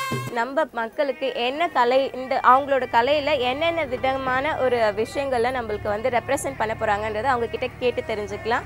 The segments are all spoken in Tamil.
நம்ம மக்களுக்கு என்ன கலை இந்த அவங்களோட கலையில் என்னென்ன விதமான ஒரு விஷயங்களை நம்மளுக்கு வந்து ரெப்ரசன்ட் பண்ண போகிறாங்கன்றதை அவங்க கிட்ட கேட்டு தெரிஞ்சுக்கலாம்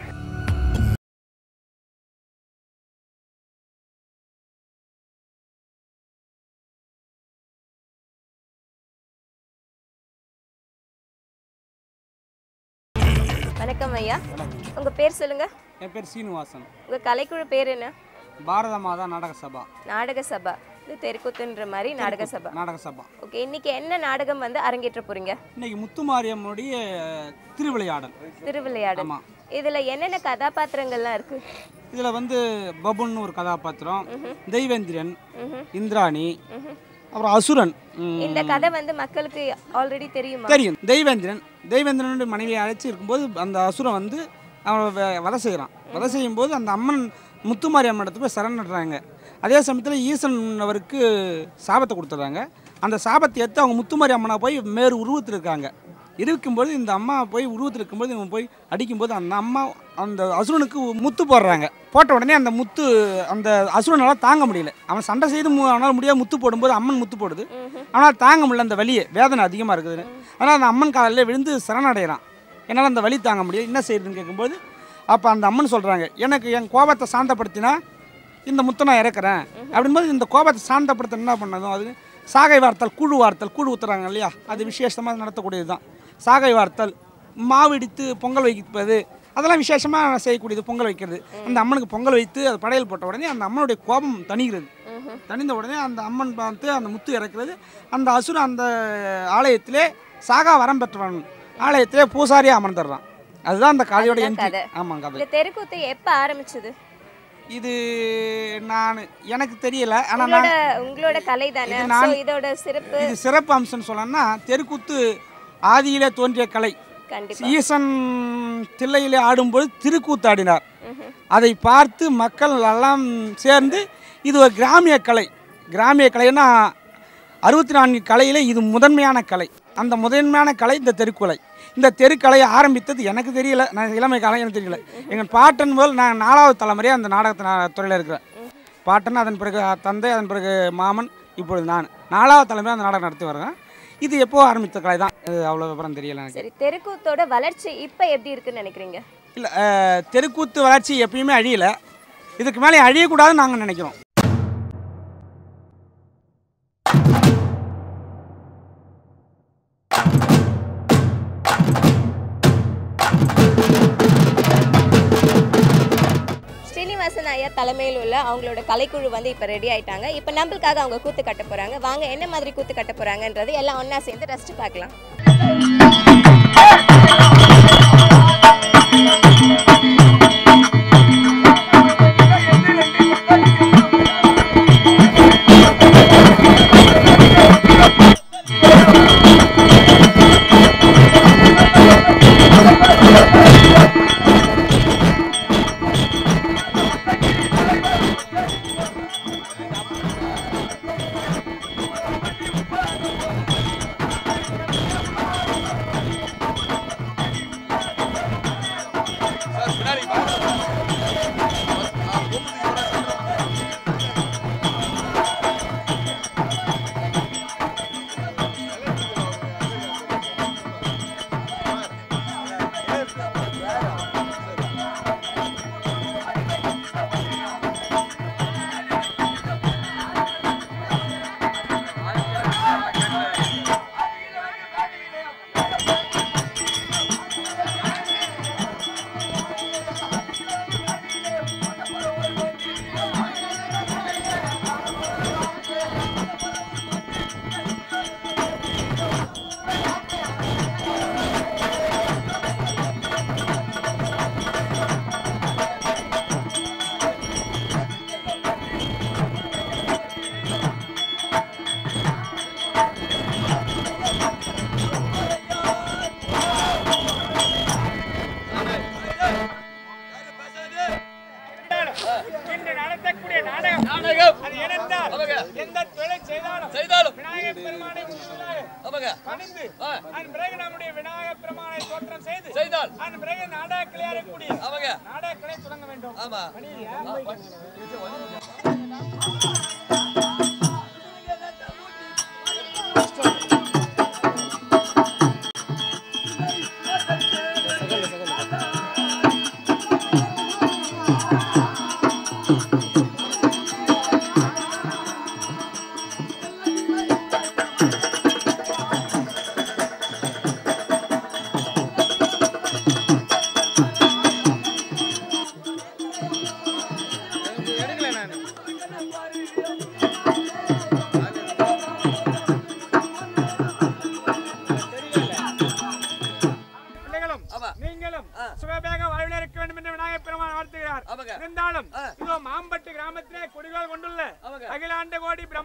வணக்கம் ஐயா உங்கள் பேர் சொல்லுங்கள் என் பேர் சீனிவாசன் உங்கள் கலைக்குழு பேர் என்ன பாரத மாதா நாடக சபா நாடக சபா இது தெருக்கூத்துன்ற மாதிரி நாடக சபா நாடக சபா ஓகே இன்னைக்கு என்ன நாடகம் வந்து அரங்கேற்ற போறீங்க இன்னைக்கு முத்துமாரியம்மனுடைய திருவிளையாடல் திருவிளையாடல் ஆமாம் இதுல என்னென்ன கதாபாத்திரங்கள்லாம் இருக்கு இதில் வந்து பபுன்னு ஒரு கதாபாத்திரம் தெய்வேந்திரன் ம்ஹும். இந்திராணி அப்புறம் அசுரன் ம், இந்த கதை வந்து மக்களுக்கு ஆல்ரெடி தெரியுமா தெரியும் தெய்வேந்திரன் தெய்வேந்திரனுடைய மனைவியை அழைச்சி இருக்கும்போது அந்த அசுரன் வந்து அவனை வ- வதை செய்கிறான் வதை செய்யும்போது அந்த அம்மன் முத்துமாரி அம்மன் இடத்துல போய் சரணடுறாங்க அதே சமயத்தில் ஈசன் அவருக்கு சாபத்தை கொடுத்துட்றாங்க அந்த சாபத்தை எடுத்து அவங்க முத்துமாரி அம்மனை போய் மேறு உருவத்தில் இருக்காங்க இருக்கும்போது இந்த அம்மா போய் உருவத்தில் இருக்கும்போது இவங்க போய் அடிக்கும்போது அந்த அம்மா அந்த அசுரனுக்கு முத்து போடுறாங்க போட்ட உடனே அந்த முத்து அந்த அசுரனால் தாங்க முடியல அவன் சண்டை செய்து மு- அவனால் முடியாது முத்து போடும்போது அம்மன் முத்து போடுது ம்ஹும். ஆனால் தாங்க முடியல அந்த வலியை வேதனை அதிகமாக இருக்குதுன்னு அதனால் அந்த அம்மன் காலில் விழுந்து சரணடைகிறான் என்னால் அந்த வலி தாங்க முடியல என்ன செய்யுதுன்னு கேட்கும்போது அப்போ அந்த அம்மன் சொல்கிறாங்க எனக்கு என் கோபத்தை சாந்தப்படுத்தினா இந்த முத்தை நான் இறக்குறேன் அப்படின்போது இந்த கோபத்தை சாந்தப்படுத்த என்ன பண்ணதும் அது சாகை வார்த்தல் கூழு வார்த்தல் கூழு ஊற்றுறாங்க இல்லையா அது விசேஷமாக நடத்தக்கூடியது தான் சாகை வார்த்தல் மாவு இடித்து பொங்கல் வைப்பது அதெல்லாம் விசேஷமாக செய்யக்கூடியது பொங்கல் வைக்கிறது அந்த அம்மனுக்கு பொங்கல் வைத்து அது படையல் போட்ட உடனே அந்த அம்மனுடைய கோபம் தணிகிறது ம்ஹும். தணிந்த உடனே அந்த அம்மன் பார்த்து அந்த முத்து இறக்குறது அந்த அசுரன் அந்த ஆலயத்திலே சாகா வரம் பெற்றவன் ஆலயத்திலே பூசாரியாக அமர்ந்துடுறான் அதுதான் அந்த கதையோட அதுதான் என்ட்ரி கதை. ஆமாம் கதை இந்த தெருக்கூத்து எப்ப ஆரம்பிச்சது இது நான் எனக்கு தெரியல ஆனால் உங்களோட நான் உங்களோட கலை தானே இது நான்- So, இதோட சிறப்பு இது சிறப்பு அம்சம்னு சொல்லணும்னா தெருக்கூத்து ஆதியிலே தோன்றிய கலை கண்டிப்பா ஈசன் தில்லையிலே ஆடும்போது திருக்கூத்து ஆடினார் ம்ஹும். அதை பார்த்து மக்கள் எல்லாம் சேர்ந்து இது ஒரு கிராமிய கலை கிராமிய கலைன்னா அறுபத்தி நான்கு கலையில் இது முதன்மையான கலை அந்த முதன்மையான கலை இந்த தெருக்கலை இந்த தெருக்கலையை ஆரம்பித்தது எனக்கு தெரியல நான் இளமை காலம் எனக்கு தெரியல எங்கள் பாட்டன் முதல் நான் நாலாவது தலைமுறையாக அந்த நாடகத்து நான் துறையில் இருக்கிறேன் பாட்டன் அதன் பிறகு தந்தை அதன் பிறகு மாமன் இப்பொழுது நான் நாலாவது தலைமுறை அந்த நாடகம் நடத்தி வரேன் இது எப்போ ஆரம்பித்த கலை தான் இது அவ்வளோ விவரம் தெரியல எனக்கு சரி தெருக்கூத்தோட வளர்ச்சி இப்ப எப்படி இருக்குன்னு நினைக்கிறீங்க இல்லை தெருக்கூத்து வளர்ச்சி எப்பயுமே அழியல இதுக்கு மேலே அழியக்கூடாதுன்னு நாங்கள் நினைக்கிறோம் ஸ்ரீனிவாசன் ஐயா தலைமையில் உள்ள அவங்களோட கலைக்குழு வந்து இப்போ ரெடி ஆயிட்டாங்க இப்போ நம்மளுக்காக அவங்க கூத்து கட்ட போறாங்க வாங்க என்ன மாதிரி கூத்து கட்ட போறாங்கன்றது எல்லாம் ஒண்ணா சேர்ந்து ரசிச்சு பார்க்கலாம் இன்று நடத்தக்கூடிய நாடகம் நாடகம் அது ஏனென்றால் எந்த தொழிலை செய்தாலும் செய்தாலும் விநாயகப் பெருமானை முன்னதாக ஆமாங்க பணிந்து ஆ. அதன் பிறகு நம்முடைய விநாயகப் பெருமானை தோற்றம் செய்து செய்தால் அதன் பிறகு நாடக கிளையாடக்கூடிய ஆமாங்க நாடக கிளை தொடங்க வேண்டும் ஆமா பணியில்லையா? ஆ,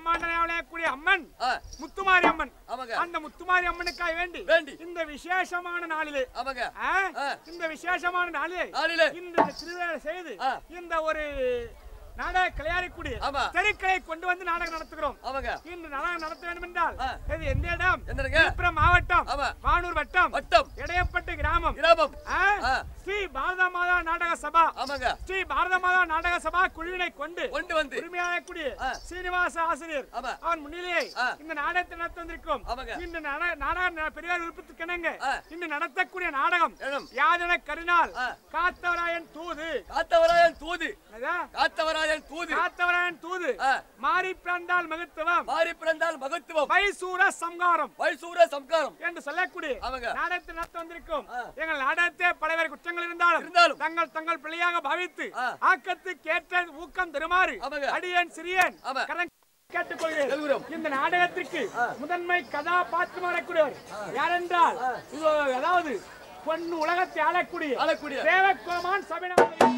பிரம்மாண்டனாவிலே அம்மன் ஆ, முத்துமாரி அம்மன் ஆமாங்க அந்த முத்துமாரி அம்மனுக்காக வேண்டி வேண்டி. இந்த விசேஷமான நாளிலே ஆமாங்க ஆ, ஆ. இந்த விசேஷமான நாளிலே நாளிலே. இந்த திருவிழா செய்து ஆ. இந்த ஒரு நாடக கலையாரிக்கூடிய ஆமா. தெருக்களை கொண்டு வந்து நாடகம் நடத்துகிறோம் ஆமாங்க இன்று நாடகம் நடத்த வேண்டும் என்றால் ஆ. இது எந்த இடம் எந்த இடங்க? விழுப்புரம் மாவட்டம் ஆமா. வானூர் வட்டம் வட்டம் இடையப்பட்டு கிராமம் கிராமம் ஆ? ஆ. ஸ்ரீ பாரத மாதா நாடக சபா ஆமாங்க ஸ்ரீ பாரத மாதா நாடக சபா குழுவினை கொண்டு கொண்டு வந்து உரிமையாகக்கூடிய ஆ. சீனிவாச ஆசிரியர் ஆமா. அவன் முன்னிலையை ஆ. இந்த நாடகத்தை நடத்த வந்திருக்கும் ஆமாங்க. இந்த நாட- நாடக பெரியார் விருப்பத்துக்கிணங்க ஆ. இன்று நடத்தக்கூடிய நாடகம் இடம். யாதன கருணால் ஆ. காத்தவராயன் தூது காத்தவராயன் தூது அதான் காத்தவராயன் தூது காத்தவராயன் தூது ஆ. மாறி பிறந்தால் மகத்துவம் மாறி பிறந்தால் மகத்துவம் வைசூர சம்காரம் வைசூர சம்காரம் என்று சொல்லக்கூடிய ஆமாங்க. நாடகத்தை நடத்த வந்திருக்கும் ஆ. எங்கள் நாடகத்தை பலவேறு குற்றங்கள் இருந்தாலும் இருந்தாலும். தங்கள் தங்கள் பிள்ளையாக பாவித்து ஆ. ஆக்கத்துக்கு ஏற்ற ஊக்கம் தருமாறு ஆமாங்க. அடியேன் சிறியன் ஆமா. கரண் கேட்டுக்கொள்கிறேன் கேட்கிறோம். இந்த நாடகத்திற்கு முதன்மை கதாபாத்திரம் வரக்கூடியவர் யாரென்றால் இது அதாவது பொண்ணு உலகத்தை ஆளக்கூடிய ஆளக்கூடிய. தேவக்குமான் சபினா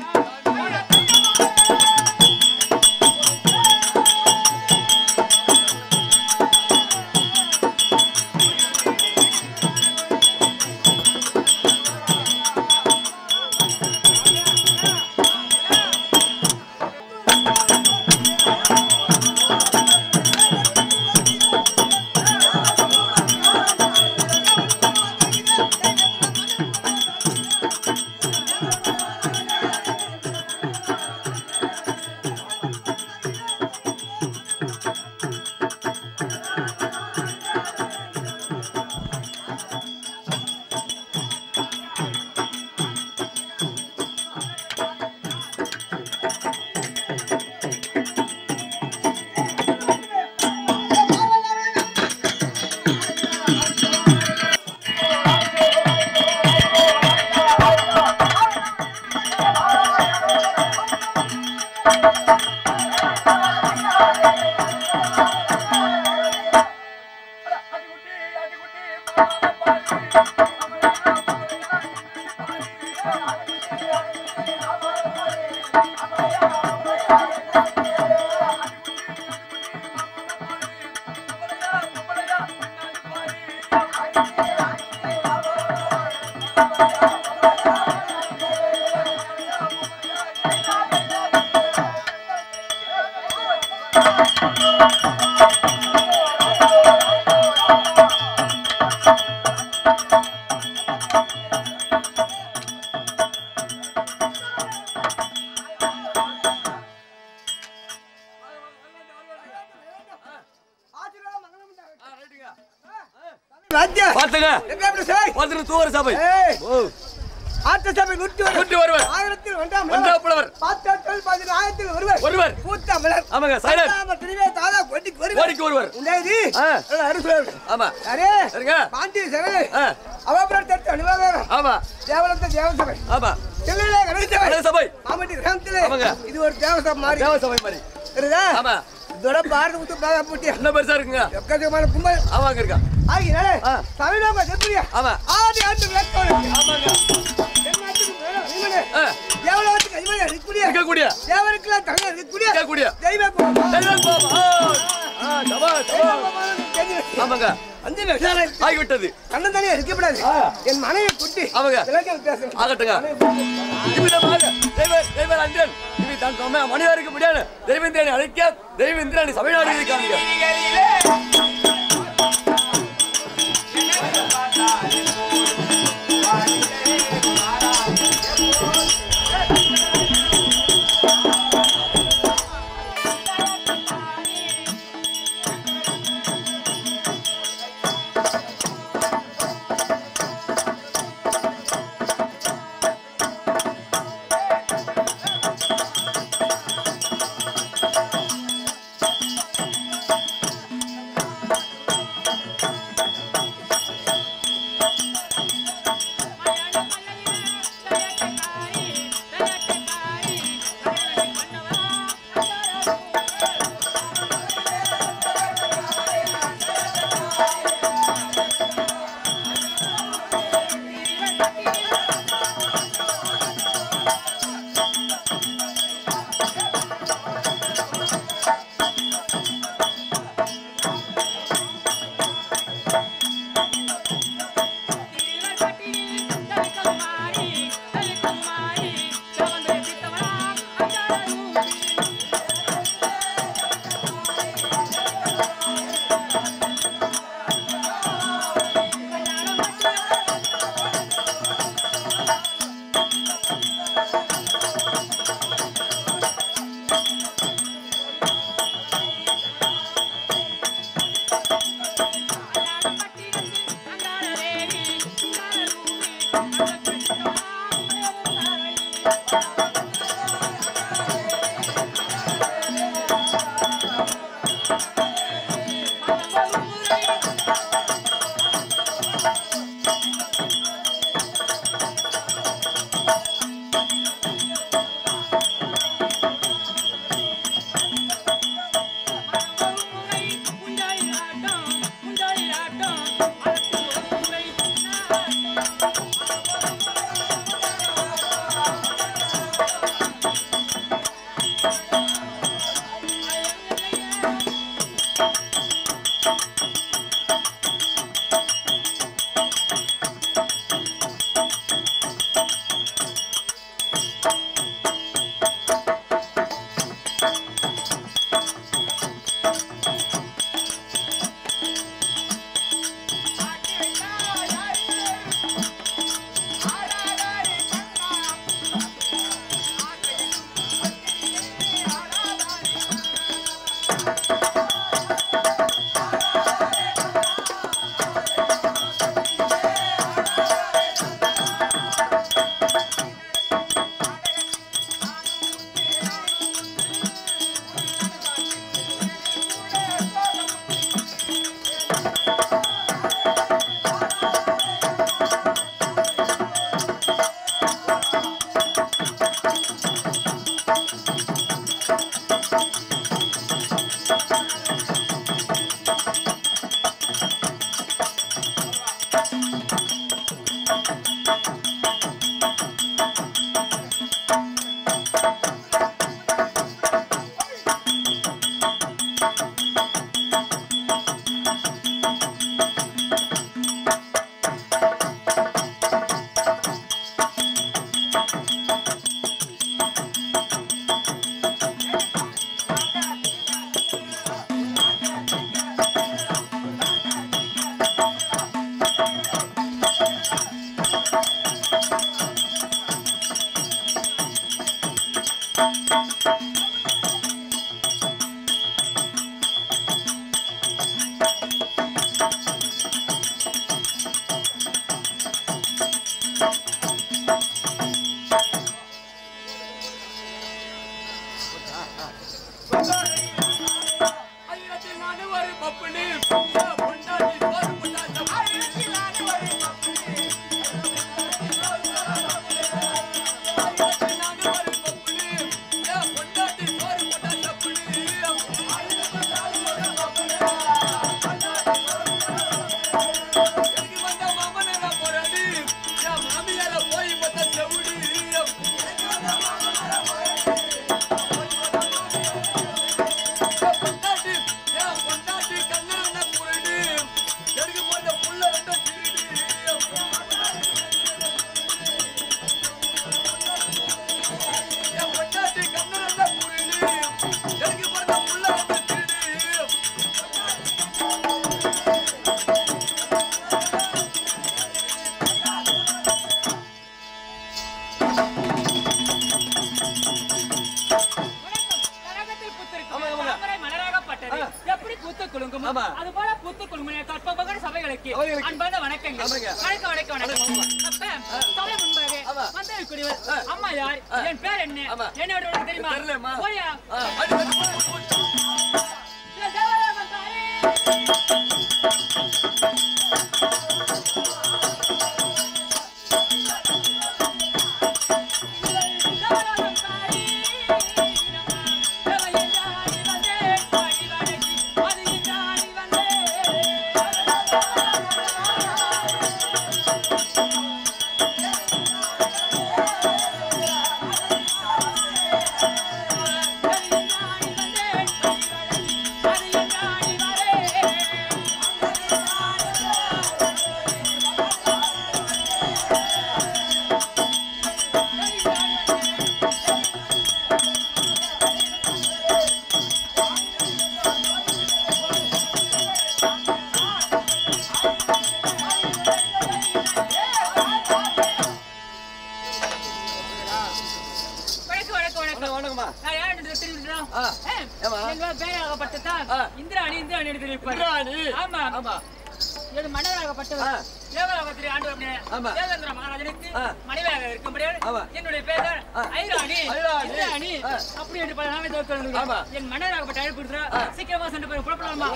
ராஜ்யம் பாத்துங்க எங்க எப்படி சாய் பாத்துட்டு தூவர சபை ஏய் ஓ ஆட்ட சபை நூற்றி ஒரு கூட்டி வருவர் ஆயிரத்தில் ஒன்றாம் ஒன்றாம் புலவர் பாத்தாட்கள் பதினு ஆயிரத்தில் ஒருவர் ஒருவர் பூத்த மலர் ஆமாங்க சைலண்ட் நாம திருவே தாதா கொட்டிக்கு ஒருவர் கோடிக்கு ஒருவர் உண்டாயது ஆ. அருசுவர் ஆமா யாரே சரிங்க பாண்டி சபை ஆ, அவபுரம் தட்டு அனுபவம் ஆமா தேவலத்த தேவசபை ஆமா செல்லிலே கணேசபை கணேச சபை மாமட்டி கிராமத்திலே ஆமாங்க. இது ஒரு தேவசபை மாதிரி தேவ சபை மாதிரி இருக்குதா ஆமா இதோட பாரத முத்து பாகா போட்டியா என்ன பெருசா இருக்குங்க எக்கச்சக்கமான கும்பல் ஆமாங்க இருக்கா ஆகினாலே ஆ. தமிழக எப்படியா ஆமா ஆதி ஆண்டு விளக்கோடு ஆமாங்க தென்னாட்டுக்கு மேல அடிமனே ஆ, தேவலோகத்துக்கு அடிமனே இருக்கக்கூடிய இருக்கக்கூடிய தேவருக்குலாம் தங்க இருக்கக்கூடிய இருக்கக்கூடிய தெய்வ கோபமா. தெய்வம் பாபா. ஆ, சபா, தெய்வ சபா. கோபமானது தெரியுது. ஆமாங்க அந்த விசாரணை ஆகிவிட்டது கண்ணன் தனியா இருக்கப்படாது என் மனைவி குட்டி ஆமாங்க. விளக்கம் பேசணும் ஆகட்டுங்க மனைவி குட்டி. இவ்விதமாக தெய்வ தெய்வ அஞ்சன் இவை தான் தொம்மை மனிதருக்கு முடியாது தெய்வேந்திரனை அழைக்க தெய்வேந்திரனை சபைநாடு இருக்காங்க ஒரு பப்புனு பொண்டாட்டி சோறு போட்டா சப்புனு நானு ஒரு பப்புனு என் பொண்டாட்டி சோறு போட்டா சப்புனு எனக்கு வந்த மாமனை நான் போறாரு என் மாமியார போய் பார்த்தா செவுடு என் பொண்டாட்டி என் பொண்டாட்டி கண்ணு புரடு எனக்கு போட்ட புள்ள ரெண்டும் திருடு என் பொண்டாட்டி கண்ணு புரடு எனக்கு போட்ட புள்ள ரெண்டும் திருடு கரகத்தில் புத்திருக்கும் ஆமா, ஆமாங்க. தாமரை மலராகப்பட்டது. எப்படி பூத்து குலுங்குமோ, ஆமா. அதுபோல பூத்து குலுங்கும் என் கற்பகபகர சபைகளுக்கு சபைகளுக்கு. அன்பார்ந்த வணக்கங்கள். ஆமாங்க. வணக்கம், வணக்கம், வணக்கம். அப்ப, சபை முன்பாக ஆமா. வந்திருக்கூடியவர், ஆ. அம்மா யார்? என் பேர் என்ன? ஆமா. என்னோட உனக்கு தெரியுமா? தெரியலம்மா. போயா? ஆ, அடி, அடி, போடு, போடு, போடு. இந்த தேவலோகம் தாயே. தேவலோகம் தாயே. தேவையில்லாடி வந்தேன், பாடி வணங்கி, அதியில்லாடி வந்தேன். வணக்கம் வணக்கம் வணக்கம் வணக்கம்மா நான் யார் என்று தெரியுமா? ஆ. ஏ, ஏம்மா? என் பேர் பேராகப்பட்டதான். ஆ. இந்திராணி இந்திராணி என்று தெரிவிப்பார். இந்திராணி. ஆமா ஆமா. இது மன்னராகப்பட்டவர். ஆ. தேவலோகத்தில் ஆண்டு அப்படியே ஆமா. தேவேந்திர மகாராஜனுக்கு ஆ. மனைவியாக இருக்கும்படியாக ஆமா. என்னுடைய பேர் தான் ஆ. ஐராணி ஐராணி. இந்திராணி ஆ. அப்படி என்று பல நாமே தோற்கிறது ஆமா. என் மன்னராகப்பட்ட அழைப்பு கொடுத்துறா. ஆ. சீக்கிரமா சென்று போய் புறப்படலாமா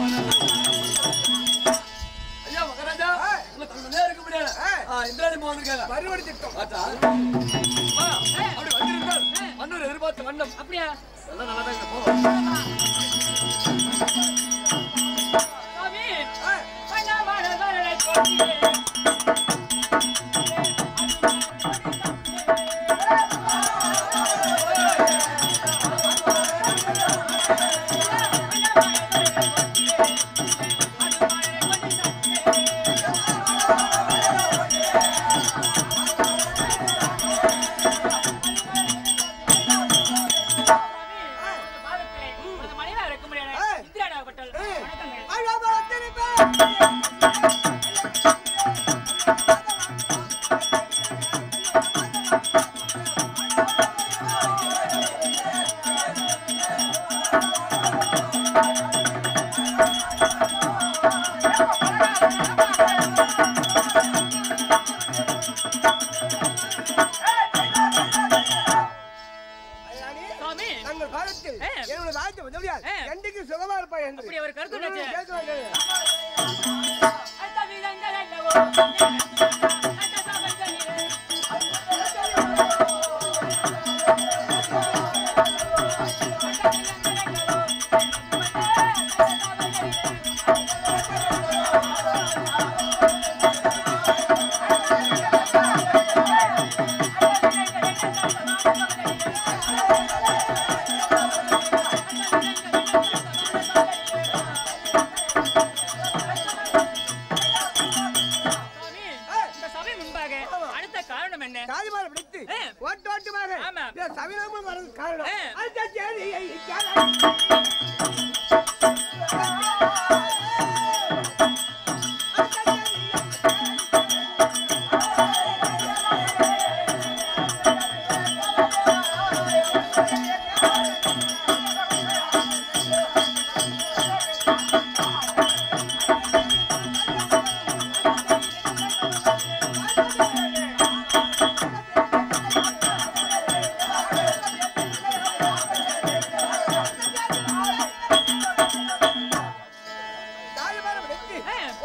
ஐயா மகாராஜா உங்க தங்க நேரம் இருக்க முடியாது ஆ, இந்திராணி அம்மா வந்திருக்காங்க மறுபடி திட்டம் ஆச்சா அம்மா, அப்படி வந்திருந்தால் மன்னர் எதிர்பார்த்த வண்ணம் அப்படியா எல்லாம் நல்லா தான் போவோம் சாமி மன்னவாட வரலை போற்றியே. மனைவியாக இருக்கும்படியான இந்திராணி வணக்கங்கள் ஐயானி, சாமி தங்கள் பாதத்தில் ஏ. என்னுடைய பாதத்தை உதவியால் ஏ. என்றைக்கு சுகமா இருப்பா என்று அப்படி அவர் கருத்து என்னாச்சு? கேட்க வேண்டியது. அடுத்த விதங்கள் என்னவோ அடுத்த சபைகளிலே சாமி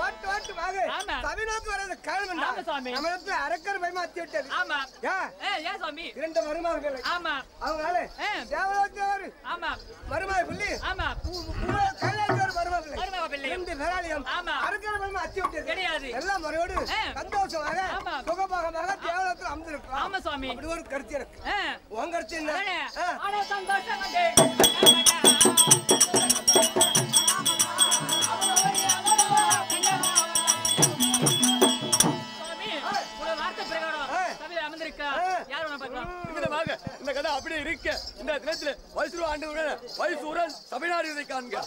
ஓட்டு ஓட்டு வாங்க ஆமா. தமிழ்நாட்டு வர்றது காரணம் ஆமா, சாமி. நம்மளுக்கு அரக்கர் பயமாத்தி விட்டது ஆமா ஏன் ஏ ஏன் சாமி இரண்டு மருமகள் ஆமா அவங்களால ஆ. தேவலோகத்தவர் ஆமா மருமகள் புள்ளி ஆமா கைலாசவர் மருமகள் மருமக பிள்ளை இரண்டு பேராலயம் ஆமா. அரக்கர் பயமா அத்தி விட்டது கிடையாது. எல்லாம் முறையோடு ஆ. சந்தோஷமாக ஆமா. சுகபாகமாக தேவலோகத்தில் அமர்ந்திருக்கலாம் ஆமா சுவாமி அப்படி ஒரு கருத்து எனக்கு ஆ உன் கருத்து என்ன அதானே? ஆ. ஆனா சந்தோஷம் வந்து சுவாமி, உங்க வார்த்தை பிரகாரம் ஆ. சபையில அமர்ந்திருக்கா ஆ. யார் வேணா பார்க்கலாம் இவ்விதமாக இந்த கதை அப்படியே இருக்க இந்த தினத்தில் வயசு ஆண்டு வயசூரன் தமிழ்நாடு இதை காண்க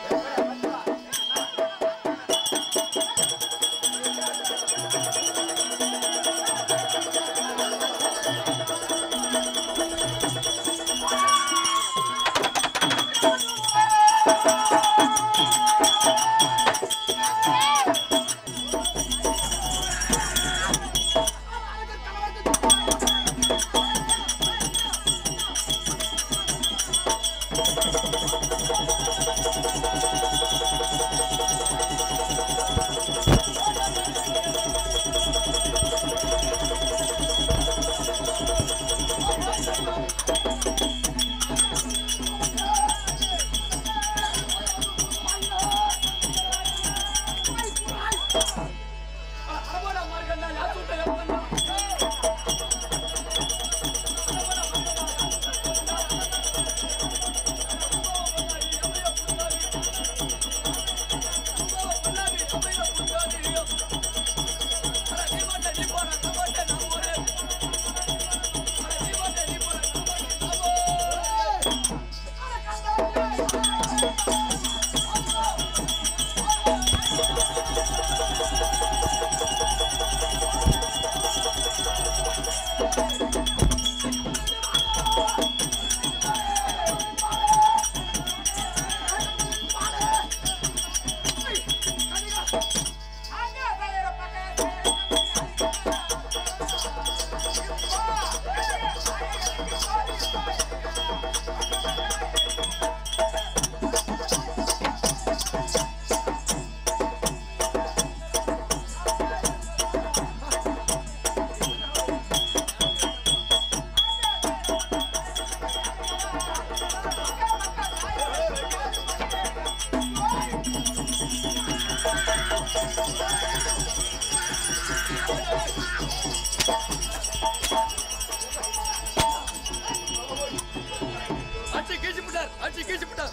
அடிச்சு கீழ்ச்சி விட்டார் அடிச்சு கீழ்ச்சி விட்டார்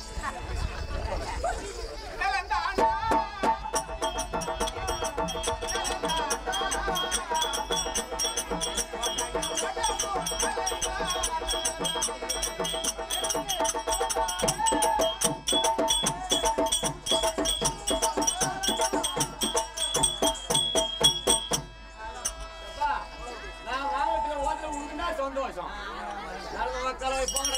நான் வாகனத்துல ஓட்டுற உங்களுக்குன்னா சந்தோஷம் நடந்த மக்களை போங்க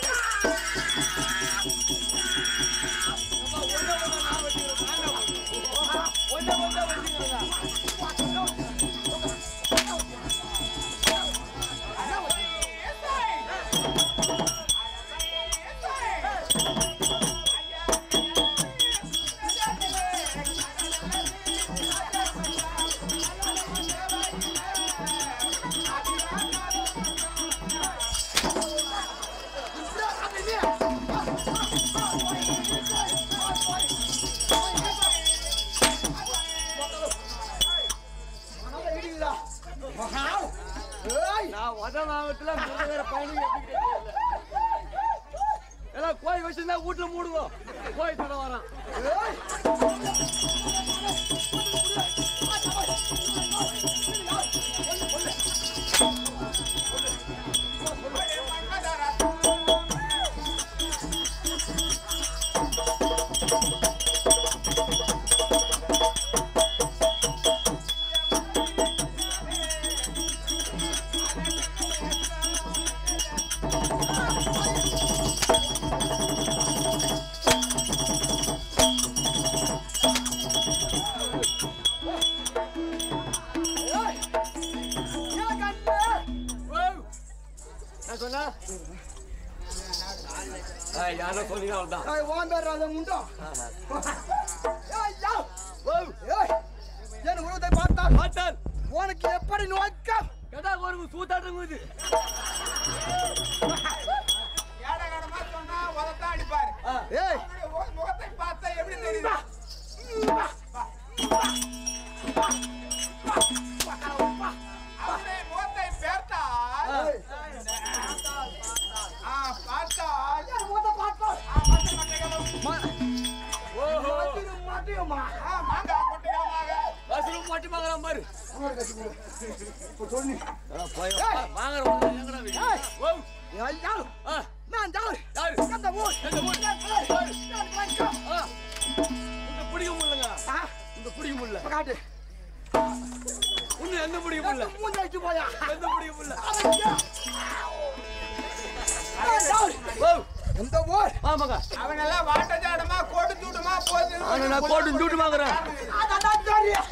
நான் வத மாவட்டத்துல முதல்வர பயணி எல்லாம் கோயில் வச்சிருந்தா வீட்டுல மூடுவோம் கோயில் தட வரான் நான் சொன்னா யாரோ சொன்னீங்க அவ்வளவுதான் ஓன் பேர் அதை உண்டோ ஏய், யா. ஓ, ஏய், சூத்தாட்டம் இது ஏடகடமா சொன்னா உதத்தான் அடிப்பாரு ஏய் அவருடைய முக- முகத்தை பார்த்தா எப்படி தெரியுது அவருடைய முகத்தை பார்த்தால் ஆ, பார்த்தால் ஆ, மட்டை மட்டைகளும், மாட்டியம்மா ஆ, மாங்காய் கொட்டைகளுமாக வசூலும் மாட்டி வாங்குறான் பாரு சொல்லி வாங்குற எங்கடா வை? ஓ, ஐயா ஆ, நான் ஜாலி யாரு? அந்த ஊர் எங்க ஊர்? ஆ, உன்னை பிடிக்க முடியலங்க. உன்னை பிடிக்க முடியல. காட்டு உன்னை எந்த பிடிக்க முடியல? மூஞ்சி வச்சு போயா எந்த பிடிக்க முடியல? ஓ, இந்த ஊர் ஆமாங்க. அவங்க எல்லாம் வாட்ட ஜாடமா கோட்டு சூடுமா போது ஆனா நான் கோட்டு சூட்டு வாங்குறேன். அதான் தெரியும்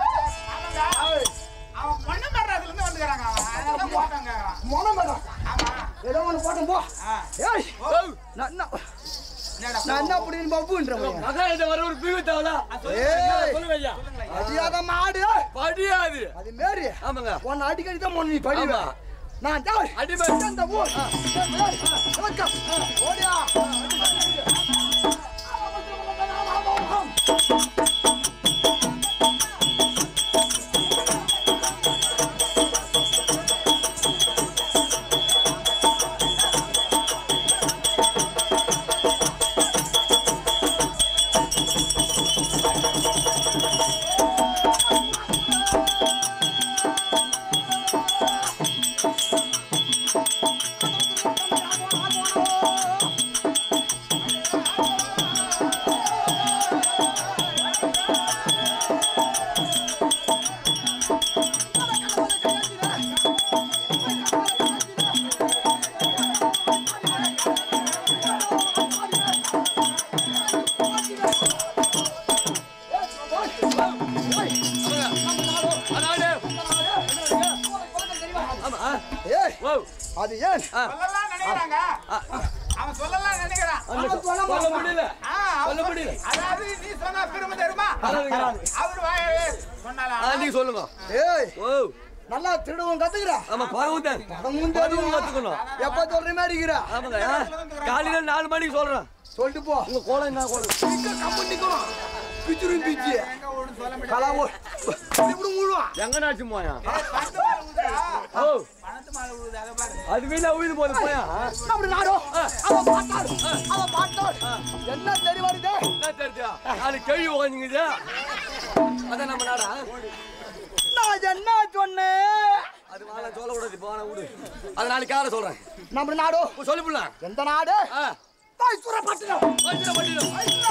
அவன் பொண்ணு மெட்ராஸ்ல இருந்து வந்துக்கிறாங்க அவன் அதனால போட்டாங்க மொன மேடம் ஆமா ஏதோ ஒன்று போட்டோம் போ ஆ. ஏய் ஓ, நான் என்ன என்னடா நான் என்ன அப்படின்னு பப்புன்ற மகாராஜா வர ஒரு பிரிவு தேவலா? ஏய் சொல்லுங்க ஐயா. அதிகாத மாடு படியாது. அது மாரி ஆமாங்க. உன்னை அடிக்கடி தான் மொழி படிவ ஆமா. நான் ஜாலி அடிமை. இந்த ஊர் வணக்கம் ஓடியா அதானே. ஆமா. ஆ, ஏய் ஓ, அது ஏன் ஆ, சொல்லலாம் நினைக்கிறாங்க அவன் சொல்லலாம் நினைக்கிறான் அந்த சொல்ல முடியல. ஆ, அவன் சொல்ல முடியல. அதாவது நீ சொன்னா பெருமை தெரியுமா வராதுங்க. அவர் வாயவே சொன்னாலாம் ஆ, நீங்க சொல்லுங்க ஏய் ஓ நல்லா திருடுவோம் கத்துக்கிறா ஆமா பழகும் தான் பழமும் பழகும் தெரியும். கத்துக்கணும் எப்ப சொல்ற மாதிரி இருக்கிறா ஆமாங்க ஆ, காலையில நாலு மணிக்கு சொல்றேன் சொல்லிட்டு போ உங்க கோலம் என்ன கோலம் இங்க கம்பு நிக்கணும் பிச்சுரும் பிச்சு எங்க ஓடுன்னு சொல்ல முடியாது கலா ஓ இப்படி முழுவான் எங்க நாச்சு போயா பணத்து மேல ஊதுடா ஓ பணத்து மேல ஊது அதை பாரு அது வீல உயிர் போது போயா அப்படி நாடோ அவன் பார்த்தாள் அவன் பார்த்தாள் என்ன தெரிய வருது என்ன தெரிஞ்சா நாலு கேள்வி உட்காந்துங்குது அதான் நம்ம நாடா நான் என்ன சொன்னேன் அது வாழ சொல்லக்கூடாது போன விடு அது நாளைக்கு காலை சொல்றேன் நம்ம நாடோ இப்ப சொல்லி புள்ள எந்த நாடு ஆ மைசூரப்பட்டினம் வஞ்சிர பண்ணிடும்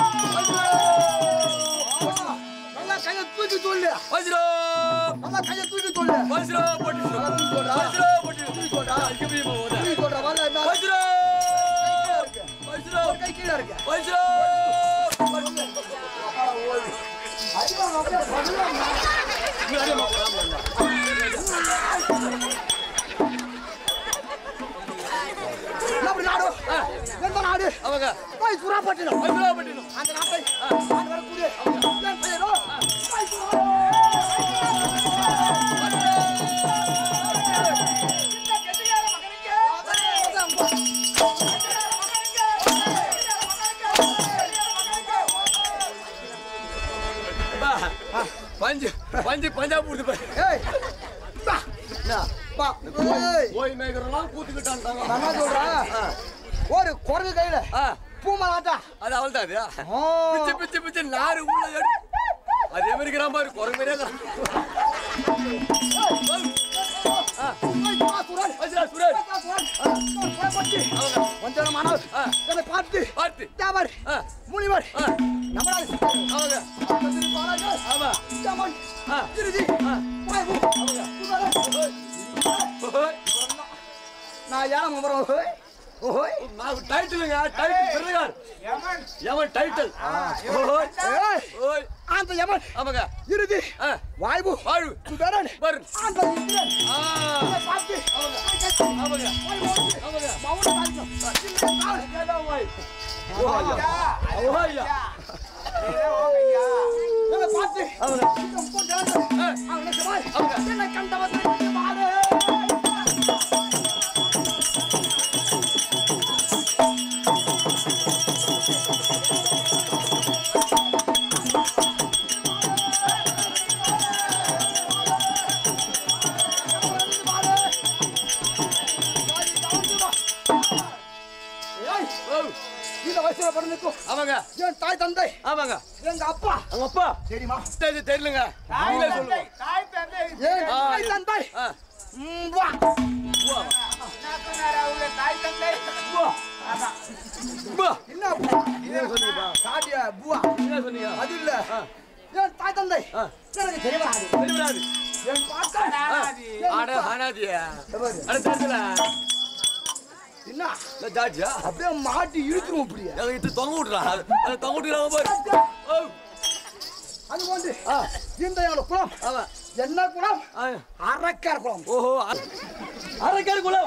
நல்லா கையை தூக்கி சொல்லு வஞ்சிரோ நல்லா கையை தூக்கி சொல்லு வஞ்சிரோ போட்டு நல்லா தூக்கி சொல்றா வஞ்சிரோ போட்டு தூக்கி சொல்றா இங்க போய் போதா தூக்கி சொல்றா வரல என்ன வஞ்சிரோ வஞ்சிரோ கை கீழே இருக்கு வஞ்சிரோ அடிவாங்க அப்படியே படுவாங்க. நம்ம நாடு எந்த நாடு அவங்க மைசூரப்பட்டினம் வஞ்சிரோ பண்ணிடும் அந்த நாட்டை ஆண்டு வரக்கூடிய என் பெயரோ மைசூரா. பஞ்சு பஞ்சு பஞ்சாப் கொடுத்து பாரு ஏய் பா பா ஏய் போய் மேய்க்கிறோம் கூத்துக்கிட்டான்ட்டாங்க நான் என்ன சொல்றேன் ஒரு குரங்கு கையில ஆ பூமலாட்டா அது அவள் தான் அது ஆ. பிச்சு பிச்சு பிச்சு நாறு உள்ள எடு அதே மாதிரி இருக்கிறான் பாரு குரங்கு மாதிரியே இருக்கிறான். சுரன் வச்சிரா, சுரேஷ். அவங்க வஞ்சனமானவர் ஆ. என்னை பார்த்து பார்த்து தேவர் ஆ, முனிவர் ஆ, நம்மளால் அவங்க ஆமா ஜமன் ஆ, திருதி ஆ. வாய்வு புகழ். ஓய், நான் ஏன் மம்பரம் ஓய் ஓய் நான் டைட்டிலுங்க டைட்டில் பிறகார் யமன் எவன் டைட்டில் ஓய் ஏய் ஓய் அந்த யமன் ஆமாங்க இறுதி ஆ, வாய்வு வாழ்வு சுதரன் வரும் அந்த இந்திரன் ஆ, என்னை பார்த்து ஆமாங்க ஆமாங்க மௌன காரியம் ஏதான் ஓய் ஓய்யா ஓய்யா இதே ஓகையா என்னை பார்த்து ஆமாங்க இன்னும் போட்டு அவனை சொன்னார், ஆ. அவனை சொன்னார், அவங்க. என்னை கண்டவன் மாடு ஏய், இந்த வயசுல பிறந்திருக்கும் ஆமாங்க என் தாய் தந்தை ஆமாங்க எங்க அப்பா அவங்க அப்பா தெரியுமா தெரியல தெரியலங்க நீங்களே சொல்லுங்க தாய் தந்தை என் ஆ, தாய் இது- தந்தை ஆ, ம், வா. என்ன சொன்னாரு அவங்க தாய் தந்தை பா, என்ன புவா? சாட்டியா புவா என்ன சொன்னீங்க அது இல்ல என் தாய் தந்தை ஆ. எனக்கு தெரியாது தெரியாது என் பாட்டன் என் ஆட அப்பா. ஹானாதியா பாரு. அட தெரியல என்ன இல்ல ஜாட்ஜா அப்படியே மாட்டி இழுத்துரும் அப்படியே எங்க இது தொங்க விட்டுறா அது தொங்க விட்டுறாங்க பாரு ஓ அது போன்று இந்த என்னோட குளம் ஆமா என்ன குளம் ஆ, அரக்கர் குளம் ஓஹோ அரைக்கார் குளம்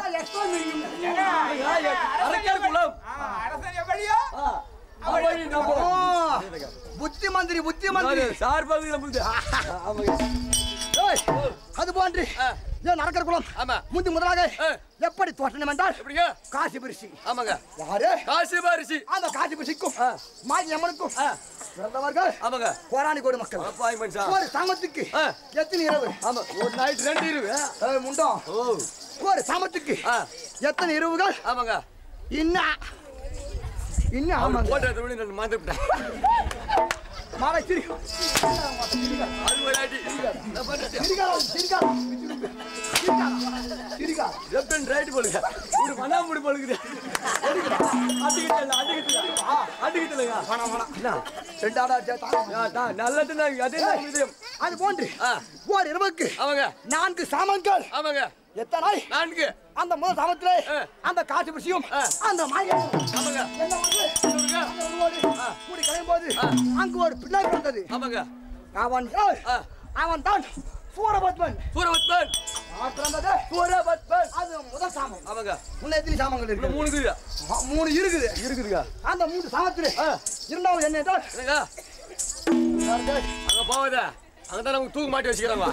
அரைக்கார் குளம் அரசன் எப்படியோ ஆ, அப்படி நம்ம ஆ, புத்தி மந்திரி புத்தி மந்திரி சார் பகுதி நமக்கு ஆமாங்க ஏய், அது போன்று ஆ. என் அரக்கர் குளம் ஆமா முந்தி முதலாக ஆ. எப்படி தோற்றணும் என்றால் எப்படிங்க காசி பரிசி ஆமாங்க யாரு காசி பாரிசி அந்த காசி பரிசிக்கும் ஆ. மாதி அம்மனுக்கும் ஆ, பிறந்தவர்கள் ஆமாங்க கோராணி கோடி மக்கள் அப்பாயின்மெண்ட் சார் ஒரு சாமத்துக்கு ஆ. எத்தனை இரவு ஆமா ஒரு நைட் ரெண்டு இருவு ஏய், முண்டம் ஓ ஒரு சாமத்துக்கு ஆ எத்தனை இரவுகள் ஆமாங்க இன்னும் இன்னும் ஆமாங்க போட்டோ எடுத்து நான் மறந்துவிட்டேன் மாலை சிரி அது ஒரு அடி நான் பண்ணிட்டேன் சிரிக்காத சிரிக்காத சிரிக்காத லெஃப்ட் அண்ட் ரைட் போலுங்க இப்படி பண்ணா முடி போலுக்குது அடிக்கிட்டல அடிக்கிட்டல அடிக்கிட்டலங்க வேணாம் வேணாம் என்ன ரெண்டு ஆடா சேர்த்தா நல்லது நான் அதே தான் இதயம் அது போன்று ஆ. ஒரு இரவுக்கு ஆமாங்க நான்கு சாமங்கள் ஆமாங்க எத்தனை நான்கு அந்த முதல் சாமத்திலே ஆ. அந்த காட்சி விஷயம் ஆ. அந்த மாயம் ஆமாங்க என்ன வந்து சொல்லுங்க. அந்த உருவோடு கூடி கலையும் போது அங்கு ஒரு பிள்ளை பிறந்தது ஆமாங்க அவன் யார்? ஆ. அவன் தான் சூரபத்மன் சூரபத்மன் யார் பிறந்தது சூரபத்மன் அது முதல் சாமம் ஆமாங்க முன்ன எத்தனை சாமங்கள் இன்னும் இருக்கு மூணு இருக்குது ஆ, மூணு இருக்குது இருக்குதுங்க அந்த மூன்று சாமத்திலே ஆ. இரண்டாவது என்ன என்றால் என்னங்க அங்க போவாத அங்கதான் நமக்கு தூக்கு மாட்டி வச்சுக்கிறாங்க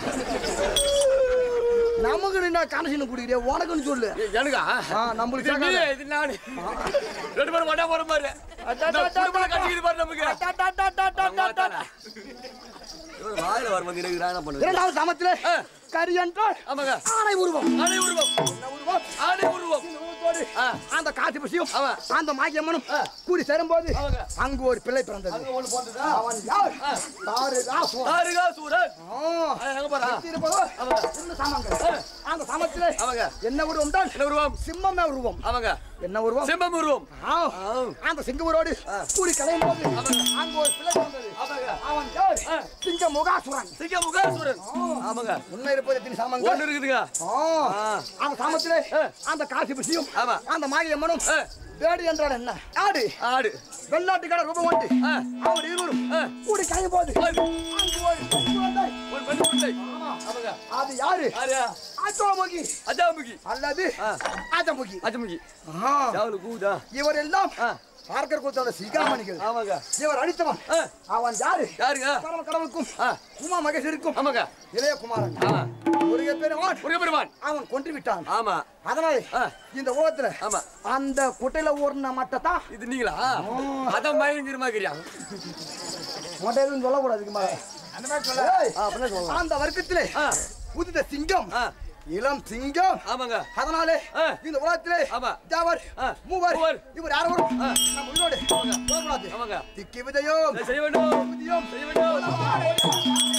நமக்கு என்ன கனெக்ஷன் குடிக்கிறிய உனக்குன்னு சொல்லு எனக்கா ஆ, நம்மளுக்கு இது நீ, கேட்காத. இது நானு ரெண்டு பேரும் மட்டா போற பாரு இந்த குடும்பம் கட்டிக்கிது பாரு நமக்கு நம்ம வாத்தானே. இவரு வாயில வர வந்து இருக்கிறா என்ன பண்ணுது இரண்டாவது சாமத்திலே ஆ. கரி என்றால் ஆமாங்க ஆணை உருவம் ஆணை உருவம் என்ன உருவம் ஆணை உருவம் இந்த உருவத்தோடு ஆ. அந்த காட்சி விஷயம் ஆமா. அந்த மாகியம்மனும் ஆ. கூடி சேரும்போது ஆமாங்க. அங்கு ஒரு பிள்ளை பிறந்தது அங்க ஒண்ணு போட்டுதா அவன் யார் தாருகாசுரன். தாருகா சூரன் ஆ. ஆ, எங்க போறா சுத்தி இருப்பதோ ஆமாங்க. இந்த சாமான்கள். அந்த சாமத்திலே ஆமாங்க என்ன உருவம் தான் என்ன உருவம் சிம்மமே உருவம் ஆமாங்க என்ன உருவம் சிம்மம் உருவம் ஆ. அந்த சிங்கவரோடு கூடி கலையும் போது அங்கு ஒரு பிள்ளை பிறந்தது ஆமாங்க அவன் யார் ஆ. சிங்க முகாசுரன் சிங்க முகாசுரன் ஆமாங்க உண்மை இருப்பது எத்தனை சாமான்கள் ஒண்ணு இருக்குதுங்க ஆ. அந்த சாமத்திலே ஆ. அந்த காசி விஷயம் ஆமா. அந்த மாகியம்மனும் ஆ. வேடு என்றால் என்ன ஆடு ஆடு வெள்ளாட்டுக்கார ரூபம் கொண்டு ஆ. அவர் இருவரும் ஆ. கூடி கலையும் போது ஆடு. அங்கு ஒரு பெண் குழந்தை. ஒரு பெண் குழந்தை ஆமாங்க அது யாரு யாரு ஆச்சோமுகி அஜாமுகி அல்லது ஆ. ஆச்சமுகி அஜாமுகி ஆ. யாவலு கூதா இவர் எல்லாம் ஆ. பார்க்கர் கூத்தோட சிகாமணிகள் ஆமாங்க இவர் அடித்தவன் ஆ. அவன் யாரு யாருங்க பரம கடவுளுக்கும் ஆ. உமா மகேஸ்வருக்கும் ஆமாங்க இளையகுமாரன் ஆமா முருக பெருமான் முருகப்பெருமான் அவன் கொன்று விட்டான் ஆமா அதனால ஆ. இந்த உலகத்துல ஆமா அந்த குட்டையில ஊர்ன மட்டத்தான் இது நீங்களா அதான் பயங்கரமா இருக்கிறியா மொட்டையிலும் சொல்லக்கூடாதுக்கு மேல அந்த மாதிரி சொல்ல ஏய், அப்படின்னா சொல்லலாம் அந்த வர்க்கத்திலே ஆ. உதித்த சிங்கம் ஆ. இளம் சிங்கம் ஆமாங்க அதனாலே ஆ. இந்த உலகத்திலே ஆமா. தேவர் ஆ. மூவர் மூவர். இவர் யாரும் நம்ம உயிரோடு சொல்லக்கூடாது ஆமாங்க திக்கி விதையும் இதை செய்ய வேண்டும் விதியும் செய்ய வேண்டும்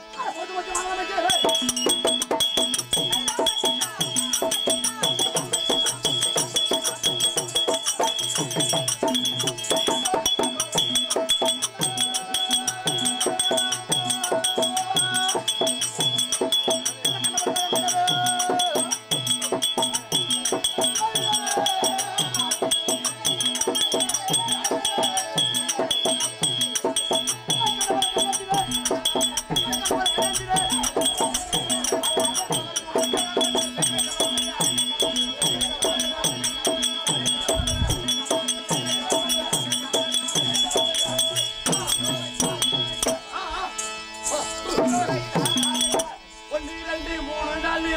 ஒன்று இரண்டு மூணு நாலு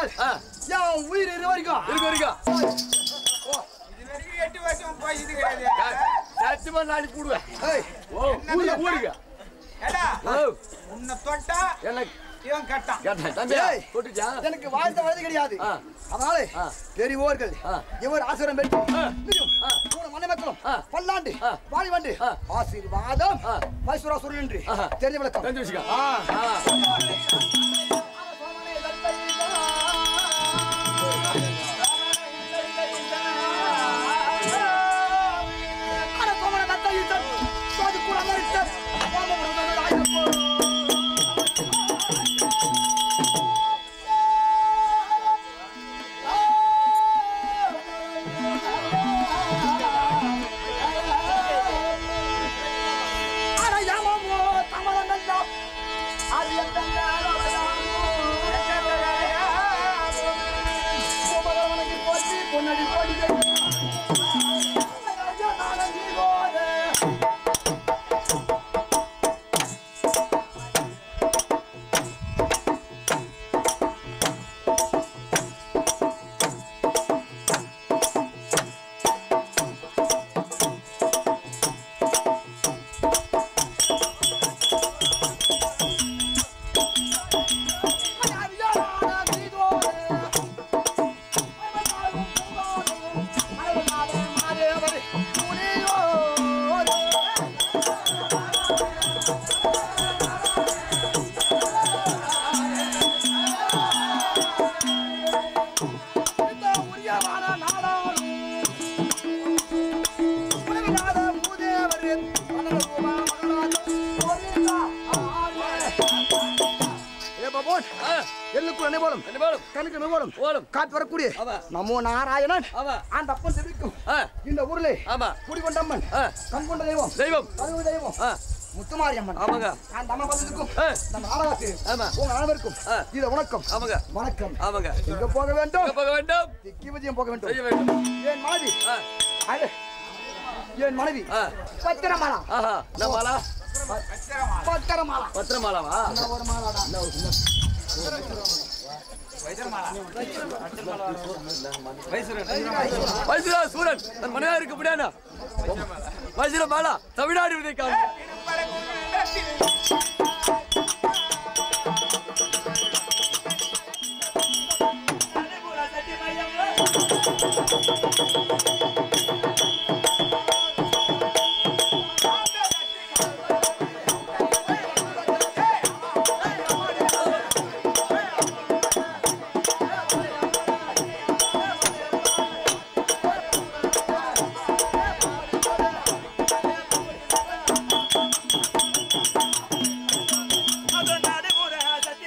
நாள் ஆ. என் உயிர் இரு வரைக்கும் இருக்கு வரைக்கும் இது வரைக்கும் எட்டு வருஷம் போய் இது கிடையாது சத்தியமா நாளைக்கு கூடுவேன் ஏய், ஓ ஊருங்க ஊருங்க ஏடா ஓ உன்னை தொட்டா என்ன இவன் கட்டான் கேட்டேன் தம்பி ஏய். தொட்டுச்சா எனக்கு வாழ்த்த வயது கிடையாது ஆ. அதனால ஆ. பெரியவோர்கள் ஆ. இவர் ஆசிரம் பெற்று ஆ. இன்னும் ஆ. மூணு மனைமக்களும் ஆ. பல்லாண்டு ஆ. வாலிபண்டு ஆ. ஆசீர்வாதம் ஆ. மைசூராசுரன் என்று ஆஹா. தெரிஞ்ச விளக்கம் தெரிஞ்சு வச்சுக்க ஆ. ஆ அட கோமர தத்தை ஈசன், சுவாதி கூட அமரித்தன், கோமபுரம் ஆயிரப்போ. அட யாமமோ தமரமெல்லாம் கோமரவனுக்கு போற்றி பொன்னடி போடி ஆ, எல்லுக்குள் அணை போலும் என்ன வேணும் கணக்கு போலும் ஓடும் காத்து வரக்கூடிய ஆமா. நமோ நாராயணன் ஆமா அந்த அப்பன் தெரிவிக்கும் ஆ, இந்த ஊரிலே ஆமா குடிகொண்டம்மன் ஆ, கண் கொண்ட தெய்வம் தெய்வம் கருவு தெய்வம் ஆ, முத்துமாரி அம்மன் ஆமாங்க அந்த அம்மா பதத்துக்கும் ஆ, இந்த நாடகத்து ஆமா உங்க அனைவருக்கும் ஆ. இத வணக்கம் ஆமாங்க வணக்கம் ஆமாங்க எங்க போக வேண்டும் எங்க போக வேண்டும் திக்கி விஜயம் போக வேண்டும் செய்ய வேண்டும் என் மனைவி ஆ, அது, என் மனைவி ஆ, பத்திரமாலா ஆஹா என்ன மாலா பத்திரமாலா பத்திரமாலாவா ஒரு மாலாடா மைசூரா சூரன் தன் மனையா இருக்க முடியாதா மைசூர மாலா தமிழ்நாடு விதைக்காக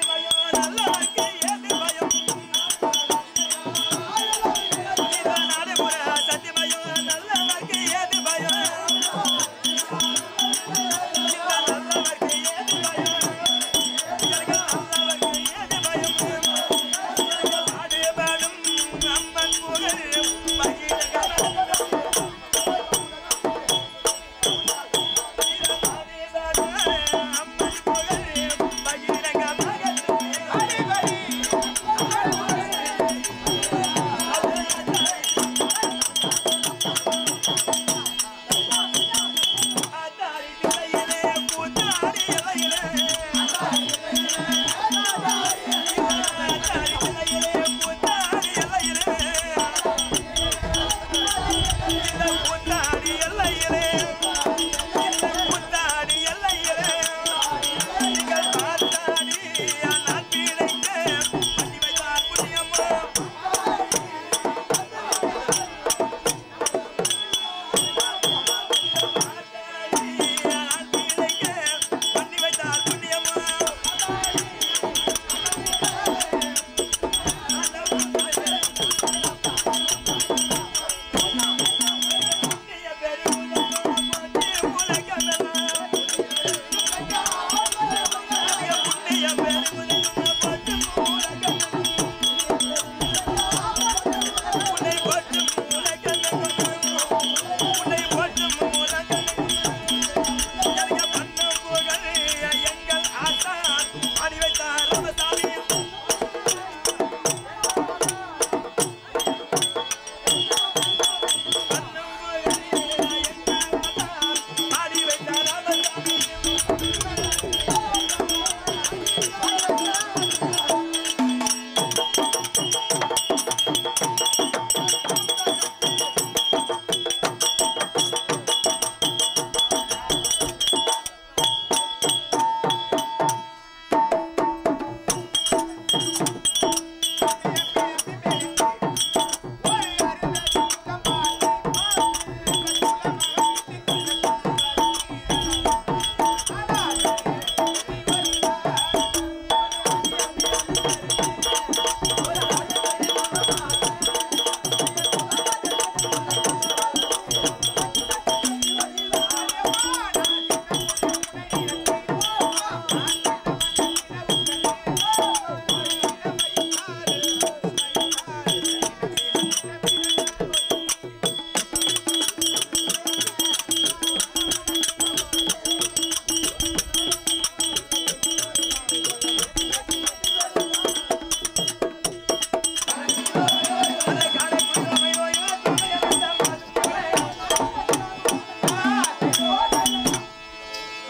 நல்ல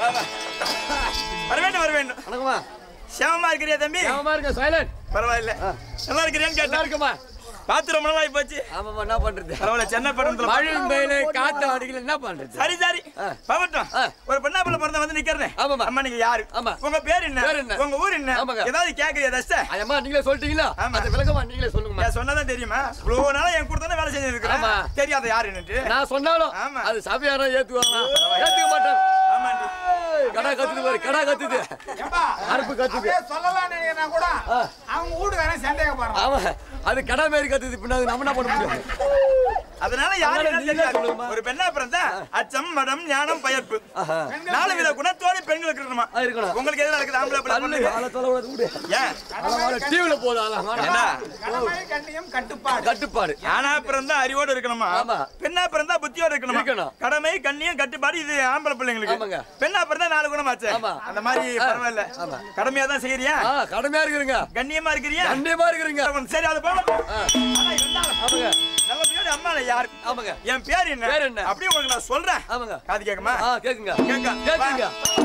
வர வேண்டும் வர வேண்டும் வணக்கம்மா சேமமா இருக்கிறியா தம்பி ஏமா இருக்க சைலண்ட் பரவாயில்ல நல்லா இருக்கிறியான்னு நல்லா கேட்டேன் இருக்குமா பார்த்து ரொம்ப நாளாகி போச்சு ஆமாம்மா என்ன பண்றது பரவாயில்ல சென்னை பட்டணத்துல மழை மேலே காத்து அடிக்கல என்ன பண்றது சரி சரி பாவட்டும் ஆ. ஒரு பெண்ணா பிள்ளை பிறந்த வந்து நிக்கிறேன் ஆமாம்மா. அம்மா நீங்க யாரு ஆமா. உங்க பேர் என்ன பேர் என்ன? உங்க ஊர் என்ன ஆமாங்க. ஏதாவது கேக்குறியா தஸ்ட அம்மா நீங்களே சொல்லிட்டீங்களா ஆமா. அந்த விளக்கமா நீங்களே சொல்லுங்கம்மா நான் சொன்னதான் தெரியுமா இவ்வளவு நாளா என் கூட தானே வேலை செஞ்சு இருக்கிறேன் ஆமா. தெரியாத யாருன்னுட்டு நான் சொன்னாலும் ஆமா. அது சபையாரா ஏத்துவாங்க ஏத்துக்க மாட்டாங்க ஆமாண்டி கடா கத்துது பாரு கடா கத்துது ஏம்பா அறுப்பு கத்துது அப்படியே சொல்லலாம் நினைக்கிறேன் கூட அவங்க வீட்டுக்காரன் சந்தேகப்படுறான் ஆமா அது கடா மாரி கத்துது பின்னாடி நம்ம என்ன பண்ண முடியும் அதனால யாரு அதனால என்ன நீங்களே தெரியாது சொல்லுங்கம்மா. ஒரு பெண்ணா பிறந்தா அச்சம் மடம் ஞானம் பயப்பு ஆஹா. நாலு வித குணத்தோட பெண்களுக்கு இருக்கணுமா ஆ, இருக்கணும். உங்களுக்கு எது நடக்குது ஆம்பளை பிள்ளை தள்ளு பொண்ணு ஆள தொலை விடாது விடு ஏன் டிவில போதும் அதெல்லாம் என்ன வேணாம். கட்டுப்பாடு ஆனா பிறந்தா அறிவோட இருக்கணுமா ஆமா. பெண்ணா பிறந்தா புத்தியோட இருக்கணுமா இருக்கணும். கடமை கண்ணியம் கட்டுப்பாடு இது ஆம்பளை பிள்ளைங்களுக்கு ஆமாங்க. பெண்ணா பிறந்தா நாலு குணமாச்சு ஆமா. அந்த மாதிரி பரவாயில்ல ஆமா. கடமையா தான் செய்யறியா ஆ கடமையா இருக்கிறீங்க கண்ணியமா இருக்கிறியா கண்டிப்பா இருக்கிறீங்க சரி அது போகலாம் ஆ. ஆனா இருந்தாலும் ஆமாங்க நம்ம பேரு அம்மா யாரு ஆமாங்க என் பேர் என்ன பேர் என்ன? அப்படியே உங்களுக்கு நான் சொல்றேன் ஆமாங்க காது கேக்குமா ஆ கேக்குங்க கேட்க. கேக்குங்க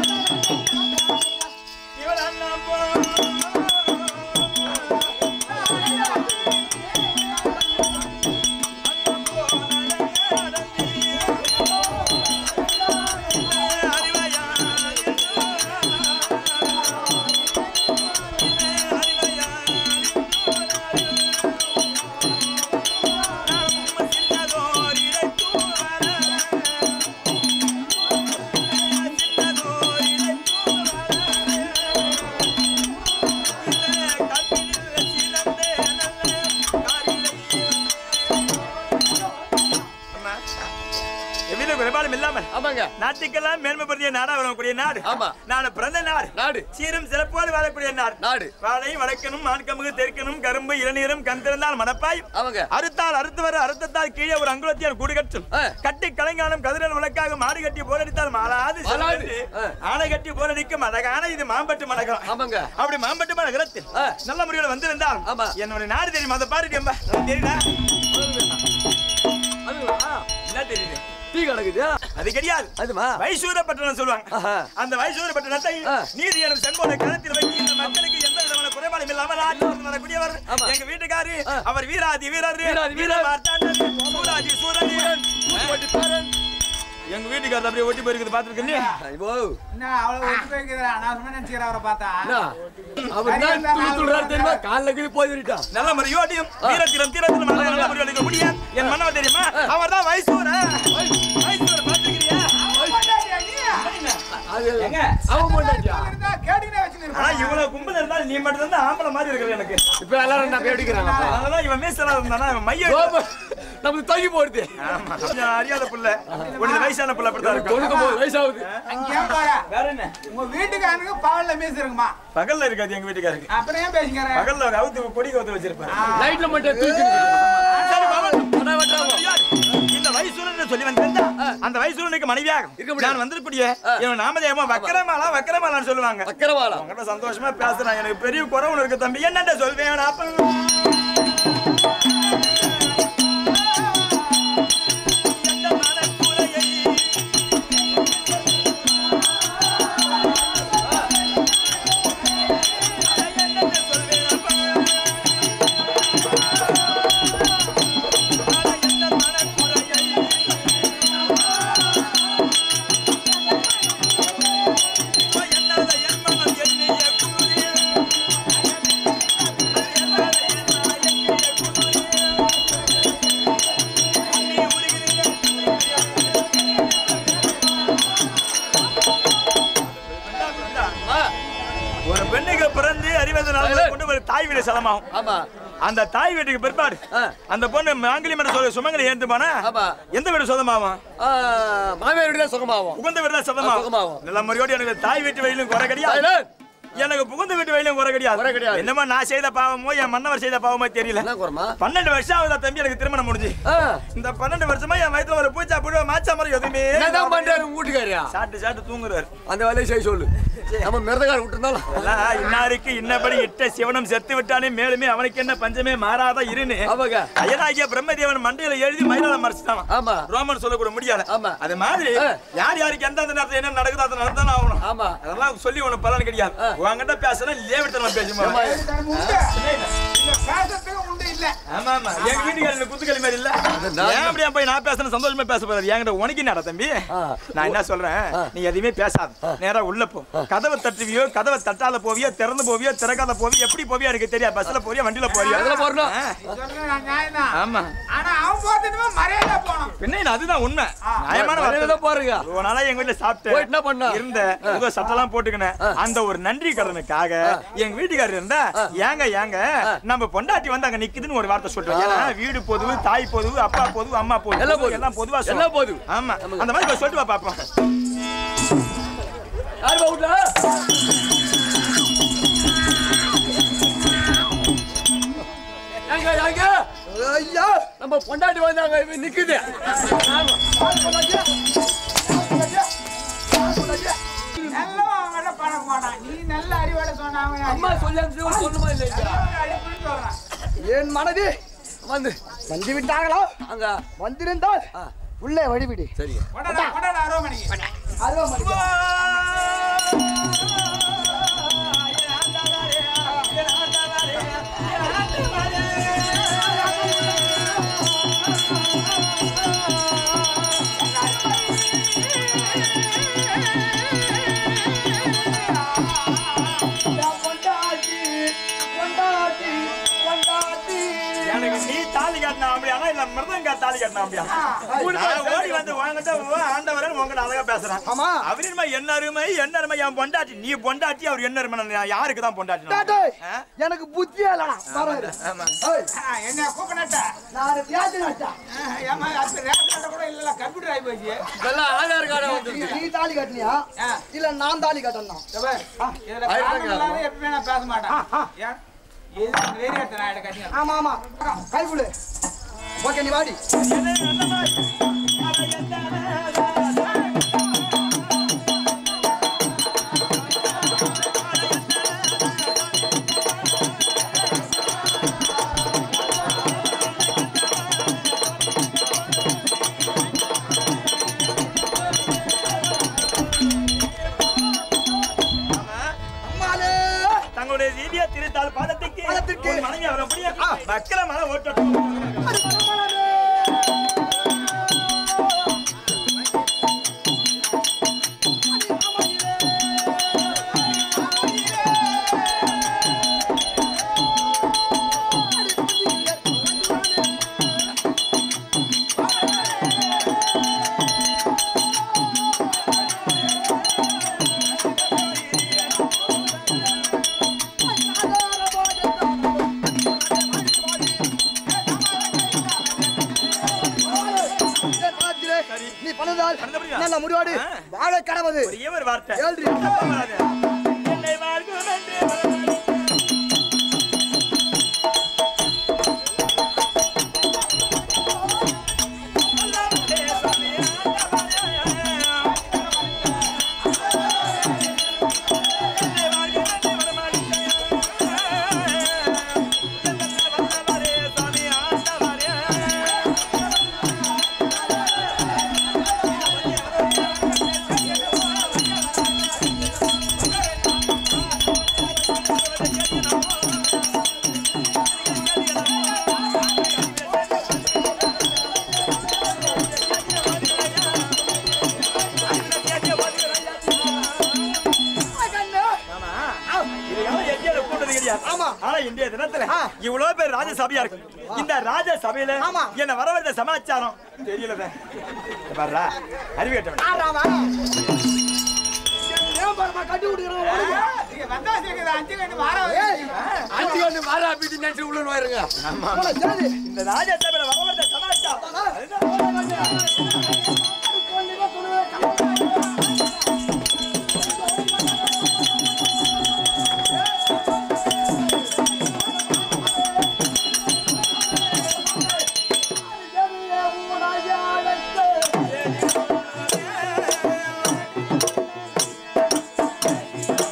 இவன் அண்ணா போ எவ்வித குறைபாடும் இல்லாமல் ஆமாங்க நாட்டுக்கெல்லாம் மேன்மைப்படுத்திய நாடா வரக்கூடிய நாடு ஆமா. நான் பிறந்த நாடு நாடு சீரும் சிறப்போடு வாழக்கூடிய நாடு நாடு வாழை வடக்கனும் மான்கமுகு தெற்கனும் கரும்பு இளநீரும் கண் திறந்தால் மனப்பாயும் ஆமாங்க அறுத்தால் அறுத்து வர அறுத்தத்தால் கீழே ஒரு அங்குலத்தியால் கூடு கட்டும் ஆ. கட்டி கலைஞானம் கதிரல் விளக்காக மாடு கட்டி போரடித்தால் மாலாது மாலாது. செல்வது. ஆ. ஆனை கட்டி போரடிக்கும் அழகான இது மாம்பட்டு மலகம் ஆமாங்க அப்படி மாம்பட்டு மலகரத்தில் ஆ. நல்ல முறையில் வந்திருந்தால் ஆமா. என்னுடைய நாடு தெரியுமா அதை பாருடி அம்பா தெரியுதா அதுவா என்ன தெரியுது டீ கிடக்குது அது கிடையாது அதுமா வைசூர பட்டணம் சொல்லுவாங்க ஆஹா. அந்த வைசூர பட்டணத்தை ஆ. நீதி எனும் செங்கோலை கருத்தில் வைத்து இந்த மக்களுக்கு எந்த விதமான குறைபாடும் இல்லாமல் ஆட்சி நடத்தி வரக்கூடியவர் ஆமா. எங்க வீட்டுக்காரு ஆ. அவர் வீராதி வீரர் வீராதி வீரர். வீரமார்த்தாண்டர், சூராதி சூரன் ஓட்டி பேரன் எங்க வீட்டுக்காரர் அப்படியே ஒட்டி போயிருக்குது பாத்துருக்கீங்க ஐயோ என்ன அவ்வளவு ஒட்டு போய்க்குதுடா? நான் சும்மா நினைச்சுக்கிறேன் அவரை பார்த்தா. என்ன அவர் தான் துளி துள்ளாரு தெரியுமா கால்ல கீழ போய் விட்டான் நல்ல முறையோட்டியும் வீரத்திலும் தீரத்திலும் நல்ல நல்ல முறையோடு இருக்க முடியும் என் மன்னவர் தெரியுமா அவர் தான் வைசூர வைசூர பாத்துக்கிறியா கொண்டாடியா நீ? அது எங்க? அவன் போட்டாச்சா இருந்தா கேட்டுக்கிட்டே வச்சுன்னு ஆனா இருப்பான். இவ்வளவு கும்பல் இருந்தாலும் நீ மட்டும் தான் ஆம்பளை மாதிரி இருக்கிற எனக்கு இப்ப எல்லாரும் நான் பேடிக்கிறாங்க அதனாலதான் இவன் மீசலா இருந்தானா இவன் மைய நமக்கு தங்கி போடுது ஆமா. கொஞ்சம் அறியாத புள்ள உனது வயசான புள்ள அப்படித்தான் இருக்கும் தொண்ணூத்தி ஒன்பது வயசாகுது அங்கேயே பாரு. வேற என்ன உங்க வீட்டுக்காரனுக்கு பகல்ல மீசு இருக்குமா பகல்ல இருக்காது எங்க வீட்டுக்காருக்கு அப்புறம் ஏன் பேசிக்கிற பகல்ல ஒரு அவுத்து கொடி கவுத்து வச்சிருப்பாரு நைட்ல மட்டும் தூக்கி சரி, பகல். இந்த வயசூரன் சொல்லி வந்திருந்தா அந்த வயசூரனுக்கு மனைவியாக இருக்க முடியாது. நான் வந்திருக்கூடிய இவன் நாமதேவமா வக்கரமாலா வக்கரமாலான்னு சொல்லுவாங்க சக்கரவாளா உங்ககிட்ட சந்தோஷமா பேசுறேன் எனக்கு பெரிய குறை ஒண்ணு இருக்கு தம்பி என்னண்ட சொல்வேன் அப்ப எந்த மனக்குறையை என்னென்ன சொல்வேன் அப்பா எந்த மனக்குறையை என்னாத என் மனம் எண்ணிய குருதியே என்னாத என் மனம் எண்ணிய குருதியே நீ உருகிறீங்க ஒரு பெண்ணுக்கு பிறந்து அறிவது நாள் கொண்டு ஒரு தாய் வீடு சலமாகும் ஆமா அந்த தாய் வீட்டுக்கு பிற்பாடு ஆ. அந்த பொண்ணு மாங்கிலி மன்ற சொல்ல சுமங்கலி ஏந்து போனா ஆமா. எந்த வீடு சொந்தமாகும் ஆ, மாமியார் வீடு சுகமாகும் புகுந்த வீடு தான் ஆ, சுகமாகும். சொந்தமாகும் நல்ல முறையோடு எனக்கு தாய் வீட்டு வழியிலும் குறை கிடையாது சைலண்ட். எனக்கு புகுந்த வீட்டு வழியிலும் குறை கிடையாது குறை கிடையாது. என்னமோ நான் செய்த பாவமோ என் மன்னவர் செய்த பாவமோ தெரியல என்ன குறமா பன்னெண்டு வருஷம் ஆகுதா தம்பி எனக்கு திருமணம் முடிஞ்சு ஆ, இந்த பன்னெண்டு வருஷமா என் வயித்துல ஒரு பூச்சா புழுவ மாச்சா மாதிரி எதுவுமே என்னதான் பண்றாரு உங்க வீட்டுக்காரியா சாப்பிட்டு சாப்பிட்டு தூங்குறாரு அந்த வேலையை செய்ய சொல்லு நம்ம மிருதகார விட்டுருந்தாலும் எல்லாம் இன்னாருக்கு இன்னபடி இட்ட சிவனம் செத்து விட்டானே மேலுமே அவனுக்கு என்ன பஞ்சமே மாறாத இருன்னு ஆமாங்க அயனாகிய பிரம்மதேவன் மண்டையில எழுதி மயிலால மறைச்சிட்டான் ஆமா ரோமன் சொல்லக்கூட முடியாது ஆமா. அது மாதிரி ஆ. யார் யாருக்கு எந்தெந்த நேரத்துல என்ன நடக்குதோ அதை நடந்தானே ஆகணும் ஆமா அதெல்லாம் சொல்லி உனக்கு பலன் கிடையாது உங்ககிட்ட பேசுனா லேவிட்டு பேசுமா ஆமா. உண்டு இல்ல பேசுறதுக்கு உண்டு இல்ல ஆமா ஆமா எங்க வீட்டுக்காரர் குத்துக்களி மாதிரி இல்ல நான் ஏன் அப்படியே போய் நான் பேசுறேன் சந்தோஷமா பேச போறாரு என்கிட்ட உனக்கு என்னடா தம்பி ஆ. நான் என்ன சொல்றேன் நீ எதுவுமே பேசாத நேரா உள்ள போ கதவை தட்டுவியோ கதவை தட்டாத போவியோ திறந்து போவியோ திறக்காத போவியோ எப்படி போவியோ எனக்கு தெரியாது பஸ்ல போறியா வண்டியில போறியா எதுல போறணும்? ஆ. சொல்றேன் நான் நியாயம்தான் ஆமா ஆனா அவன் போறதுக்கு மரியாதை போனோம் பின்ன இது அதுதான் உண்மை நியாயமான வரையில வார்த்தை போறீங்க இவ்வளவு நாளா எங்க வீட்டுல போயிட்டு என்ன பண்ண? சாப்பிட்டு இருந்த ஏதோ சட்டெல்லாம் போட்டுக்கினேன் அந்த ஒரு நன்றி கடனுக்காக எங்க வீட்டுக்காரர் இருந்தா ஏங்க ஏங்க நம்ம பொண்டாட்டி வந்து அங்க நிக்குதுன்னு ஒரு வார்த்தை சொல்றோம் ஏன்னா வீடு பொதுவு தாய் பொதுவு அப்பா பொதுவு அம்மா பொதுவு எல்லாம் பொதுவு. எல்லாம் பொதுவா சொல்லுவோம். எல்லாம் பொதுவு. ஆமா அந்த மாதிரி போய் சொல்லிட்டு வா பாப்போம் யார் வீட்டுல எங்க எங்க ஐயா நம்ம பொண்டாட்டி வந்தாங்க இவன் நிக்குது நல்லவன் அவங்கள பணம் போனான் நீ நல்ல அறிவாளை சொன்ன அவன் அம்மா சொல்லி அனுப்பிச்சு சொல்லுமா இல்லையா அடிப்புன்னு சொல்றான் என் மனைவி வந்து வந்து விட்டார்களா அங்க வந்திருந்தால் உள்ளே வழிவிடு சரிங்க கொண்டாடா கொண்டாடா அருவமணிக்கு அருவமணி கொண்டாட்டி கொண்டாட்டி கொண்டாட்டி எனக்கு நீ தாலி கட்டினா அப்படியானா இல்ல மிருதங்க தாலி கட்டினா அப்படியா நான் ஓடி வந்து வாங்கிட்ட ஆண்டவரன் உங்ககிட்ட அழகா பேசுறேன் ஆமா. அவருமா என்ன அருமை என்ன அருமை என் பொண்டாட்டி நீ பொண்டாட்டி அவர் என்ன அருமை நான் யாருக்கு தான் பொண்டாட்டி நான்? டாடே, ஆ? எனக்கு புத்தியே இல்லடா பாரு ஆமா. ஏய், ஆ, என்ன கூப்பிடட்டா நான் வியாதி நாட்டா ஏமா அது ரேஷன் கார்டு கூட இல்ல கம்ப்யூட்டர் ஆகி போச்சு இதெல்லாம் ஆதார் கார்டு வந்து நீ நீ தாலி கட்டினியா ஆ. இல்ல நான் தாலி கட்டணும் இதோ பாரு. இதுல ஆயிரத்தி காரணம் இல்லாத எப்பவுமே நான் பேச மாட்டேன் ஏன்? எது வேறு எடுத்து நான் எடுத்து கட்டிக்கிறேன். ஆமா ஆமா கை கொடு ஓகே நீ வாடி அம்மாளே தங்களுடைய ரீதியா திருத்தால் பாதத்துக்கு பாதத்துக்கு. உன் மனைவி அவரை அப்படியே மக்கள மன ஓட்டட்டும் நீ பண்ணதால் பண்ணபடியா? நல்ல முடிவாடு ஆ. வாழ கடவுது ஒரே ஒரு வார்த்தை ஏழ்ரி. தப்பா வராது. என்னை வாழ்கும் என்று வரவழைத்து இதெல்லாம் எங்கேயாவது கூட்டது கிடையாது. ஆனா இன்றைய தினத்துல இவ்வளவு பேர் ராஜசபையா இருக்கு இந்த ராஜசபையில என்ன வரவழைத்த சமாச்சாரம் தெரியல பாருடா அறிவு கேட்டவன் கட்டி விடுகிறோம் நீங்க வந்தா சேர்க்குது அஞ்சு கண்டு வார வரைக்கும். அஞ்சு கொண்டு மாறா பீட்டி நினைச்சு உள்ள போயிருங்க இந்த ராஜசபையில வரவழைத்த சமாச்சாரம் உடைய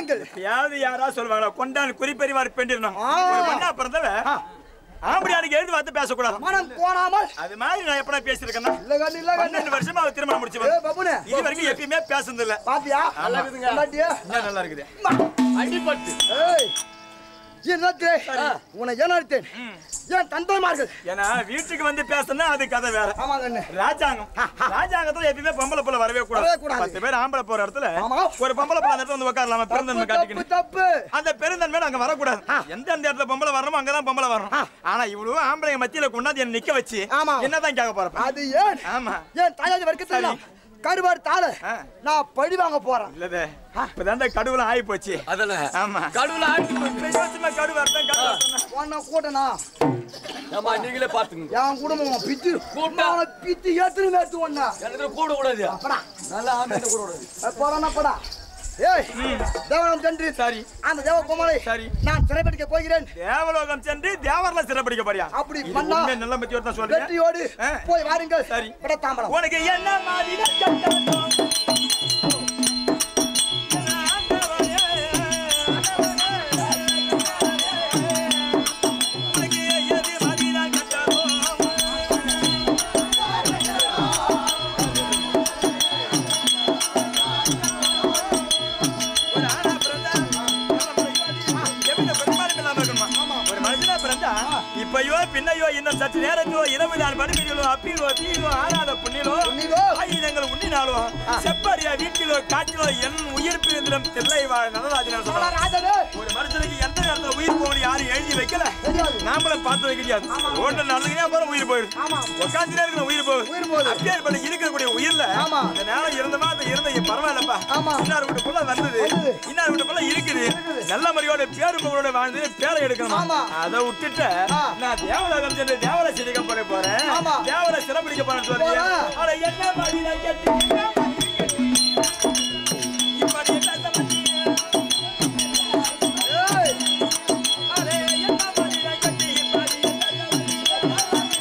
வாருங்கள் யாவது யாரா சொல்லுவாங்களா கொண்டான் குறிப்பறிவார் பெண்டிருந்தோம் ஆ. ஒரு பொண்ணா பிறந்தவ ஆம்படியானுக்கு எழுந்து பார்த்து பேசக்கூடாது மனம் கோணாமல் அது மாதிரி நான் எப்படா பேசியிருக்கேன்னா இல்ல கண்ணு இல்ல கண்ணு பன்னெண்டு வருஷமா அவ திருமணம் ஏ முடிச்சவன் பப்புனே இது வரைக்கும் எப்பயுமே பேசுனது இல்ல பாத்தியா நல்லா பொண்டாட்டியா? என்ன நல்லா இருக்குது அடிபட்டு ஏய் என்னத்தே உன்னை ஏனாடுத்தேன் ஏன் தந்தைமார்கள் ஏன்னா வீட்டுக்கு வந்து பேசணும்னா அது கதை வேற ஆமா கண்ணு ராஜாங்கம் ராஜாங்கத்துல எப்பயுமே பொம்பளை புள்ள வரவே வரவே கூடாது கூடாது. பத்து பேர் ஆம்பளை போற இடத்துல ஆமா. ஒரு பொம்பளை புள்ள அந்த இடத்துல வந்து உட்காரலாமா தப்பு பெருந்தன்மை தப்பு காட்டிக்கணும் தப்பு அந்த பெருந்தன்மை அங்க வரக்கூடாது எந்த அந்த இடத்துல பொம்பளை வரணுமோ அங்கதான் பொம்பளை வரணும் ஆனா இவ்வளவு ஆம்பளைங்க மத்தியில கொண்டாந்து என்ன நிக்க வச்சு ஆமா. என்னதான் கேட்க போறப்ப அது ஏன் ஆமா ஏன் தாயாதி வர்க்கத்தில் கருவாடு தாள ஆ. நான் பழி வாங்க போறேன் இல்லதே இப்பதான் கடவுள ஆகி போச்சு அதுல ஆமா கடவுள ஆட்டி கடுவு அர்த்தம் கடுவு அர்த்தம் உன்னை கூட்டனா ஆமா நீங்களே பாத்துங்க என் குடும்பம் பித்து கூட்டா. அவனை பித்து ஏத்துன்னு ஏத்து ஒண்ணா எனக்கு கூட கூடாது படா நல்லா ஆம்பளை கூட கூடாது போறானா படா ஏய் தேவனம் சென்று சரி அந்த தேவ குமாரை சரி. நான் சிறைப்பிடிக்க போகிறேன் தேவலோகம் சென்று தேவர்ல சிறப்பிடிக்க போறியா அப்படி இது பண்ணா உண்மை நல்ல பத்தி ஒருத்தன் சொல்றேன் வெற்றியோடு ஆ. போய் வாருங்கள் சரி. விட தாம்பரம் உனக்கு என்ன மாதிரி கட்டணும் உனக்கு எது மாதிரி கட்டணும் ஒரு ஆணா பிறந்தா, எப்படி பெரும்பாலும் இல்லாம இருக்கணுமா? ஒரு மனுஷனா பிறந்தா, இப்பயோ பின்னையோ இன்னும் சற்று நேரத்திலோ இரவு நான் படுக்கையிலோ அப்பிலோ தீயிலோ ஆறாத புண்ணிலோ புண்ணிலோ, ஆயுதங்கள் உண்ணினாலோ செப்பறியா வீட்டிலோ காட்டிலோ என் உயிர் பிரிந்திரம் தில்லை வாழ் நடராஜன் சொல்றான் ராஜனே ஒரு மனுஷனுக்கு எந்த நேரத்துல உயிர் போகணும் யாரும் எழுதி வைக்கல தெரியாது. நாமளும் பார்த்து வைக்க முடியாது ரோட்ல நடந்துக்கினே போற உயிர் போயிடுது ஆமா. உட்காந்துனே இருக்கிற உயிர் போகுது உயிர் போகுது. அப்பேற்பட்ட இருக்கக்கூடிய உயிர்ல ஆமா. அந்த நேரம் இருந்தமா அந்த இருந்த பரவாயில்லப்பா ஆமா. இன்னார் வீட்டுக்குள்ள வந்தது வந்தது. இன்னார் வீட்டுக்குள்ள இருக்குது நல்ல முறையோட பேரு புகழோட வாழ்ந்து பேரை எடுக்கணும் ஆமா. அதை விட்டுட்டு ஆ. நான் தேவலோகம் சென்று தேவலை சிரிக்க போற போறேன் ஆமா. தேவலை சிறப்பிடிக்க போறேன்னு சொல்றீங்க போறேன். அட என்ன மாதிரி நான் கேட்டு என்ன மாதிரி கேட்டு இப்படி என்ன சம்பந்தி? ஏய் அடே என்ன மாதிரி நான் கேட்டு இப்படி என்ன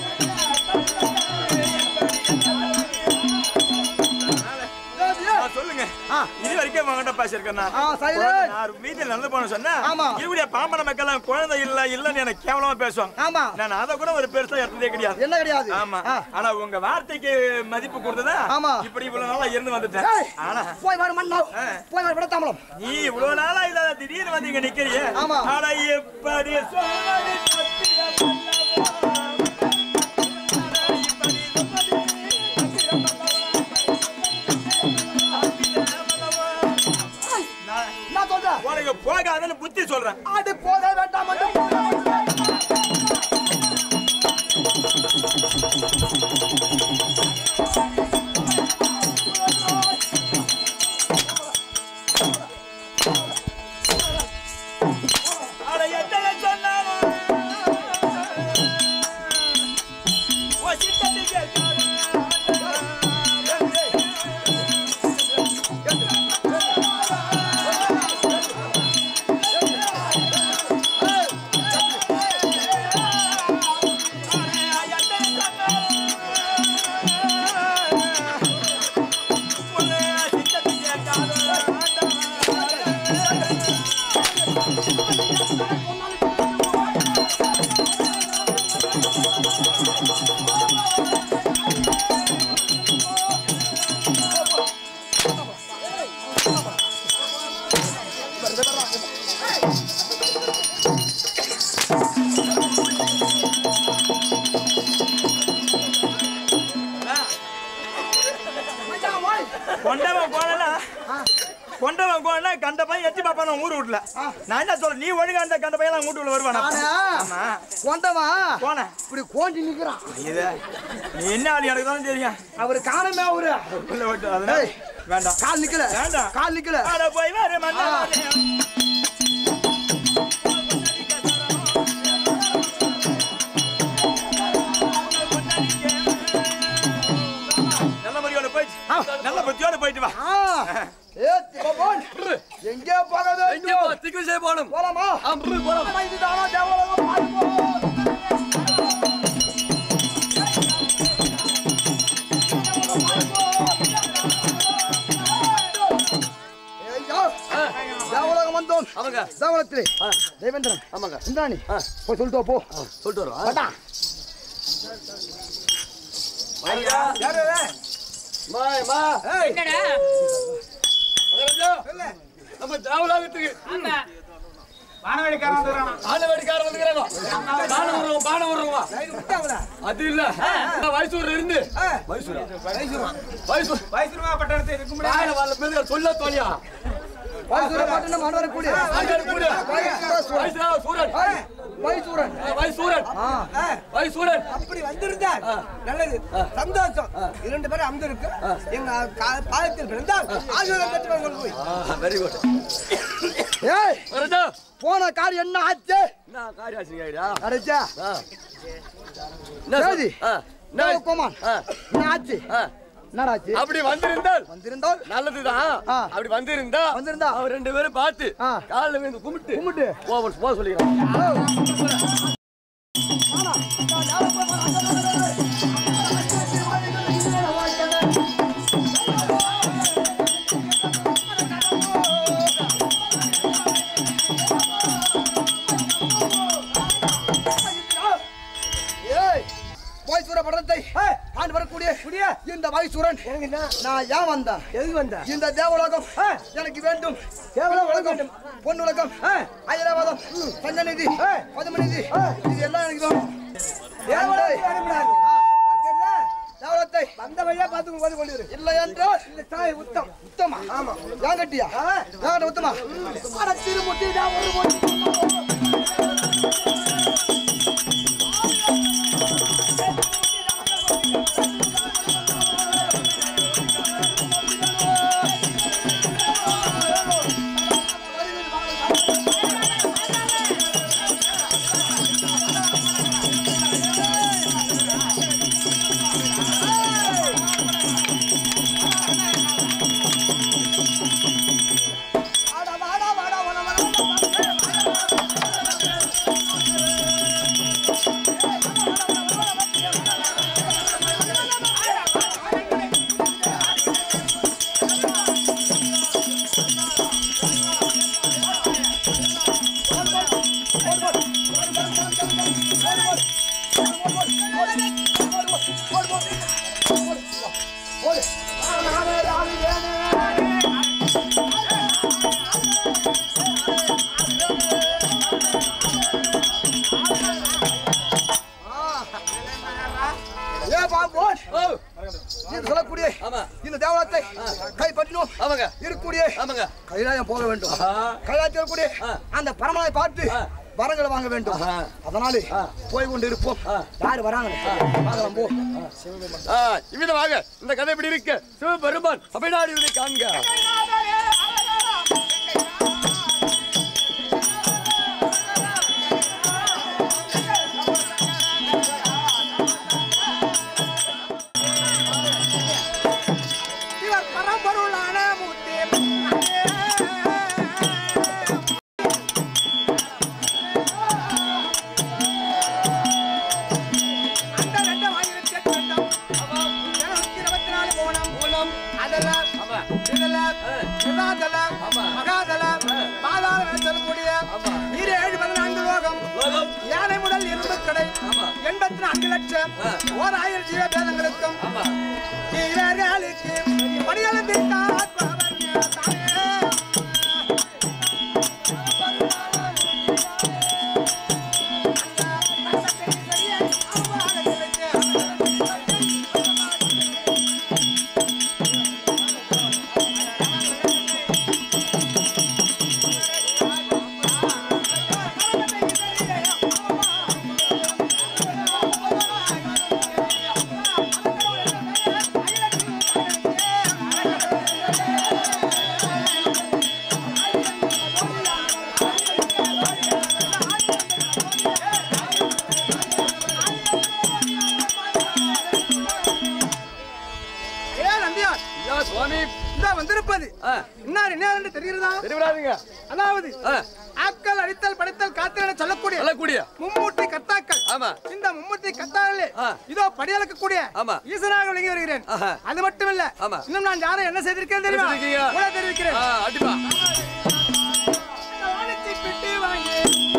ஏய், ஆ, சொல்லுங்க இது வரைக்கும் உங்ககிட்ட பேசியிருக்கேன்னா ஆ, silent. நான் வீட்டில் நடந்து போன சொன்னா ஆமா. இவருடைய பாம்பன மக்கள் குழந்தை இல்ல இல்லன்னு எனக்கு கேவலமா பேசுவாங்க ஆமா நான் அதை கூட ஒரு பெருசா எடுத்ததே கிடையாது என்ன கிடையாது ஆமா ஆ. ஆனா உங்க வார்த்தைக்கு மதிப்பு கொடுத்ததா ஆமா. இப்படி இவ்வளவு நாளா இருந்து வந்துட்டேன் ஏய், ஆனா போய் வர மண்ணா ஆ. போய் வர விட தாம்பரம் நீ இவ்வளவு நாளா இல்லாத திடீர்னு வந்து இங்க நிக்கிறியே ஆமா. ஆனா எப்படி சொல்வது தப்பிட நான் என்ன சொல்ற உனக்கு போகாதன்னு புத்தி சொல்றேன் ஆடு போக வேண்டாம் என்று அட எத்தனை சொன்னாலும் உன் சித்தத்தை கேட்காத. கொண்டவன் போனா கொண்டவன் போனா கண்ட பையன் எட்டி பாப்பான ஊரு விடல நான் என்ன சொல்றேன் நீ ஒழுங்கா அந்த கண்ட பையன் வீட்டுக்குள்ள வருவானா நானா ஆமா கொண்டவா போனேன் இப்படி கோண்டி நிக்கிறான் இது நீ என்ன ஆளு எனக்கு தானே தெரியும் அவரு காணமே அவரு உள்ள விட்டு அதனால ஏய். வேண்டாம் கால் நிக்கல வேண்டாம். கால் நிக்கல அட போய் வேறு மண்ணா நல்ல முறையோட போயிட்டு நல்ல புத்தியோட போயிட்டு வா ஆ ஏ திபோன் எங்கே போக வேண்டும் திக்கு செய்ய போகணும் போலாமா அம்பு போலாம் இதுதானா தேவலோகம் பார்ப்போம் ஐயோ தேவலோகம் தாவளத்திலே தேவேந்திரன் ஆமாங்க இந்தாணி போய் சொல்லிட்டு வா, போ சொல்லிட்டு வரோம் வாடா. மா மா என்னடா நம்ம தேவலாகத்துக்கு ஆமா வானவெளிக்காரன் வந்துடுறானா ஆனவேடிக்காரன் வந்துக்கிறாங்க பானை விடுறோம் பானை விடுறோம் அது இல்ல வயசூர்ல இருந்து வயசூரா வயசூர் வயசுருவா பட்டணத்தை இருக்கும் முடியாது பானை வரல பேரு சொல்ல தோழியா வாய்சூரன் பட்டணம் ஆண்டவரக்கூடிய வயசுரா சூரன் வாய்சூரன் வயசூரன் வயசூரன் அப்படி வந்திருந்தால் நல்லது சந்தோஷம் இரண்டு பேரும் அமர்ந்திருக்கு எங்க கா- பாதத்தில் பிறந்தால் ஆசீர்வாதம் பெற்றவர்கள் போய் வெரி குட் ஏய் வரதா போன கார் என்ன ஆச்சு என்ன காரியம் ஆச்சுங்கடா அடைச்சா என்ன சரி. ஆ நான் கோமான் ஆ. என்ன ஆச்சு ஆ. என்னடா ஆச்சு அப்படி வந்திருந்தால் வந்திருந்தால் நல்லதுதான் ஆ. அப்படி வந்திருந்தா வந்திருந்தா? அவர் ரெண்டு பேரும் பார்த்து ஆ. காலில் விழுந்து கும்பிட்டு கும்பிட்டு. போவன் போக சொல்லிக்கிறான் ஏய் வாய்சூர படத்தை ஆண்டு வரக்கூடிய இந்த வாய்சூரன் நான் ஏன் வந்தேன் எது வந்தேன் இந்த தேவலோகம் எனக்கு வேண்டும் தேவலோகம் பொன்னுலகம் ஐராவதம் பஞ்சநிதி பதுமநிதி இது எல்லாம் எனக்கு வேணும் தேவலத்தை வந்த வழியா பார்த்து கொண்டு கொண்டு இல்லை என்றால் இல்லை தாய் உத்தம் உத்தமா ஆமா ஏன் கட்டியா ஏன் உத்தமா அட திருமுட்டி ஒரு முட்டி ஏ பாம்போன் ஓ நீ சொல்லக்கூடிய ஆமா இந்த தேவலத்தை கைப்பற்றினோம் ஆமாங்க இருக்கக்கூடிய ஆமாங்க கைலாயம் போக வேண்டும் ஆஹா. கைலாயத்தில் இருக்கக்கூடிய ஆ. அந்த பரமனை பார்த்து ஆ. வரங்களை வாங்க வேண்டும் ஆஹா. அதனாலே ஆ. போய் கொண்டு இருப்போம் ஆ. யாரு வராங்க பார்க்கலாம் போ ஆ, இவ்விதமாக இந்த கதை எப்படி இருக்கு சிவபெருமான் சபைநாடு இதை காண்க இவர் பரம்பொருளான மூர்த்தி அந்த ரெண்டாம் ஆயிரத்தி எட்டு ரெண்டாம் இருநூத்தி இருபத்தி நாலு மூலம் மூலம் அதெல்லாம் இதெல்லாம் சுதாதலம் மகாதலம் பாதாளம் என சொல்லக்கூடிய இரு ஏழு பதினான்கு லோகம் யானை முதல் இரும்பு கடை எண்பத்தி நான்கு லட்சம் ஓர் ஆயிரம் ஜீவ பேதங்களுக்கும் இவர்களுக்கு பணியளந்து காப்பவர் தானே. ஏ நந்தியார் ஐயா சுவாமி இந்த வந்திருப்பது ஆ, இன்னார் என்ன என்று தெரிகிறதா தெரிவிடாதீங்க அதாவது ஆ, ஆக்கல் அடித்தல் படைத்தல் காத்தல் என சொல்லக்கூடிய சொல்லக்கூடிய மும்மூர்த்தி கர்த்தாக்கள் ஆமா இந்த மும்மூர்த்தி கர்த்தாக்களே ஆ. இதோ படியளக்கக்கூடிய ஆமா. ஈசனாக விளங்கி வருகிறேன் ஆஹா. அது மட்டுமல்ல ஆமா. இன்னும் நான் யாரை என்ன செய்திருக்கேன் தெரியுமா என்ன செய்திருக்கீங்க? கூட தெரிவிக்கிறேன் ஆ, அடிப்பா வாணிச்சி பிட்டு வாங்கி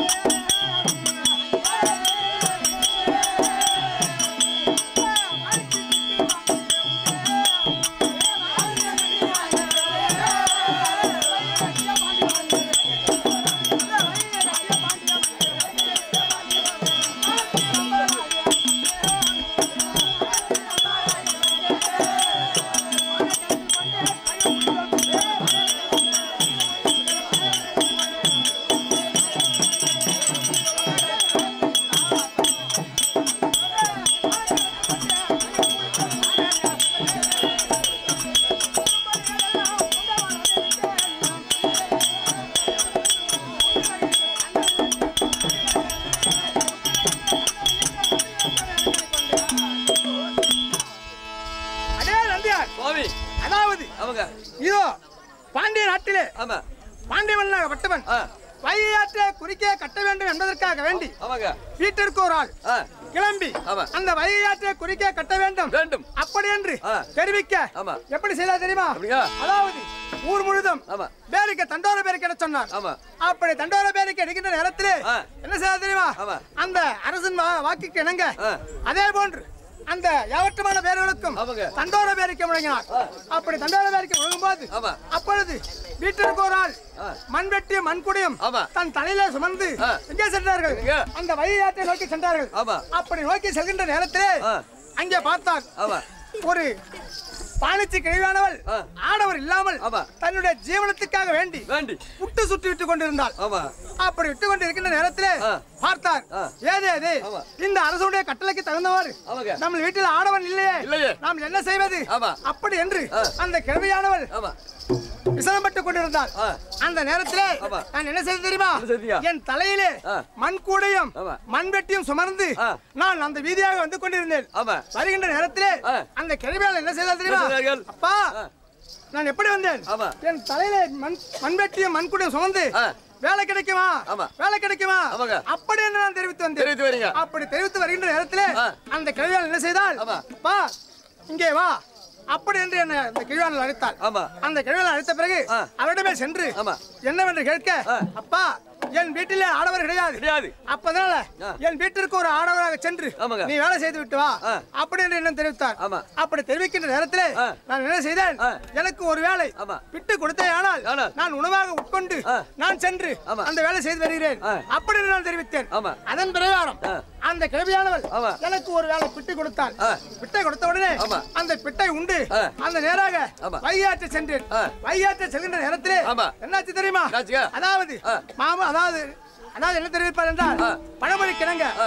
அடே நந்தியார் சுவாமி அதாவது அவங்க இதோ பாண்டிய நாட்டிலே ஆமா பாண்டிய மன்னனாகப்பட்டவன் ஆ வையாற்றை குறுக்கே கட்ட வேண்டும் என்பதற்காக வேண்டி அவங்க வீட்டிற்கு ஒரு ஆள் ஆ கிளம்பி ஆமா. அந்த வையாற்றை குறுக்கே கட்ட வேண்டும் வேண்டும் அப்படி என்று ஆ. தெரிவிக்க ஆமா. எப்படி செய்தார் தெரியுமா அப்படியா? அதாவது ஊர் முழுதும் ஆமா. பேரிக்க தண்டோர பேரிக்க என சொன்னார் ஆமா. அப்படி தண்டோர பேரிக்க எடுக்கின்ற நேரத்திலே ஆ. என்ன செய்தார் தெரியுமா ஆமா. அந்த அரசன் வா- வாக்குக்கு இணங்க ஆ. அதே போன்று அந்த யாவற்றமான பேர்களுக்கும் அவங்க. தண்டோர பேரிக்க முழங்கினார் அப்படி தண்டோர பேரிக்க முழங்கும் போது ஆமா. அப்பொழுது வீட்டிற்கு ஒரு ஆள் ஆ. மண்வெட்டி மண்குடியும் ஆமா. தன் தலையில சுமந்து ஆ. எங்கே சென்றார்கள் எங்க? அந்த வையாற்றை நோக்கி சென்றார்கள் ஆமா. அப்படி நோக்கி செல்கின்ற நேரத்திலே ஆ. அங்கே பார்த்தார் ஆமா. ஒரு பாணிச்சி கிழவியானவள் ஆ. ஆடவர் இல்லாமல் ஆமா. தன்னுடைய ஜீவனத்துக்காக வேண்டி வேண்டி புட்டு சுற்றி விட்டுக் கொண்டிருந்தாள் ஆமா அப்படி விட்டு கொண்டு இருக்கின்ற நேரத்திலே ஆ. பார்த்தார் ஆ. ஏது ஏது ஆமா. இந்த அரசுடைய கட்டளைக்கு தகுந்தவாறு ஆமாங்க. நம்ம வீட்டில் ஆடவன் இல்லையே இல்லையே. நாம் என்ன செய்வது ஆமா. அப்படி என்று ஆ. அந்த கிழவியானவள் ஆமா விசனப்பட்டு கொண்டிருந்தாள் ஆ. அந்த நேரத்திலே ஆமா. நான் என்ன செய்து தெரியுமா என்ன செய்தியா? என் தலையிலே ஆ. மண் கூடையும் ஆமா. மண்வெட்டியும் சுமர்ந்து ஆ. நான் அந்த வீதியாக வந்து கொண்டிருந்தேன் ஆமா வருகின்ற நேரத்திலே ஆ. அந்த கிழவியால் என்ன செய்தால் தெரியுமா என்ன செய்தார்கள்? அப்பா ஆ. நான் எப்படி வந்தேன் ஆமா. என் தலையில மண் மண்வெட்டியும் மண்குடையும் சுமந்து ஆ. வேலை கிடைக்குமா ஆமா. வேலை கிடைக்குமா ஆமாங்க. அப்படி என்று நான் தெரிவித்து வந்தேன் தெரிவித்து வரீங்க. அப்படி தெரிவித்து வருகின்ற நேரத்திலே ஆ. அந்த கிழவியால் என்ன செய்தால் ஆமா. அப்பா இங்கே வா அப்படி என்று என்னை அந்த கிழவியால் அழைத்தாள் ஆமா. அந்த கிழவியால் அழைத்த பிறகு ஆ. அவரிடமே சென்று ஆமா. என்னவென்று கேட்க ஆ. அப்பா என் வீட்டிலே ஆடவர் கிடையாது கிடையாது. அப்பதனால ஆ. என் வீட்டிற்கு ஒரு ஆடவராக சென்று ஆமாங்க. நீ வேலை செய்து விட்டு வா ஆ. அப்படி என்று என்ன தெரிவித்தார் ஆமா. அப்படி தெரிவிக்கின்ற நேரத்திலே ஆ. நான் என்ன செய்தேன் ஆ. எனக்கு ஒரு வேலை ஆமா. விட்டு கொடுத்தே ஆனால் ஆனால். நான் உணவாக உட்கொண்டு ஆ. நான் சென்று ஆமா. அந்த வேலை செய்து வருகிறேன் ஆ. அப்படி என்று நான் தெரிவித்தேன் ஆமா. அதன் பிரகாரம் ஆ. அந்த கிழவியானவள் ஆமா. எனக்கு ஒரு வேலை பிட்டு கொடுத்தாள் ஆ. பிட்டை கொடுத்த உடனே ஆமா. அந்த பிட்டை உண்டு ஆ. அந்த நேராக ஆமா. வையாற்று சென்றேன் ஆ. வையாற்று செல்கின்ற நேரத்திலே ஆமா. என்னாச்சு தெரியுமா என்னாச்சுங்க? அதாவது ஆ. மாமா அதாவது அதாவது என்ன தெரிவிப்பார் என்றால் ஆ. பழமொழி கிணங்க ஆ.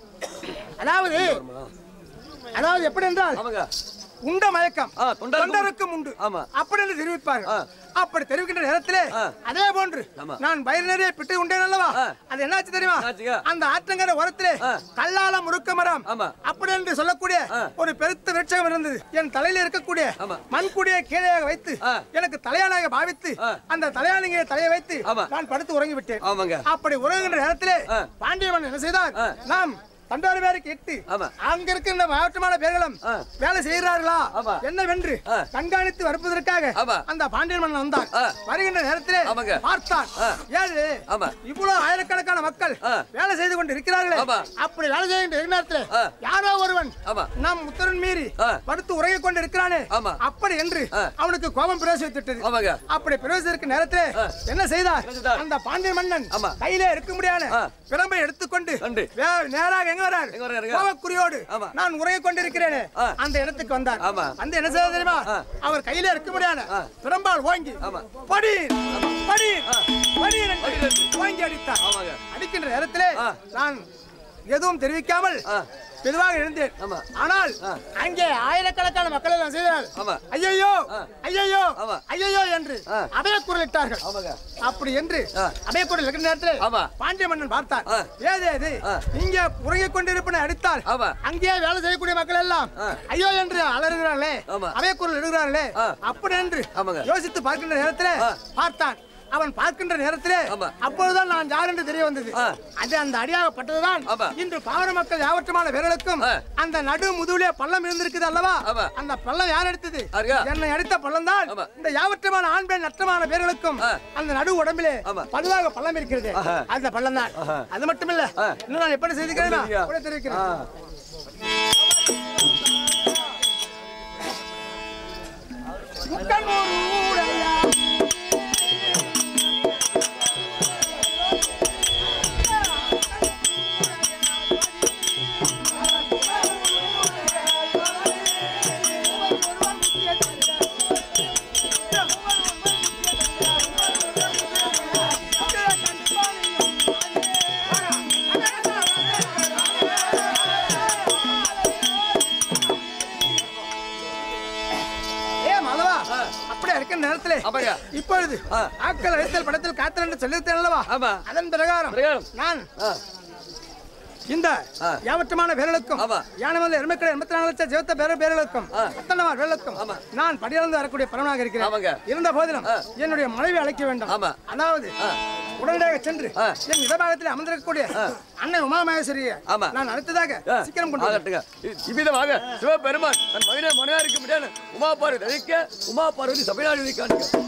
அதாவது அதாவது எப்படி என்றால் ஆமாங்க உண்ட மயக்கம் ஆ, தொண்டருக்கும் தொண்டருக்கும் உண்டு ஆமா. அப்படி என்று தெரிவிப்பார்கள் ஆ. அப்படி தெரிவிக்கின்ற நேரத்திலே ஆ. அதே போன்று ஆமா. நான் வயிறு நிறைய பிட்டு உண்டேன் அல்லவா ஆ. அது என்னாச்சு தெரியுமா என்னாச்சுங்க? அந்த ஆற்றங்கரை ஓரத்திலே ஆ. கல்லால முறுக்க மரம் ஆமா. அப்படி என்று சொல்லக்கூடிய ஆ. ஒரு பெருத்த விருட்சம் இருந்தது என் தலையில இருக்கக்கூடிய ஆமா. மண்குடியை கீழே வைத்து ஆ. எனக்கு தலையானாக பாவித்து ஆ. அந்த தலையானியை தலையை வைத்து ஆமா. நான் படுத்து உறங்கி விட்டேன் ஆமாங்க அப்படி உறங்குகின்ற நேரத்திலே ஆ. பாண்டியவன் என்ன செய்தார் ஆ. நாம் தண்டாறு பேருக்கு எட்டு ஆமா. அங்க இருக்கின்ற மாவட்டமான பேர்களும் ஆ. வேலை செய்கிறார்களா ஆமா. என்னவென்று ஆ. கண்காணித்து வருவதற்காக ஆமா. அந்த பாண்டியன் மன்னன் வந்தான் ஆ. வருகின்ற நேரத்திலே ஆமாங்க. பார்த்தான் ஆ. ஏழு ஆமா. இவ்வளவு ஆயிரக்கணக்கான மக்கள் ஆ. வேலை செய்து கொண்டு இருக்கிறார்களே ஆமா. அப்படி வேலை செய்கின்ற நேரத்தில் ஆ. யாரோ ஒருவன் ஆமா. நம் உத்தரன் மீறி ஆ. படுத்து உறங்கிக் கொண்டு இருக்கிறானே ஆமா. அப்படி என்று ஆ. அவனுக்கு கோபம் பிரவேசித்துட்டது ஆமாங்க அப்படி பிரவேசிக்க நேரத்தில் ஆ. என்ன செய்தார் என்ன செய்தார்? அந்த பாண்டிய மன்னன் ஆமா. கையிலே இருக்க முடியாத ஆ. பிரம்பை எடுத்துக்கொண்டு கண்டு. வே- நேராக எங்க வரார் எங்க வராருங்க? கோபக்குறியோடு ஆமா. நான் உறங்கிக் கொண்டிருக்கிறேனே ஆ. அந்த இடத்துக்கு வந்தார் ஆமா. வந்து என்ன செய்ய தெரியுமா ஆ. அவர் கையிலே இருக்க முடியாத ஆ. பிரம்பால் ஓங்கி ஆமா. படி படி ஆ. படி என்று படி என்று. ஓங்கி அடித்தார் ஆமாங்க அடிக்கின்ற நேரத்திலே ஆ. நான் எதுவும் தெரிவிக்காமல் ஆ. மெதுவாக எழுந்தேன் ஆமா. ஆனால் ஆ. அங்கே ஆயிரக்கணக்கான மக்கள் எல்லாம் செய்தார் ஆமா. ஐயோ ஆ. ஐயோ ஆமா. ஐயோ என்று ஆ. அபயக்குரல் இட்டார்கள் ஆமாங்க அப்படி என்று ஆ. அபயக்குரல் இருக்கிற நேரத்தில் ஆமா. பாண்டிய மன்னன் பார்த்தார் ஆ. ஏது ஏது ஆ. இங்கே உறங்கிக் கொண்டிருப்பனை அடித்தால் ஆமா. அங்கேயே வேலை செய்யக்கூடிய மக்கள் எல்லாம் ஆ. ஐயோ என்று அலறுகிறார்களே ஆமா. அபயக்குரல் இடுகிறார்களே ஆ. அப்படி என்று ஆமாங்க. யோசித்து பார்க்கின்ற நேரத்தில் ஆ. பார்த்தான் அவன் பார்க்கின்ற நேரத்திலே ஆமா. அப்பொழுதுதான் நான் யார் என்று தெரிய வந்தது ஆ. அது அந்த அடியாகப்பட்டதுதான் ஆமா. இன்று பாவர மக்கள் யாவற்றமான வீரர்களுக்கும் ஆ. அந்த நடு முதுவிலே பள்ளம் இருந்திருக்குது அல்லவா ஆமா. அந்த பள்ளம் யார் எடுத்தது யாருங்க? என்னை அடித்த பள்ளம் தான் ஆமா. இந்த யாவற்றமான ஆண் பெண் நற்றமான வீரர்களுக்கும் ஆ. அந்த நடு உடம்பிலே ஆமா. பதுவாக பள்ளம் இருக்கிறது ஆஹா. அந்த பள்ளம் தான் அது மட்டுமில்ல ஆ. இன்னும் நான் எப்படி செய்திருக்கிறேன் சொல்லுங்க. கூட தெரிவிக்கிறேன் ஏ மாதவா அப்படியே இருக்கிற நேரத்திலே ஆமாங்க. இப்பொழுது ஆ. ஆக்கள் அழைத்தல் படத்தில் காத்தல் என்று சொல்லியிருத்தேன் அல்லவா ஆமா. அதன் பிரகாரம் பிரகாரம். நான் ஆ. இந்த ஆ. யாவற்றமான பேர்களுக்கும் ஆமா. யானமல்ல எருமைக்கடை எண்பத்தி நாலு லட்சம் ஜெவத்த பேர பேர்களுக்கும் ஆ. பத்தனவார் பேர்களுக்கும் ஆமா. நான் படியிலிருந்து வரக்கூடிய பரவனாக இருக்கிறேன் ஆமாங்க. இருந்த போதிலும் ஆ. என்னுடைய மனைவி அழைக்க வேண்டும் ஆமா. அதாவது ஆ. உடனடியாக சென்று ஆ. என் இடபாகத்தில் அமர்ந்திருக்கக்கூடிய அன்னை உமாமகேஸ்வரியை ஆமா. நான் அழைத்ததாக ஆ. சீக்கிரம் கொண்டு வா. ஆகட்டுங்க. இ- இவ்விதமாக சிவபெருமான் தன் மகனே மனையா இருக்க முடியாது உமா பார்வதி அழிக்க உமா பார்வதி சபையாடி காண்க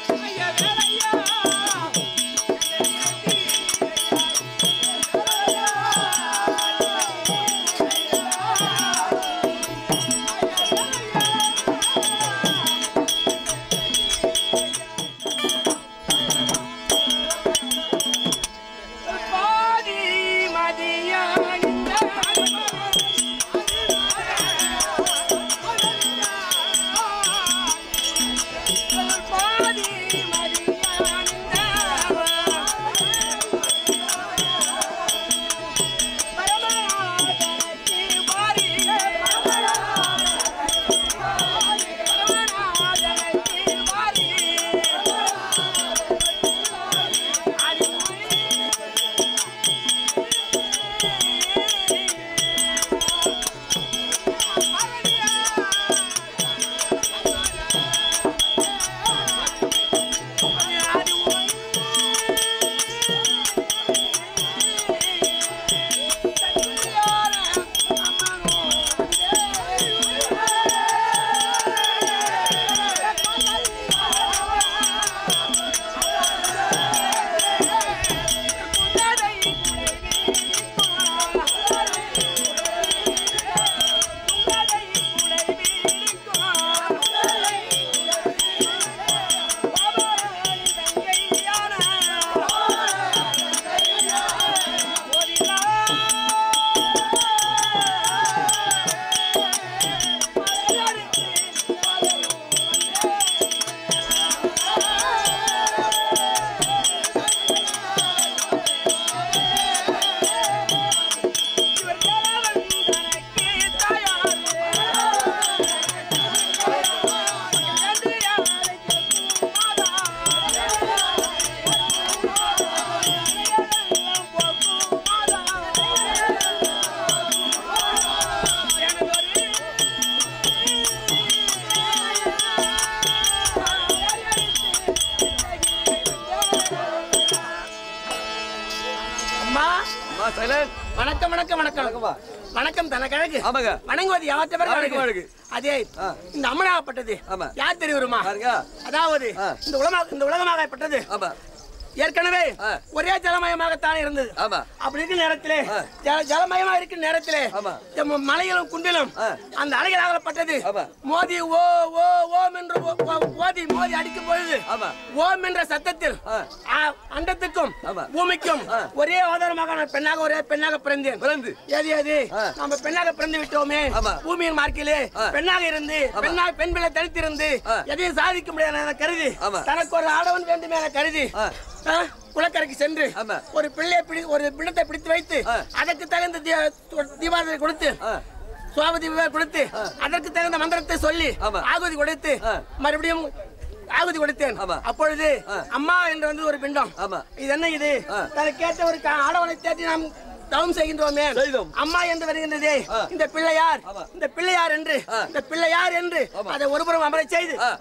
அம்மா அம்மா சைலன் வணக்கம் வணக்கம் வணக்கம் வணக்கம்மா. வணக்கம் தனக்கழகு ஆமாங்க. வணங்குவது யாவற்ற பேர் வணக்கம், வணங்கு. வணங்கு. அதே ஆ. இந்த அம்மனாகப்பட்டது ஆமா. யார் தெரியுமா யாருங்க? அதாவது ஆ. இந்த உலகம் இந்த உலகமாகப்பட்டது ஆமா ஏற்கனவே ஆ. ஒரே ஜலமயமாகத்தான் இருந்தது ஆமா அப்படி இருக்கிற நேரத்திலே ஆ. ஜல- ஜலமயமா இருக்கிற நேரத்திலே ஆமா. இந்த ம- மலையிலும் குண்டிலும் ஆ. அந்த அலைகள் ஆகப்பட்டது ஆமா. மோதி ஓ ஓ ஓம் என்று ஓ- ஓ- ஓதி மோதி அடிக்கும் பொழுது ஆமா. ஓம் என்ற சத்தத்தில் ஆ. ஆ, அண்டத்துக்கும் ஆமா. பூமிக்கும் ஆ. ஒரே ஆதாரமாக நான் பெண்ணாக ஒரே பெண்ணாக பிறந்தேன் பிறந்து. ஏது ஏது ஆ. நம்ம பெண்ணாக பிறந்து விட்டோமே ஆமா. பூமியின் மார்க்கிலே ஆ. பெண்ணாக இருந்து ஆமா. பெண்ணாக பெண் பிள்ளை தனித்திருந்து ஆ. எதையும் சாதிக்க முடியாது என கருதி ஆமா. தனக்கு ஒரு ஆடவன் வேண்டுமே என கருதி ஆ. ஆ, குளக்கரைக்கு சென்று ஆமா. ஒரு பிள்ளையை பிடி ஒரு பிள்ளத்தை பிடித்து வைத்து ஆ. அதற்கு தகுந்த தீ- தீபாவளி கொடுத்து ஆ. சுவாபதி கொடுத்து அதற்கு தகுந்த மந்திரத்தை சொல்லி ஆமா. ஆகுதி கொடுத்து ஆ. மறுபடியும் ஆகுதி கொடுத்தேன் ஆமா. அப்பொழுது ஆ. அம்மா என்று வந்து ஒரு பிண்டம் ஆமா. இது என்ன இது ஆ. தனக்கு கேட்ட ஒரு க- ஆடவனை தேடி நாம் தவம் செய்கின்றோமே செய்தோம். அம்மா என்று வருகின்றதே ஆ. இந்த பிள்ளையார் ஆமா. இந்த பிள்ளையார் என்று ஆ. இந்த பிள்ளையார் என்று ஆமா. அதை ஒருபுறம் அமரச் செய்து ஆ.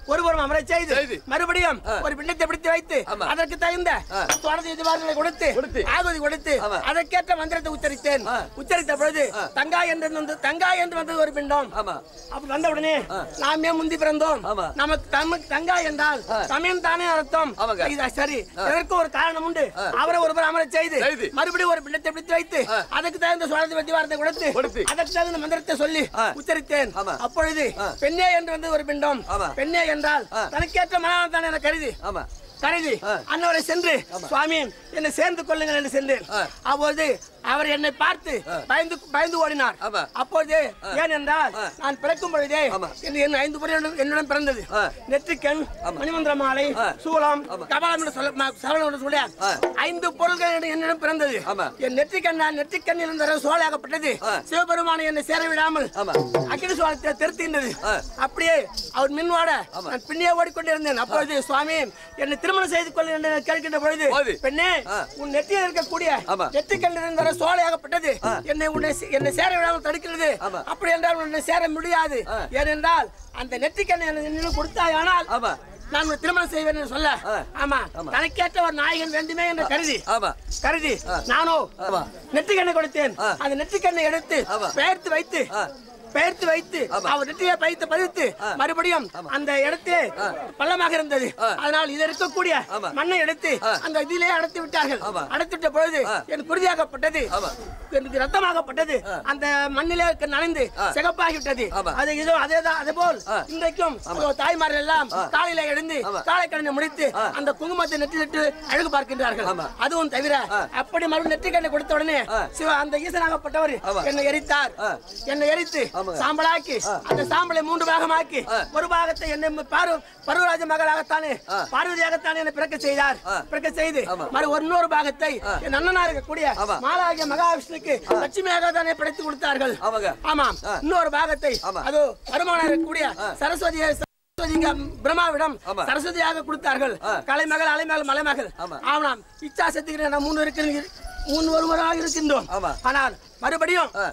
ஒருவரும் அமர செய்து செய்து. மறுபடியும் ஆ. ஒரு பிண்டத்தை பிடித்து வைத்து ஆமா. அதற்கு தகுந்த ஆ. சுவாரதி எதிர்பார்ப்புகளை கொடுத்து கொடுத்து. ஆகுதி கொடுத்து ஆமா. அதற்கேற்ற மந்திரத்தை உச்சரித்தேன் ஆ. உச்சரித்த பொழுது ஆ. தங்கா என்று வந்து தங்கா என்று வந்தது ஒரு பிண்டம் ஆமா அப்படி வந்த உடனே நாமே முந்தி பிறந்தோம் ஆமா. நமக்கு தமிழ் தங்கா என்றால் ஆ. தமிழ் தானே அர்த்தம் ஆமாங்க. இது சரி இதற்கு ஒரு காரணம் உண்டு அவரை ஒருவர் அமர செய்து செய்து. மறுபடியும் ஒரு பிண்டத்தை பிடித்து வைத்து ஆ. அதுக்கு தகுந்த சுவாரதி வெற்றி வார்த்தை கொடுத்து கொடுத்து. அதற்கு தகுந்த மந்திரத்தை சொல்லி ஆ. உச்சரித்தேன் ஆமா. அப்பொழுது ஆ. பெண்ணே என்று வந்து ஒரு பிண்டம் ஆமா. பெண்ணே என்றால் ஆ. தனக்கேற்ற மனம் தான் என கருதி ஆமா கருதி ஆ. அன்னவரை சென்று சுவாமி என்னை சேர்ந்து கொள்ளுங்கள் என்று சென்றேன் ஆ. அப்பொழுது அவர் என்னை பார்த்து பயந்து பயந்து ஓடினார் ஆமா. அப்பொழுது ஏன் என்றால் ஆ. நான் பிறக்கும் பொழுதே ஆமா. என் என் ஐந்து பொருள் என்னுடன் என்னுடன் பிறந்தது ஆ. நெற்றிக்கண் மணிமந்திர மாலை ஆ. சூலம் கபாலம் என்று சொல்ல ம- சரவணம் என்று சொல்ல ஆ. ஐந்து பொருள்கள் என்னுடன் என்னிடம் பிறந்தது ஆமா. என் நெற்றிக்கண் நான் நெற்றிக்கண்ணில் இருந்த சோழாகப்பட்டது ஆ. சிவபெருமானை என்னை சேர விடாமல் ஆமா. அக்கினி சோழத்தை தெருத்தின்றது ஆ. அப்படியே அவர் மின்வாட ஆமா. நான் பின்னே ஓடிக்கொண்டிருந்தேன் அப்பொழுது சுவாமி என்னை திருமணம் செய்து கொள்ள என்று கேட்கின்ற பொழுது போது. பெண்ணே ஆ. உன் நெற்றியில் இருக்கக்கூடிய ஆமா. நெற்றிக்கண்ணில் வர சோலையாகப்பட்டது என்னை உன்னை சே- என்னை சேர விடாமல் தடுக்கிறது ஆமா. அப்படி என்றால் உன்னை சேர முடியாது ஆ. ஏனென்றால் அந்த நெற்றிக்கண்ணை எனக்கு இன்னும் கொடுத்தாயானால் ஆமா நான் உன்னை திருமணம் செய்வேன் என்று சொல்ல ஆ. ஆமா ஆமா. தனக்கேற்ற ஒரு நாயகன் வேண்டுமே என்று கருதி ஆமா கருதி நானோ ஆமா. நெற்றிக்கண்ணை கொடுத்தேன் ஆ. அந்த நெற்றிக்கண்ணை எடுத்து ஆமா. பெயர்த்து வைத்து ஆ. பெயர்த்து வைத்து ஆமா. அவர் நெற்றியை பைத்து பதித்து மறுபடியும் அந்த இடத்தே பள்ளமாக இருந்தது அதனால் இது இருக்கக்கூடிய ஆமா. மண்ணை எடுத்து ஆ. அந்த இதிலே அடைத்து விட்டார்கள் ஆமா. அடைத்து விட்ட பொழுது ஆ. எனக்கு குருதியாகப்பட்டது ஆமா. எனக்கு ரத்தமாகப்பட்டது அந்த மண்ணிலே நனைந்து சிகப்பாகி விட்டது ஆமா. அது இதோ அதேதான் அதே போல் ஆ. இன்றைக்கும் இதோ தாய்மார்கள் எல்லாம் காலையில எழுந்து ஆமா. காலை கடனை முடித்து அந்த குங்குமத்தை நெற்றிலிட்டு அழகு பார்க்கின்றார்கள் ஆமா. அதுவும் தவிர அப்படி மறு நெற்றி கண்ணை கொடுத்த உடனே ஆ. சிவ அந்த ஈசனாகப்பட்டவர் ஆமா. என்னை எரித்தார் ஆ. என்னை எரித்து ஆமாங்க. சாம்பலாக்கி அந்த சாம்பலை மூன்று பாகமாக்கி ஆ. ஒரு பாகத்தை என்னை பாரு பருவராஜ மகளாகத்தானே ஆ. பார்வதியாகத்தானே என்னை பிறக்க செய்தார் ஆ. பிறக்க செய்து ஆமா. மறு ஒரு இன்னொரு பாகத்தை என் அண்ணனா இருக்கக்கூடிய ஆமா. மாலாகிய மகாவிஷ்ணுக்கு லட்சுமியாக தானே படைத்து கொடுத்தார்கள் ஆமாங்க. ஆமாம் ஆ. இன்னொரு பாகத்தை ஆமா. அது வருமானம் இருக்கக்கூடிய சரஸ்வதியை சரஸ்வதிங்க பிரம்மாவிடம் ஆமா. சரஸ்வதியாக கொடுத்தார்கள் ஆ. கலைமகள் அலைமகள் மலைமகள் ஆமா. ஆமாம் இச்சா சக்திக்கு நாம் மூணு இருக்கிற மூணு ஒருவராக இருக்கின்றோம் ஆமா. ஆனால் மறுபடியும் ஆ.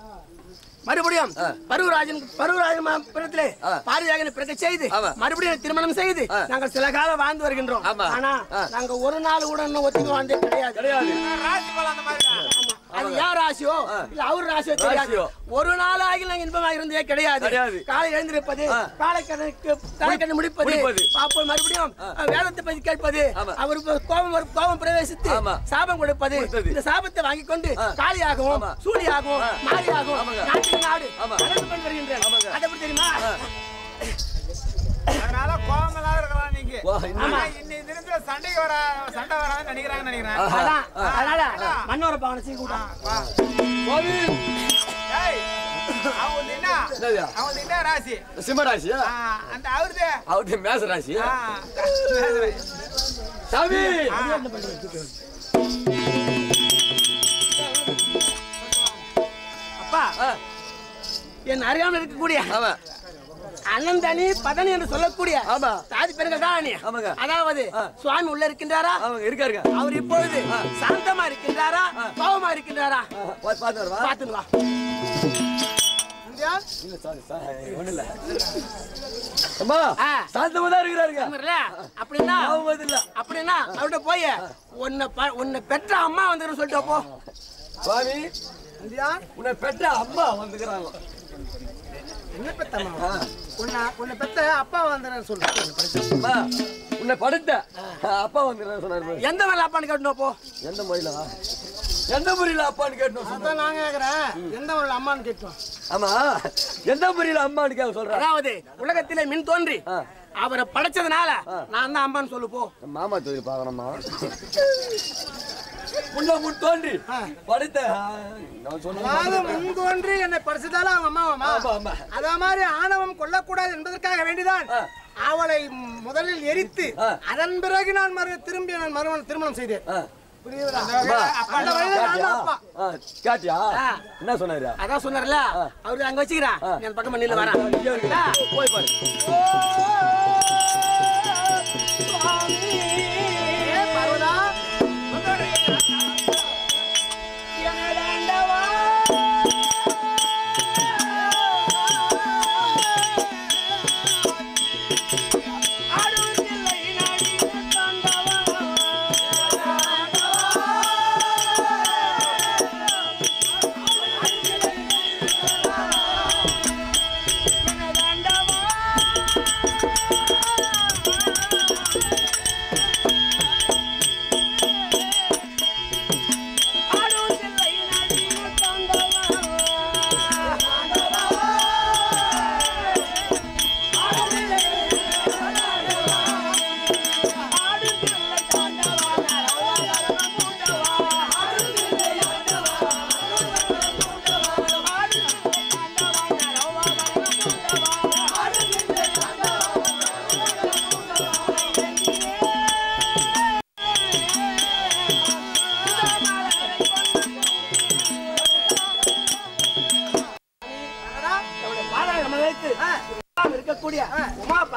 மறுபடியும் பருவராஜன் பருவராஜன் பிறத்திலே ஆ. பாரியாகனை பிறக்க செய்து ஆமா. மறுபடியும் திருமணம் செய்து ஆ. நாங்கள் சில காலம் வாழ்ந்து வருகின்றோம் ஆமா. ஆனா ஆ. நாங்க ஒரு நாள் கூட இன்னும் ஒத்துக்கு வாழ்ந்தே கிடையாது கிடையாது ராசி பலன் அந்த மாதிரி தான். அது யார் ராசியோ இல்ல அவர் ராசியோ தெரியாது ராசியோ. ஒரு நாளாகி நாங்க இன்பமாக இருந்தே கிடையாது கிடையாது. காலை எழுந்திருப்பது ஆ. காலை கணக்கு தலைக்கண்ணு முடிப்பது முடிப்பது. அப்போ மறுபடியும் வேதத்தை பத்தி கேட்பது ஆமா. அவருக்கு கோபம் வரும், கோபம் பிரவேசித்து ஆமா. சாபம் கொடுப்பது கொடுத்தது. இந்த சாபத்தை வாங்கி கொண்டு ஆ. காளியாகவும் ஆமா. சூழியாகவும் ஆ. நாளியாகவும் ஆமாங்க. நாட்டுக்கு நாடு ஆமா. நடந்து கொண்டு வருகின்றேன் ஆமாங்க. அதை எப்படி தெரியுமா அதனால கோவம் எல்லாம் இருக்கலாம் நீங்க வா, இன்னும் ஆனா இன்னைக்கு தினத்துல சண்டைக்கு வர சண்டை வராதுன்னு நினைக்கிறாங்கன்னு நினைக்கிறேன் அதான் அதனால மண்ணோர பாவனை செய்ய கூடாது வா. சுவாமி ஏய், அவன் என்ன என்னதுயா? அவன் என்ன ராசி சிம்மராசியா ஆ, அந்த அவருது அவரு மேச ராசி ஆ, சாமி அப்பா ஆ, என் அறியாமல் இருக்கக்கூடிய ஆமா அனந்தனி பதனி என்று சொல்லக்கூடிய ஆமா. சாதி பெண்கள் தான் ஆமாங்க. அதாவது ஆ. சுவாமி உள்ள இருக்கின்றாரா அவங்க இருக்காருங்க அவர் இப்பொழுது சாந்தமா இருக்கின்றாரா கோபமா இருக்கின்றாரா பாத்து வரவா பாத்துன்னு வா இல்ல சாரி சாரி ஒண்ணு இல்ல அம்மா ஆ. சாந்தமா தான் இருக்கிறாருங்க இல்ல? அப்படின்னா கோபம் இல்ல அப்படின்னா அவர்கிட்ட போய் உன்னை ப- உன்னை பெற்ற அம்மா வந்து சொல்லிட்டு போ சுவாமி உன்னை பெற்ற அம்மா வந்துக்கிறாங்க என்ன பெத்த அம்மா உன்னை உன்னை பெத்த அப்பா வந்து சொல்றேன் அம்மா உன்னை படுத்த அப்பா வந்துக்கிறாங்க சொன்னாரு பாரு. எந்த வேலை அப்பான்னு கேட்டு போ எந்த முறையில எந்த முறையில அப்பான்னு கேட்டோம் அதான் நான் கேக்குறேன் எந்த வேலை அம்மான்னு கேட்டோம் ஆமா எந்த முறையில அம்மான்னு கேட்க சொல்ற அதாவது உலகத்திலே மின் தோன்றி ஆ. அவரை படைச்சதுனால நான் தான் அம்மான்னு சொல்லு போ மாமா தொழில் பார்க்கணுமா முன்ன முன் தோன்றி படுத்த நான் சொன்னது அதாவது முன் தோன்றி என்னை படைச்சதால அவங்க அம்மாவாமா ஆமா, ஆமா. அத மாதிரி ஆணவம் கொல்லக்கூடாது என்பதற்காக வேண்டிதான் ஆ. அவளை முதலில் எரித்து ஆ. அதன் பிறகு நான் மறு திரும்பி நான் மறுமணம் திருமணம் செய்தேன் ஆ. புரியுதா அம்மா, அந்த வழியில நான் கேட்டியா? தான் அப்பா ஆ, கேட்டியா ஆ. என்ன சொன்னாரு அதான் சொன்னார்ல அவரு அங்க வச்சுக்கிறான் நீ அந்த பக்கம் பண்ணில வரேன் இங்கே இருக்கு. போய் பாரு பர்வதா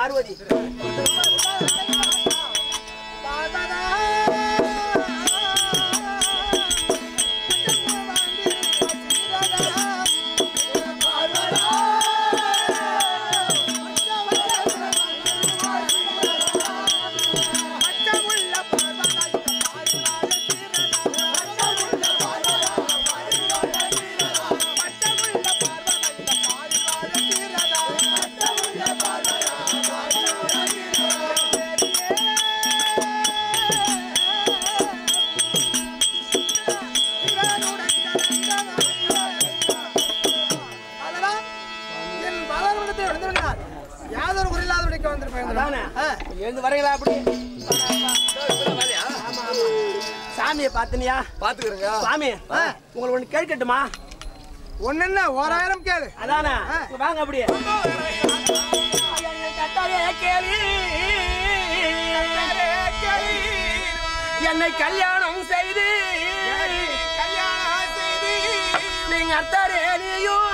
பார்வதி அதெல்லாம் என் வளர்வனத்தை விழுந்துவிட்டார் யாதொரு குறையில்லாதபடிக்கு வந்திருப்பேன் எழுந்து வரீங்களா அப்படி ஆமா, ஆமா. சாமியை பாத்தினியா பாத்துக்கிறேங்க சாமி உங்களுக்கு ஒண்ணு கேட்கட்டுமா ஒன்னு என்ன ஓராயிரம் கேளு அதானே இங்க வாங்க அப்படியே கட்டாரே கேளு என்னை கல்யாணம் செய்து கல்யாணம் செய்து நீங்க அத்தரேனியும்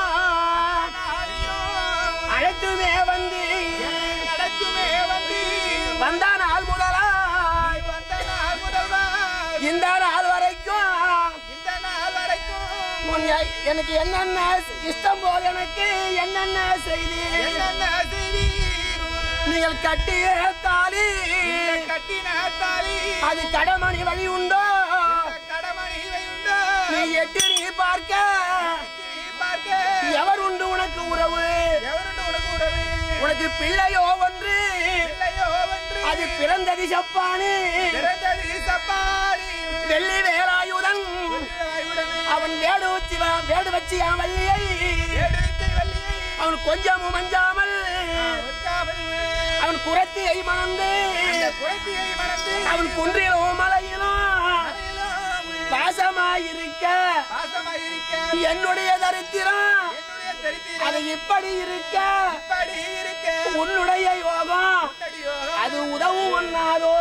அழைத்துமே வந்து நடக்குமே வந்து வந்த நாள் முதலா வந்த நாள் முதல்வர் இந்த நாள் வரைக்கும் இந்த நாள் வரைக்கும் உன் எ- எனக்கு என்னென்ன இஷ்டம் போல் எனக்கு என்னென்ன செய்தி என்னென்ன செய்தி நீங்கள் கட்டிய தாலி கட்டின தாலி அது கடமணி வழி உண்டோ கடமணி உண்டோ நீ எட்டு நீ பார்க்க நீ பார்க்க எவர் உண்டு உனக்கு உறவு எவருண்டு உனக்கு உறவு உனக்கு பிள்ளையோ ஒன்று இல்லையோ ஒன்று அது பிறந்தது சப்பானி பிறந்தது சப்பாடி வெள்ளி வேலாயுதன் அவன் வேடு வச்சு வேடு வச்சு அவன் வள்ளியை எடுத்து வள்ளியை அவன் கொஞ்சமும் மஞ்சாமல் அவன் குரத்தியை மணந்து குழந்தையை மறந்து அவன் குன்றிலும் மலையிலும் பாசமாயிருக்க பாசமாயிருக்க என்னுடைய தரித்திரம் என்னுடைய தெரித்திரம் அது இப்படி இருக்க இப்படி இருக்க உன்னுடைய யோகம் யோகம் அது உதவும் ஒண்ணாதோ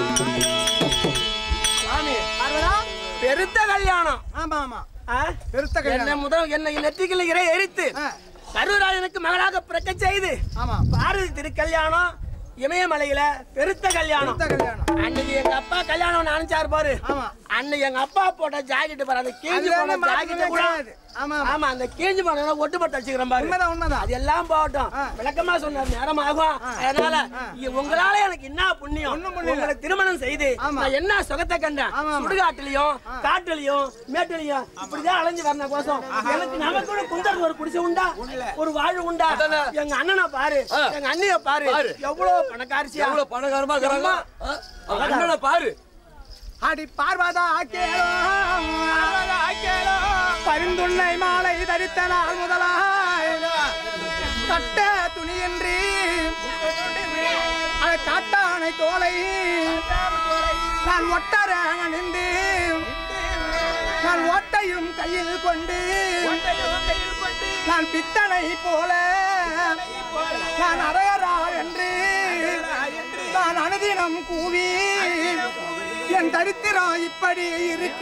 சாமி பெருத்த கல்யாணம் ஆமா ஆமா ஆ? பெருத்த என்ன முதல் என்னை நெற்றிகள் இறை எரித்து கருராஜனுக்கு மகளாக பிறக்க செய்து ஆமா பாரதி திருக்கல்யாணம் இமயமலையில பெருத்த கல்யாணம் பெருத்த கல்யாணம் அன்னைக்கு எங்க அப்பா கல்யாணம் நினைச்சாரு பாரு ஆமா. அன்னைக்கு எங்க அப்பா போட்ட ஜாக்கெட் பாரு அந்த கிழிஞ்சு அதுல போன என்ன ஜாக்கெட் மாற்றமே கூட கிடையாது. ஆமா ஆமா. ஆமா அந்த கிழிஞ்சு போன ஒட்டு போட்டு வச்சுக்கிறேன் பாரு உண்மைதான் உண்மைதான் அது எல்லாம் போகட்டும் ஆ. விளக்கமா சொன்ன நேரம் ஆகும் அதனால இ- உங்களால எனக்கு என்ன புண்ணியம் ஒண்ணும் புண்ணியம் உங்களை திருமணம் செய்து ஆமா. நான் என்ன சுகத்தை கண்டேன் ஆமா, ஆமா. சுடுகாட்டுலயும் காட்டுலயும் மேட்டுலயும் இப்படிதான் அலைஞ்சு வரன கோசம் எனக்கு நமக்கு கூட குந்தர் ஒரு குடிசை உண்டா ஒரு வாழ்வு உண்டா எங்க அண்ணனை பாரு எங்க அண்ணிய பாரு பாரு. எவ்வளவு பணக்காரிசியா எவ்வளவு பணக்காரமா இருக்கிறாங்க ஆ? அவங்க அண்ணனை பாரு அடி பார்வதா கேளோ கேளோ பரிந்துண்ணை மாலை தரித்த நாள் முதலாய் கட்ட துணியின்றி அது காட்டானை தோலை நான் ஒட்டர அணிந்து நான் ஓட்டையும் கையில் கொண்டு நான் பித்தனை போல நான் அரையரா என்று நான் அனுதினம் கூவி என் தரித்திரம் இப்படி இருக்க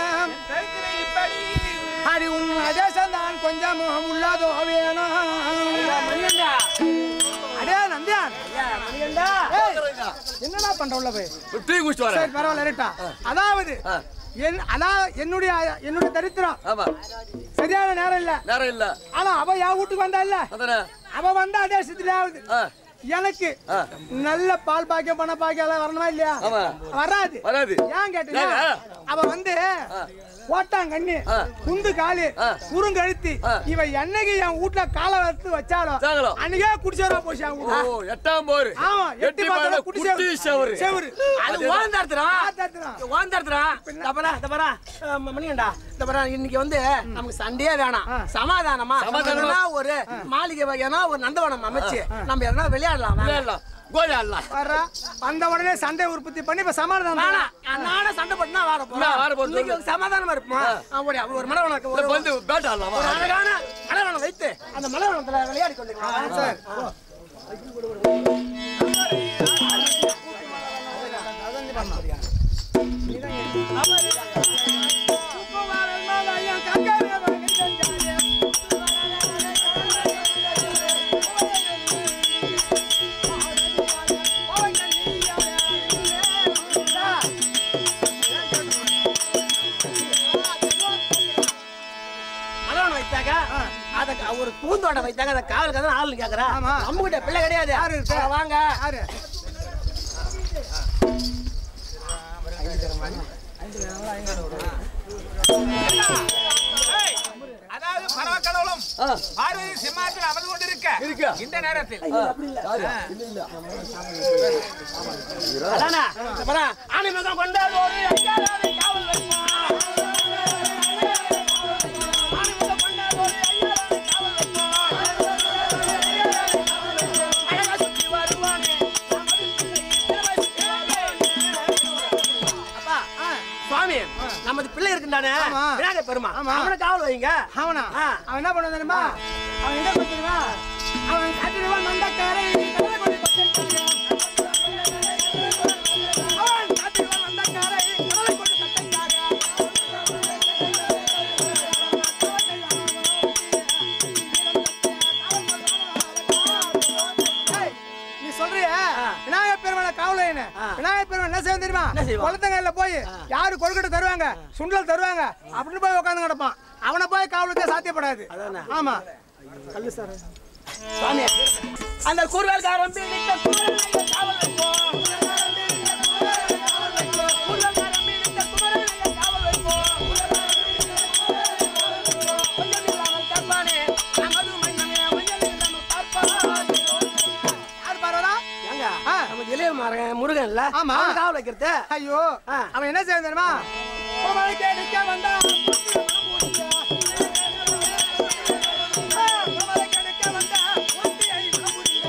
அடி உன் அதேசம் தான் கொஞ்சம் உள்ளதோ வேணும் மணிகண்டா அடே நந்தியான் ஐயா, மணிகண்டா ஏய், என்னடா பண்ற உள்ள போய் டீ குடிச்சிட்டு வரேன் சரி பரவாயில்ல இருட்டா அதாவது என் அதான் என்னுடைய என்னுடைய தரித்திரம் ஆமா சரியான நேரம் இல்ல நேரம் இல்ல ஆனா அவ என் வீட்டுக்கு வந்தா இல்ல அதானே அவ வந்தா அதேசத்துலயாவது ஆ, எனக்கு நல்ல பால் பாக்கியம் பண பாக்கியம் எல்லாம் வரணுமா இல்லையா ஆமா. வராது வராது ஏன் கேட்டீங்க ஏங்க? அவ வந்து ஓட்டாங்கண்ணி குந்து காலு குறுங்கழுத்தி இவ என்னைக்கு என் வீட்டுல காலை வறுத்து வச்சாலும் வச்சாங்களோ? அன்னைக்கே குடிச்சவரா போச்சு அவன் ஓ வீட்டுல. எட்டாம் போரு ஆமா எட்டி எட்டி பாயில பார்த்தா குட்டி குடி செவரு செவரு அது ஓந்தார்த்துறான் ஆத்தாத்துறான். ஓந்தார்த்துறான் தப்பரா தப்பரா மணிகண்டா தப்பரா இன்னைக்கு வந்து நமக்கு சண்டையே வேணாம் சமாதானமா சமாதானமா. எதனா ஒரு மாளிகை வகையான ஒரு நந்தவனம் அமைச்சு நம்ம எதனா விளையாடலாம் வாங்க. விளையாடலாம் கோலியாடலாம் வர்றா வந்த உடனே சண்டை உற்பத்தி பண்ணி இப்ப சமாதானம் வேணாம் நானும் சண்டை போட்டுனா வாட என்ன வாட போறோம் போறோம்? இன்னைக்கு ஒரு சமாதானமா இருப்போம் ஆ, ஒரு ஒரு மலவனம் ஒரு வந்து பேட் ஆடலாம் ஒரு அழகான மலவனம் வைத்து அந்த மலவனத்துல விளையாடி கொண்டிருக்கலாம் சார் அத ஒரு பூந்தோட்டம் வைத்தாங்க அந்த காவலுக்கு தான் ஆள் கேக்குறா ஆமா. நம்ம கிட்ட பிள்ளை கிடையாது யாரு இருக்கு? அட வாங்க யாரு அதாவது பரவக்கடவுளும் பார்வதி சிம்மாசனம் அமர்ந்து கொண்டிருக்க இந்த நேரத்தில் அதானே பாரா ஆனை மகன் கொண்டாடுவோரு ஐயாவை காவல் வைப்போம் ஆனை மகன் கொண்டாடுவோரு ஐயாவை காவல் வைப்போம் அழகா சுத்தி வருவானே அப்பா சுவாமி நமது பிள்ளை இருக்குண்டானே ஆமா. விநாயகர் பெருமா ஆமா. அவனை காவல் வைங்க அவனா ஆ. அவன் என்ன பண்ண தெரியுமா அவன் என்ன பண்ண தெரியுமா அவன் காட்டிடுவான் மந்தக்காரை கடலை கொடி கொட்டைக்காரன். அவன் காட்டிடுவான் மந்தக்காரை கடலை கொடி கொட்டைக்காரன். ஏய், நீ சொல்றிய விநாயகர் பெருமான காவலைன்னு விநாயகர் பெருமான் என்ன செய்ய தெரியுமா என்ன செய்வான்? குளத்தங்கல்ல போய் யாரு கொழுக்கட்டை தருவாங்க சுண்டல் தருவாங்க அப்படின்னு போய் உட்காந்து கிடப்பான் அவனை போய் காவலுக்கு சாத்தியப்படாது ஆமா சுவாமி அந்த கூறுகால்காரன் பிடித்த குமரனைய காவல் வைப்போம் கூறுகால்காரன் பிடித்த குமரனைய காவல் வைப்போம் கொஞ்சம் இல்லாமல் கற்பானே நமது மன்னனே மஞ்சள் இல்லாமல் பார்ப்பான் யார் பார்வதா ஏங்க ஆ. நம்ம இளைய மரகன் முருகன் இல்ல ஆமா. அவன் காவல் வைக்கிறது ஐயோ ஆ. அவன் என்ன செய்ய தெரியுமா கோமலைக்கு நிற்க வந்தா கோமலைக்கு நிற்க வந்தா ஒத்தியை மனமுடியா.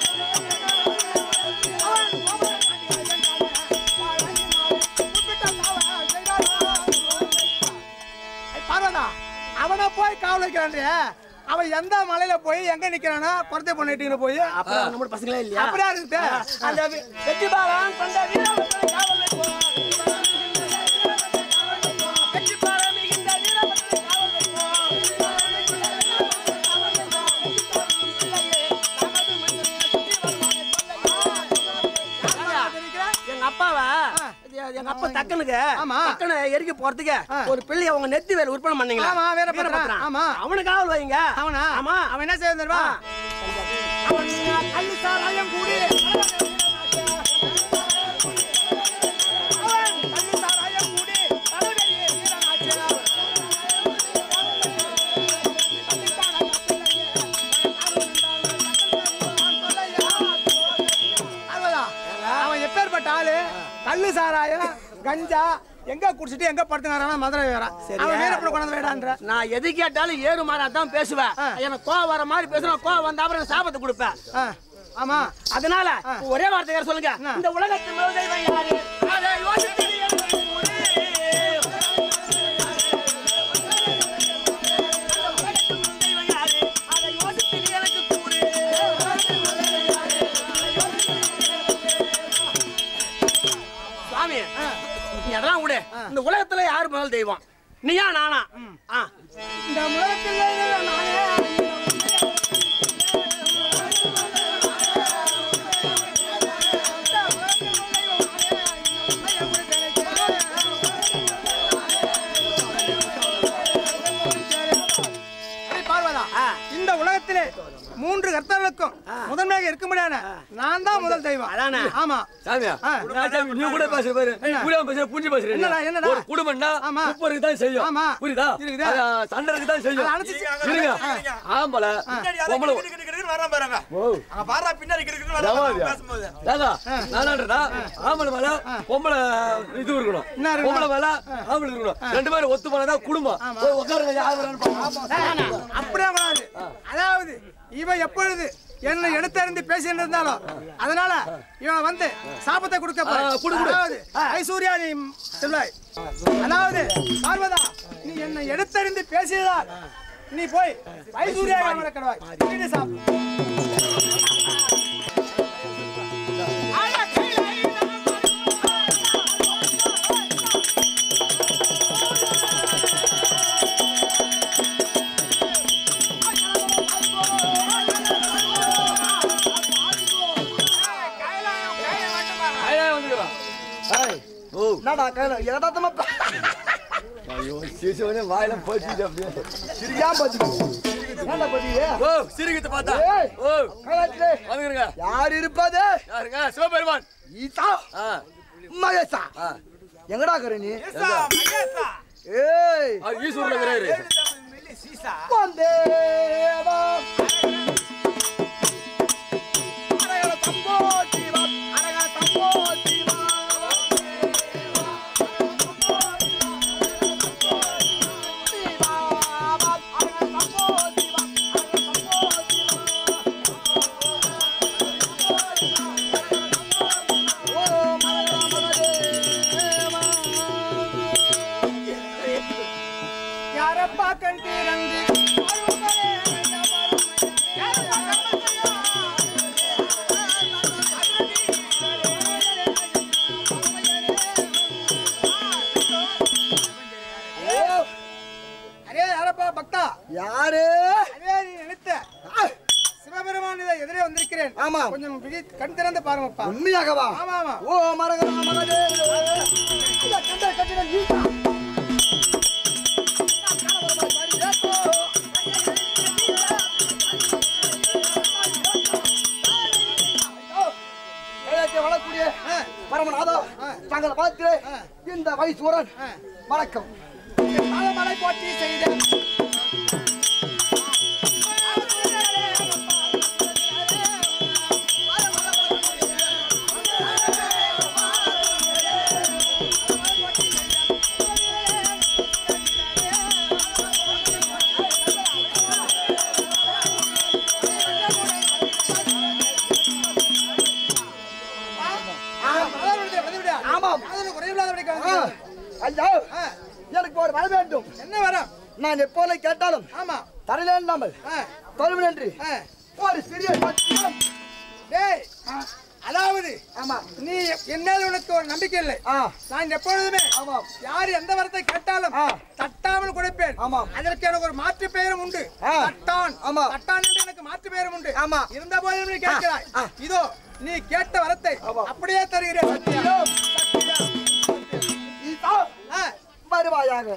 அவன் கோமலை காட்டிய எங்கால, வாழை மாலை, குறிப்பிட்ட காவல் செய்தாரா. ஏய், பார்வதா அவனை போய் காவல் வைக்கிறான்றிய அவன் எந்த மலையில போய் எங்க நிக்கிறானோ குறத்தை பண்ணிட்டு போய் அப்புறம் நம்ம பசங்களே இல்லையா அப்படியா இருக்குது அந்த வி- வெற்றி பாலம் கொண்ட வீரபத்திரை காவல் வைப்போம் வெற்றி பாலம் மிகுந்த வீரபத்திரை காவல் வைப்போம் எங்க அப்பாவா எங்க அப்பா தக்கனுக்கு ஆமா. தக்கனை எரிக்க போறதுக்கு ஒரு பிள்ளைய அவங்க நெத்தி வேலை உற்பத்தி பண்ணீங்களா ஆமா, வீரபத்திரன். ஆமா. அவனுக்கு காவல் வைங்க அவனா ஆமா அவன் என்ன செய்ய தெரியுமா அவன் கள்ளு சாராயம் கூடி அவன் கள்ளு சாராயம் கூடி தலைவலிய வீரனாச்சே. பார்வதா, அவன் எப்பேற்பட்ட ஆளு கள்ளு சாராயம் கஞ்சா எங்க குடிச்சிட்டு எங்க படுத்துங்கிறானா மதுரை வேற அவன் வீரப்பட கொண்டாந்து வேடான்ற நான் எது கேட்டாலும் ஏறு மாறா தான் பேசுவேன் எனக்கு கோவம் வர மாதிரி பேசுறேன் கோவம் வந்தா அப்புறம் எனக்கு சாபத்தை கொடுப்பேன் ஆ, ஆமா அதனால ஒரே வார்த்தை யார் சொல்லுங்க இந்த உலகத்து முதல் தெய்வம் யாரு அதை யோசித்து எனக்கு கூறு. அந்த உலகத்து முதல் தெய்வம் யாரு? அதை யோசித்து நீ எனக்கு கூறு. சுவாமி நீ அதெல்லாம் விடு இந்த உலகத்துல யாரு முதல் தெய்வம் நீயா நானா ஆ இந்த உலகத்தில் நானே அடே பார்வதா இந்த உலகத்திலே மூன்று கர்த்தர்களுக்கும் முதன்மையாக இருக்க முடியாது நான் தான் முதல் தெய்வம் அதானே? ஆமா சாமியா ஆ. நான் சாமி, நீ கூட பேசுற பாரு கூட பேசுற புரிஞ்சு பேசுற என்னடா, என்னடா? ஒரு குடும்பம்னா ஆமா. உப்பு இருக்கு தான் செய்யும் ஆமா. புரியுதா இருக்குது. அது, சண்டை இருக்கு தான் செய்யும் அதை அணைச்சு- இருங்க ஆம்பளை பொம்பளை ஜவாதியா? ராதா, நானான்றதா, ஆம்பளை மேல பொம்பளை இது இருக்கணும் என்ன இருக்கணும்? பொம்பளை மேல ஆம்பளை இருக்கணும் ரெண்டு பேரும் ஒத்து போனதா குடும்பம் போய் உட்காருங்க யார் வரான்னு பாப்போம். அப்படியே கூடாது அதாவது இவன் எப்பொழுது என்னை எடுத்தறிந்து பேசிட்டு இருந்தாலும் அதனால இவன் வந்து சாபத்தை கொடுக்க போறான். ஆ, குடு, குடு. அதாவது ஐஸ்வர்யா நீ செல்வாய் அதாவது பார்வதா நீ என்னை எடுத்தறிந்து பேசியதால் நீ போய் ஐஸ்வர்யா கடவாய் நீ சாப்பிடு கையில வந்துக்கிறான். ஏய், ஓ என்னடா கையில யதார்த்தமா ஐயோ சிரிச்சவனே வாயில போச்சு அப்படியே ஏன் பாத்தீங்க ஏன்டா பாத்தீங்க ஓ சிரிக்கத்தை பார்த்தா ஏய். ஓ கைலாசத்திலே வந்துருங்க யார் இருப்பது யாருங்க சிவபெருமான் ஈசா ஆ மகேசா ஆ எங்கடா இருக்கிற நீ ஏசா, மகேசா. ஏய் அவர் ஈஸ்வரன் இருக்கிறாரு ஏழு தமிழ் மில்லி சீசா. வந்தேவா அரகர தம்போ ஜீவா அரகர தம்போ ஜீவா யாரப்பா கண் திறந்து அரே யாரப்பா பக்தா யாரு அரே நீ நினைத்த சிவபெருமான் இதை எதிரே வந்திருக்கிறேன் ஆமா கொஞ்சம் விழி கண் திறந்து பாருங்கப்பா உண்மையாகவா ஆமா ஆமா ஓ மரகதா மகதே கண்ட கட்டிட நீட்டா வளரக்கூடிய பரமநாதா தங்களை பார்த்து இந்த வைசூரன் வணக்கம் மலை போட்டி செய்த ஆமாம் ஐயா எனக்கு ஒரு வர வேண்டும் என்ன வரம் நான் எப்போது கேட்டாலும் ஆமா தரல இல்லாமல் தொழுவு நன்றி ஒரு சிறிய சத்தியம். டேய் அதாவது ஆமா நீ என் மேல உனக்கு ஒரு நம்பிக்கை இல்லை நான் எப்பொழுதுமே ஆமாம் யார் எந்த வரத்தை கேட்டாலும் தட்டாமல் கொடுப்பேன் ஆமாம் அதற்கு எனக்கு ஒரு மாற்று பெயரும் உண்டு தட்டான் ஆமா தட்டான் என்று எனக்கு மாற்று பெயரும் உண்டு ஆமா இருந்த போதிலும் நீ கேட்கிறாய் இதோ நீ கேட்ட வரத்தை அப்படியே தருகிறேன் சத்தியம் சத்தியம். வருவாயாக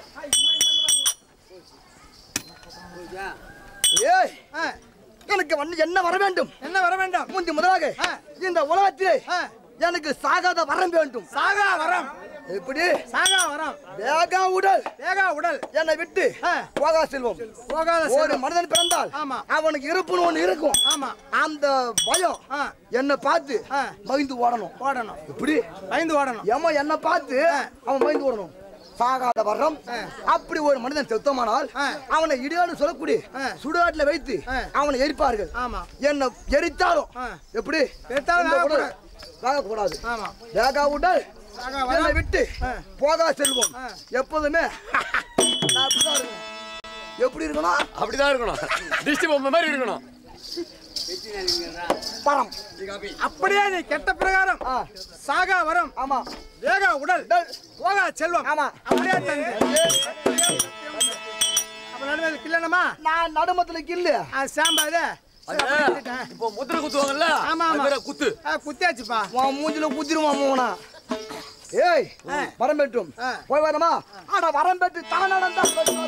ஏய் எனக்கு வந்து என்ன வர வேண்டும் என்ன வர வேண்டும் முந்தி முதலாக இந்த உலகத்திலே எனக்கு சாகாத வரம் வேண்டும் சாகா வரம் எப்படி சாகா வரம் வேகா உடல் வேகா உடல் என்னை விட்டு போகா செல்வம் போகாத ஒரு மனிதன் பிறந்தால் அவனுக்கு இருப்புன்னு ஒண்ணு இருக்கும் ஆமா அந்த பயம் என்னை பார்த்து மகிழ்ந்து ஓடணும் ஓடணும் எப்படி பயந்து ஓடணும் ஏமா என்னை பார்த்து அவன் பயந்து ஓடணும் சாகாத வர்றம் அப்படி ஒரு மனிதன் செத்தமானால் அவனை இடியாடு சொல்லக்கூடிய சுடுகாட்டுல வைத்து அவனை எரிப்பார்கள் என்ன எரித்தாலும் எப்படி வேகக்கூடாது வேகா உடல் என்னை விட்டு போகா செல்வம் எப்போதுமே நான் அப்படிதான் இருக்கணும். எப்படி இருக்கணும் அப்படிதான் இருக்கணும் டிஸ்டி பொம்மை மாதிரி இருக்கணும் பரம் அப்படியே நீ கெட்ட பிரகாரம் சாகா வரம் ஆமா வேகா உடல் போகா செல்வம் ஆமா அப்படியே தந்து அப்ப நடுவில் கில்லணுமா நான் நடுமத்துல கில்லு சாம்பா இது இப்போ முத்திரை குத்துவாங்கல்ல ஆமா அது ஆமா பேர குத்து குத்தியாச்சுப்பா உன் மூஞ்சில குத்திருமா மோனா ஏய் வரம் பெற்றும் போய் வரமா ஆனா வரம் பெற்று தான் நடந்தா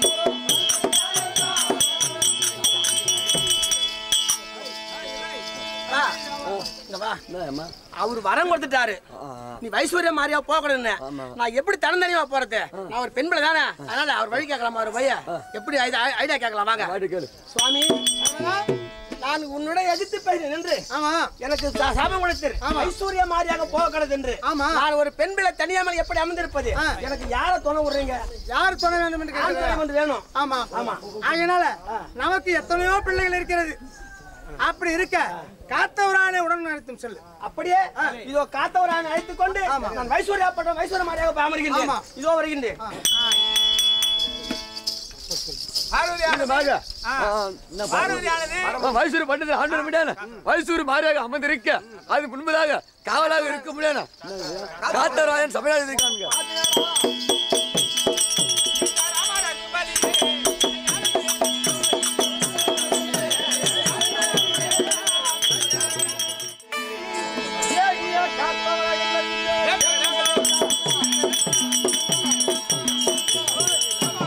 அவர் வரம் கொடுத்துட்டாரு நீ வைஸ்வர்யா மாதிரியா போகக்கூடாதுன்னு நான் எப்படி தனந்தனியா போறது நான் ஒரு பெண் பிள்ளை தானே அதனால அவர் வழி கேட்கலாமா ஒரு பையன் எப்படி ஐடியா கேட்கலாம் வாங்க சுவாமி நான் உன்னுடைய எதிர்த்து பேசி நின்று எனக்கு சா- சாபம் கொடுத்தீர் ஐஸ்வர்யா மாதிரியாக போக கூடாது என்று நான் ஒரு பெண் பிள்ளை தனியாமல் எப்படி அமர்ந்திருப்பது எனக்கு யார துணை விடுறீங்க யார் துணை வேண்டும் என்று ஆண் துணை ஒன்று வேணும் ஆமா ஆமா அதனால நமக்கு எத்தனையோ பிள்ளைகள் இருக்கிறது அப்படி இருக்க காத்தவரானே உடன் நடத்தும் சொல்லு அப்படியே இதோ காத்தவரான அழைத்துக் கொண்டு நான் வைஸ்வர்யா பட்டம் வைஸ்வர்ய மாதிரியாக போய் அமர்கின்றேன் இதோ வருகின்றேன் மைசூர் பண்டது ஆண்டு முடியாது மைசூர் மாறியாக அமர்ந்திருக்க அது முன்பதாக காவலாக இருக்க முடியாது காத்தராயன் சபையாக இருக்காங்க காத்தவராக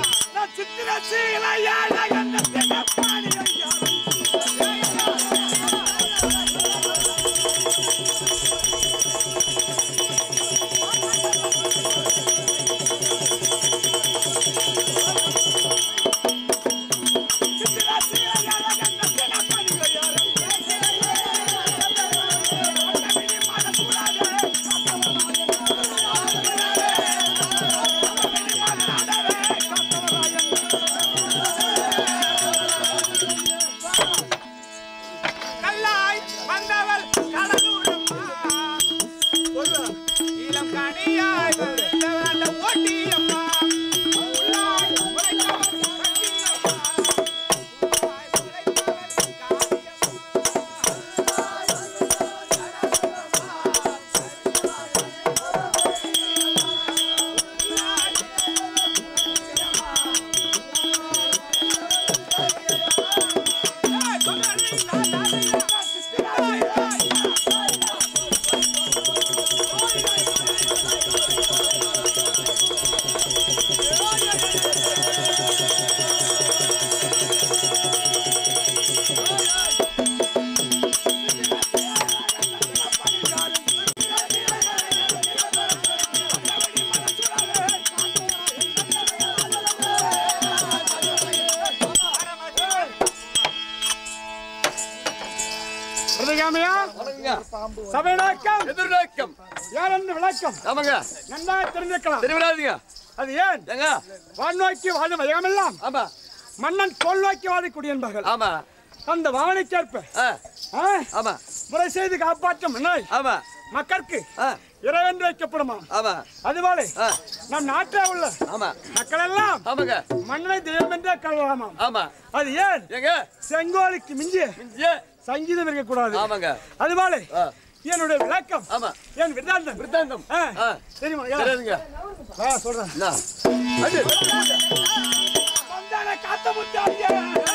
கல்லாய் வந்தவள் கடலூரம்மா இளம் கனியாய் வந்தவள் அந்த ஓட்டியம்மா உள்ளாய் உழைத்தவள் கண்ணியம்மா. உள்ளாய் உழைத்தவள் பிரதிகாமியா சபைநாக்கம் எதிர்நோக்கம் யாரென்று விளக்கம் ஆமாங்க நன்றா தெரிஞ்சுக்கலாம் தெரிவிடாதீங்க அது ஏன் ஏங்க வான் நோக்கி வாழும் வையமெல்லாம் ஆமா மன்னன் கோல் நோக்கி வாழக்கூடிய என்பர்கள் ஆமா அந்த வாவனைக்கேற்ப ஆ, ஆ, ஆமா முறை செய்து காப்பாற்றும் மன்னர் ஆமா மக்களுக்கு ஆ, இறைவன் வைக்கப்படுமா ஆமா அதுபோல ஆ, நம் நாட்டில் உள்ள ஆமா மக்கள் எல்லாம் ஆமாங்க மன்னனை தெய்வம் என்றே கருதலாமாம் ஆமா அது ஏன் ஏங்க செங்கோலுக்கு மிஞ்சிய ஏ சங்கீதம் இருக்கக்கூடாது ஆமாங்க அதுபோல ஆ, என்னுடைய விளக்கம் ஆமா என் விருதாந்தம் விருத்தாந்தம் ஆ, ஆ, தெரியுமா ஐயா? தெரியாதுங்க வா சொல்றேன் என்ன? அது வந்தானே காத்த முத்தாடியே.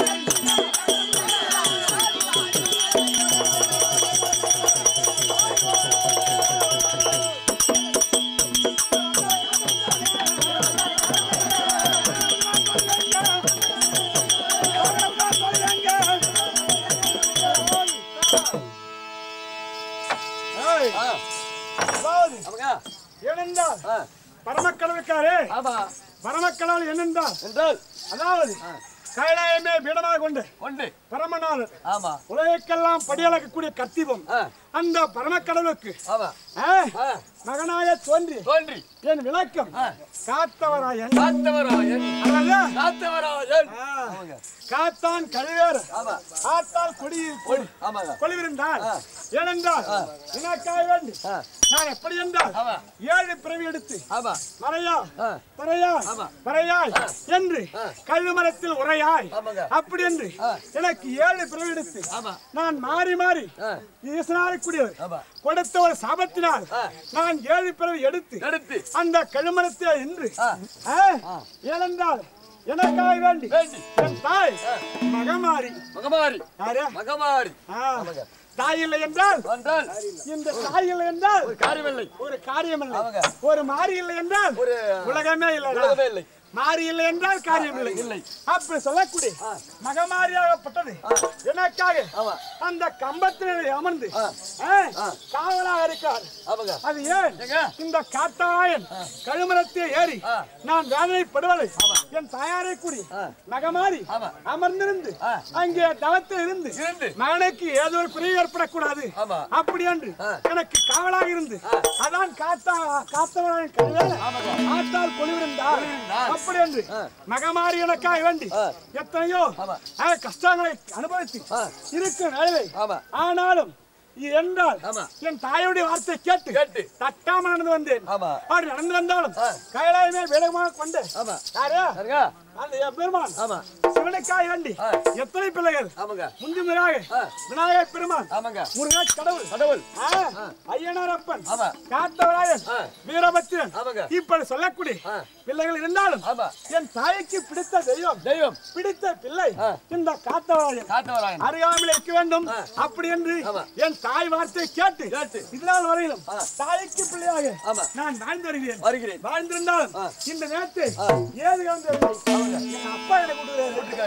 ஏய், ஆ, அதாவது ஆமாங்க ஏனென்றால் ஆ, பரமக்கடவுக்காரே ஆமா பரமக்கடவுள் என்னென்றால் என்றால் அதாவது கைலாயமே பீடமாக கொண்டு ஒன்று பரமநாதர் ஆமா உலகெல்லாம் படியளக்கக்கூடிய கத்திபம் ஆ, அந்த பரமக்கடவுளுக்கு ஆமா ஆ, ஆ, மகனாய தோன்றி தோன்றி என் விளக்கம் ஆ. காத்தவராயன் காத்தவராயன் அல்லது காத்தவராயன் ஆ, ஆமாங்க காத்தான் கழுவேறு ஆமா ஆத்தால் கொடி கொடி ஆமாங்க கொலிவிருந்தால் ஆ. ஏனென்றால் எனக்காக வேண்டி ஆ, நான் எப்படி என்றால் ஆமா ஏழு பிறவி எடுத்து ஆமா மறையா ஆ. பறையாய் ஆமா. பறையாய் என்று ஆ. கழுமரத்தில் உரையாய் ஆமாங்க. அப்படி என்று ஆ. எனக்கு ஏழு பிறவி எடுத்து ஆமா நான் மாறி மாறி ஆ, ஈசனாரக்கூடியவர் ஆமா கொடுத்த ஒரு சாபத்தினால் ஆ. நான் ஏழு பிறவி எடுத்து எடுத்து அந்த கழுமரத்தை என்று ஆ. ஆ, ஏனென்றால் எனக்காக வேண்டி வேண்டி என் தாய் மகமாரி மகமாரி யாரு மகமாரி ஆ, தாய் இல்லை என்றால் என்றால் இந்த தாய் இல்லை என்றால் காரியமில்லை ஒரு காரியம் இல்லை ஆமாங்க. ஒரு மாறி இல்லை என்றால் ஒரு உலகமே இல்லை உலகமே இல்லை மாறி இல்லை என்றால் காரியம் இல்லை இல்லை. அப்படி சொல்லக்கூடிய மகமாரியாகப்பட்டது எனக்காக ஆமா அந்த கம்பத்தினை அமர்ந்து ஆ. ஆ, காவலாக இருக்கார் ஆமாங்க அது ஏன் ஏங்க? இந்த காத்தாயன் கழுமரத்தை ஏறி ஆ. நான் வேதனைப்படுவதை என் தாயாரை கூடி ஆ. மகமாரி ஆமா. அமர்ந்திருந்து ஆ. அங்கே தவத்தில் இருந்து இருந்து. மகனுக்கு ஏதோ ஒரு குறை ஏற்படக்கூடாது ஆமா. அப்படி என்று ஆ. எனக்கு காவலாக இருந்து அதான் காத்தா காத்தவராயன் கழுவேல ஆமாங்க. ஆத்தால் கொழுவிருந்தார் கொழுவிருந்தார். அப்படி என்று ஆ. மகமாரி எனக்காக வேண்டி ஆ. எத்தனையோ ஆமா. ஆ, கஷ்டங்களை அனுபவித்து ஆ. இருக்கும் வேலை ஆமா. ஆனாலும் இது என்றால் ஆமா. என் தாயுடைய வார்த்தை கேட்டு கேட்டு. தட்டாம நடந்து வந்தேன் ஆமா. அப்படி நடந்து வந்தாலும் ஆ. கைலாயமே வேகமாக கொண்டு ஆமா யாரு சரிங்க அந்த பெருமான் ஆமா சிவனுக்காக வேண்டி ஆ. எத்தனை பிள்ளைகள் ஆமாங்க முந்தி முறையாக ஆ. விநாயகர் பெருமான் ஆமாங்க முருகா கடவுள் கடவுள் ஆ, ஐயனாரப்பன் ஆமா காத்தவராயன் ஆ. வீரபத்திரன் ஆமாங்க. இப்படி சொல்லக்கூடிய ஆ. பிள்ளைகள் இருந்தாலும் ஆமா என் தாய்க்கு பிடித்த தெய்வம் தெய்வம் பிடித்த பிள்ளை ஆ. இந்த காத்தவராயன் காத்தவராயன் அருகாமையில் இருக்க வேண்டும் ஆ. அப்படி என்று ஆமா. என் தாய் வார்த்தை கேட்டு கேட்டு. இதனால் வரையிலும் ஆ. தாய்க்கு பிள்ளையாக ஆமா. நான் வாழ்ந்து வருகிறேன் வருகிறேன் வாழ்ந்திருந்தாலும் ஆ. இந்த நேரத்தை ஆ. ஏது கலந்து என் அப்பா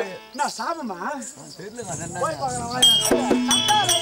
என்ன சாபமா போய் பார்க்கலாம் வாங்க.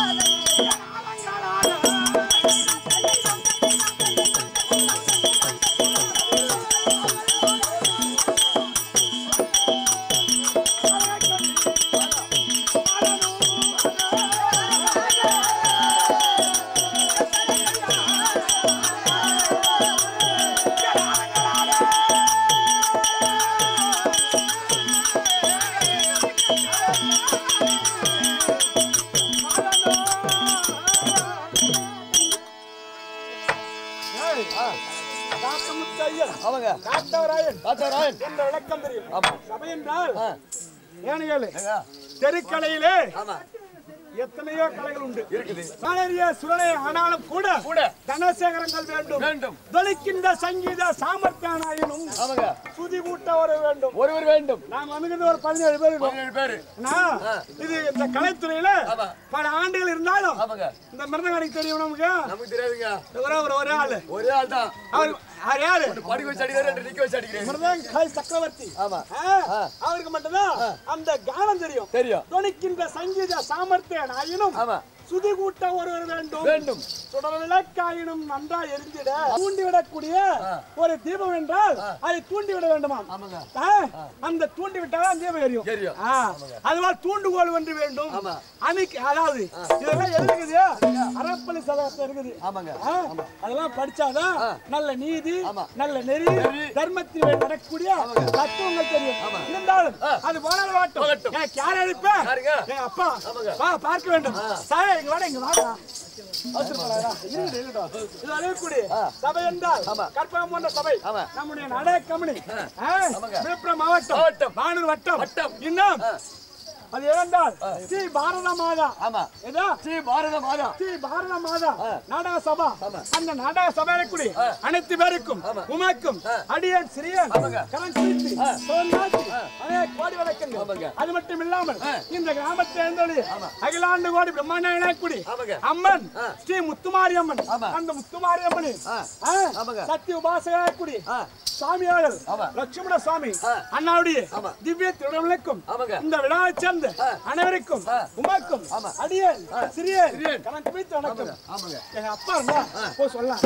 காத்தமுத்தையன் அவங்க காத்தவராயன் காத்தவராயன் என்ற விளக்கம் தெரியும் ஆமா சபை என்றால் ஆ. ஏனைகளே ஏங்க, தெருக்கலையிலே ஆமா எத்தனையோ கலைகள் உண்டு இருக்குது சாணரிய சுரலை ஆனாலும் கூட கூட தனசேகரங்கள் வேண்டும் வேண்டும் தொலைக்கின்ற சங்கீத சாமர்த்தியானாயினும் அவங்க சுதி கூட்ட வர வேண்டும் ஒருவர் வேண்டும் நாங்க வந்துகிட்டு ஒரு பதினேழு பேர் இருக்கோம் பதினேழு பேரு அண்ணா, இது இந்த கலைத்துறையில ஆமா. பல ஆண்டுகள் இருந்தாலும் ஆமாங்க இந்த மிருதங்காடிக்கு தெரியும் நமக்கு நமக்கு தெரியாதுங்க ஒரே ஒரு ஒரே ஆளு ஒரே ஆள் தான் அவர் அவர் யாரு படிக்க வச்சு அடிக்கிறாரு ரெண்டு நிக்க வச்சு அடிக்கிறாரு மிருதங்க கலை சக்கரவர்த்தி ஆமா ஆ, அவருக்கு மட்டும்தான் அந்த கானம் தெரியும் தெரியும் தொனிக்கின்ற சங்கீத சாமர்த்தியன் ஆயினும் ஆமா சுதி கூட்ட ஒருவர் வேண்டும் வேண்டும் சுடர் விளக்காயினும் நன்றா எரிந்திட தூண்டிவிடக்கூடிய ஒரு தீபம் என்றால் அதை தூண்டிவிட வேண்டுமா ஆமாங்க அந்த தூண்டி விட்டாதான் தீபம் எரியும் எரியும். ஆ, அதுவா தூண்டுகோல் ஒன்று வேண்டும் ஆமா. அன்னைக்கு அதாவது இதெல்லாம் எது இருக்குது அறப்பள்ளி சதகத்தை இருக்குது ஆமாங்க ஆ, அதெல்லாம் படிச்சாதான் நல்ல நீதி ஆமா. நல்ல நெறி தர்மத்தில் நடக்கக்கூடிய தத்துவங்கள் தெரியும் இருந்தாலும் அது போனால் வாட்டும் போகட்டும். எனக்கு யார் அழைப்பேன் யாருங்க? என் அப்பா ஆமாங்க. வா பார்க்க வேண்டும் சார் இங்க வாடா இங்க வாடா அவசரம் பண்ணாதடா. இருங்கடா, இருங்கடா. இது அழைக்கக்கூடிய சபை என்றால் கற்பகம் போன்ற சபை ஆமா. நம்முடைய நட கம்பெனி ஆமாங்க. விழுப்புரம் மாவட்டம் மாவட்டம். வானூர் வட்டம் வட்டம். இன்னும் அது இரண்டால் ஸ்ரீ பாரத மாதா ஆமா ஏதா ஸ்ரீ பாரத மாதா ஸ்ரீ பாரத மாதா நாடக சபா அந்த நாடக சபையில கூடி அனைத்து பேருக்கும் உமக்கும் அடியன் சிறியன் ஆமாங்க. கரண் கீர்த்தி சோழநாட்டி அநேக கோடி வழக்கங்கள் ஆமாங்க. அது மட்டும் இல்லாமல் இந்த கிராமத்தை எழுந்தொழி அகிலாண்டு கோடி பிரம்மாண்ட இணைக்குடி ஆமாங்க. அம்மன் ஸ்ரீ முத்துமாரி அம்மன் ஆமா. அந்த முத்துமாரி அம்மனின் ஆ, ஆமாங்க. சக்தி உபாசகராக்குடி ஆ. சுவாமியார்கள் ஆமா. லட்சுமண சுவாமி ஆ. அண்ணாவுடைய ஆமா. திவ்ய திருடங்களுக்கும் ஆமாங்க. இந்த விழாவை சேர்ந்த அனைவருக்கும் உமாக்கும் ஆமா. அடியேன் சிறியன் சிறியன். கணக்கு வைத்து வணக்கம் ஆமாங்க எங்க அப்பா இருந்தா போய் சொல்லலாம்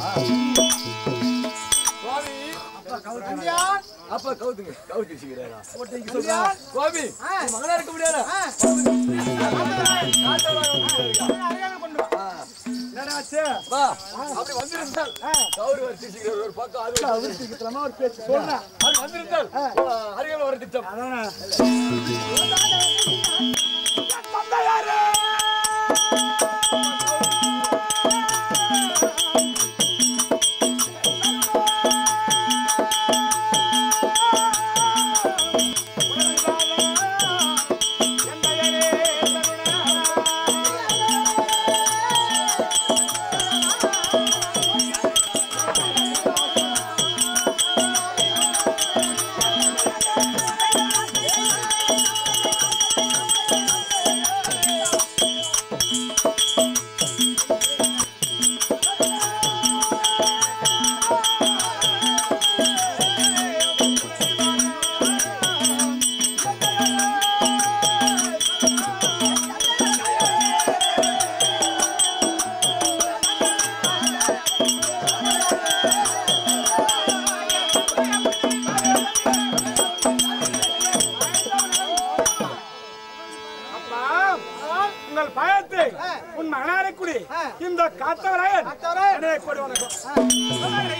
சுவாமி ஐயா, அப்பா கவுத்துங்க கவுத்து வச்சுக்கிறாரா ஐயா, சுவாமி உன் மகனா இருக்க முடியாது அடையாளம் கொண்டு வா. என்னடா ஆச்சு? வா அப்படி வந்திருந்தால் கவுரு வச்சுக்கிறார் ஒரு பக்கம் அது ஒரு அவரு சீக்கிரமா ஒரு பேச்சு சொல்றேன் அப்படி வந்திருந்தால் அருகில் வர திட்டம் அதானே அப்பா, உங்கள் பயத்தை உன் மகனாரை குடி இந்த காத்தவராயன் என்னைய கொடு வணக்கம்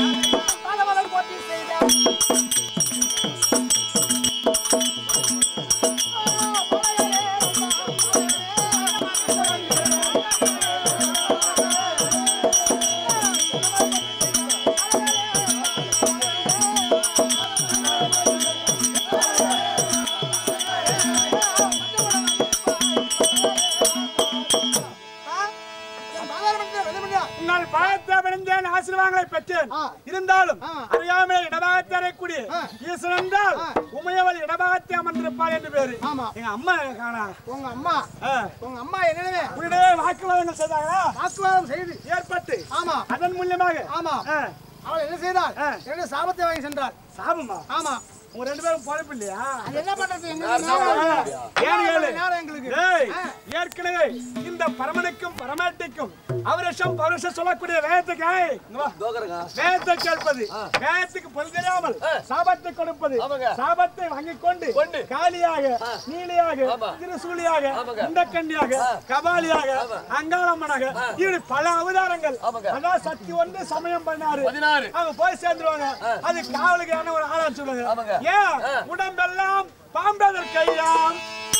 உங்கள் பயத்தை விழுந்தேன் ஆசீர்வாதங்களை பெற்றேன் இருந்தாலும் அறியாமலே இடபாகத்தை அறையக்கூடிய ஈசன் என்றால் உமையவள் இடபாகத்தை அமர்ந்திருப்பாள் என்று பேரு ஆமா. எங்க அம்மா காணா உங்க அம்மா உங்க அம்மா என்னவே உன்னிடையே வாக்குவாதங்கள் செய்தாங்களா வாக்குவாதம் செய்து ஏற்பட்டு ஆமா அதன் மூலியமாக ஆமா ஆ, அவள் என்ன செய்தாள் ஆ. என்னுடைய சாபத்தை வாங்கி சென்றாள் சாபமா ஆமா உங்க ரெண்டு பேரும் பொழப்பு இல்லையா அது என்ன பண்றது எங்க ஏன் கேளு? நேரம் எங்களுக்கு டேய், ஏற்கனவே இந்த பரமனுக்கும் பரமாட்டிக்கும் அவருஷம் பருஷம் சொல்லக்கூடிய வேதத்துக்கு ஏய், இங்க வா. வேதத்தை கேட்பது வேதத்துக்கு பொருள் தெரியாமல் சாபத்தை கொடுப்பது சாபத்தை வாங்கிக் கொண்டு காளியாக நீலியாக திருசூலியாக இந்தக்கண்ணியாக கபாலியாக அங்காளம்மனாக இப்படி பல அவதாரங்கள் அதான் சக்தி ஒன்று சமயம் பண்ணாரு அவங்க போய் சேர்ந்துருவாங்க அது காவலுக்கான ஒரு ஆளான்னு சொல்லுவாங்க ஏன் உடம்பெல்லாம் பாம்பதர் கையாம்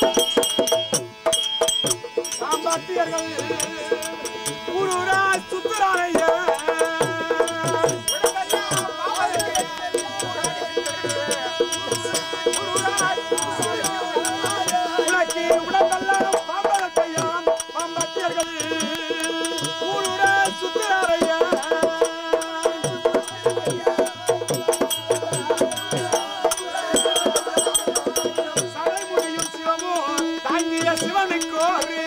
பாம்பாட்டியர்கள் ஊரூரா சுத்துறாரையா உனக்கு உடம்பெல்லாம் பாம்பதர் கையாம் பாம்பாட்டியர்கள் ஊரூரா சுத்துறாரையா சடைமுடியும் சிவமும் தாங்கிய சிவனுக்கோரி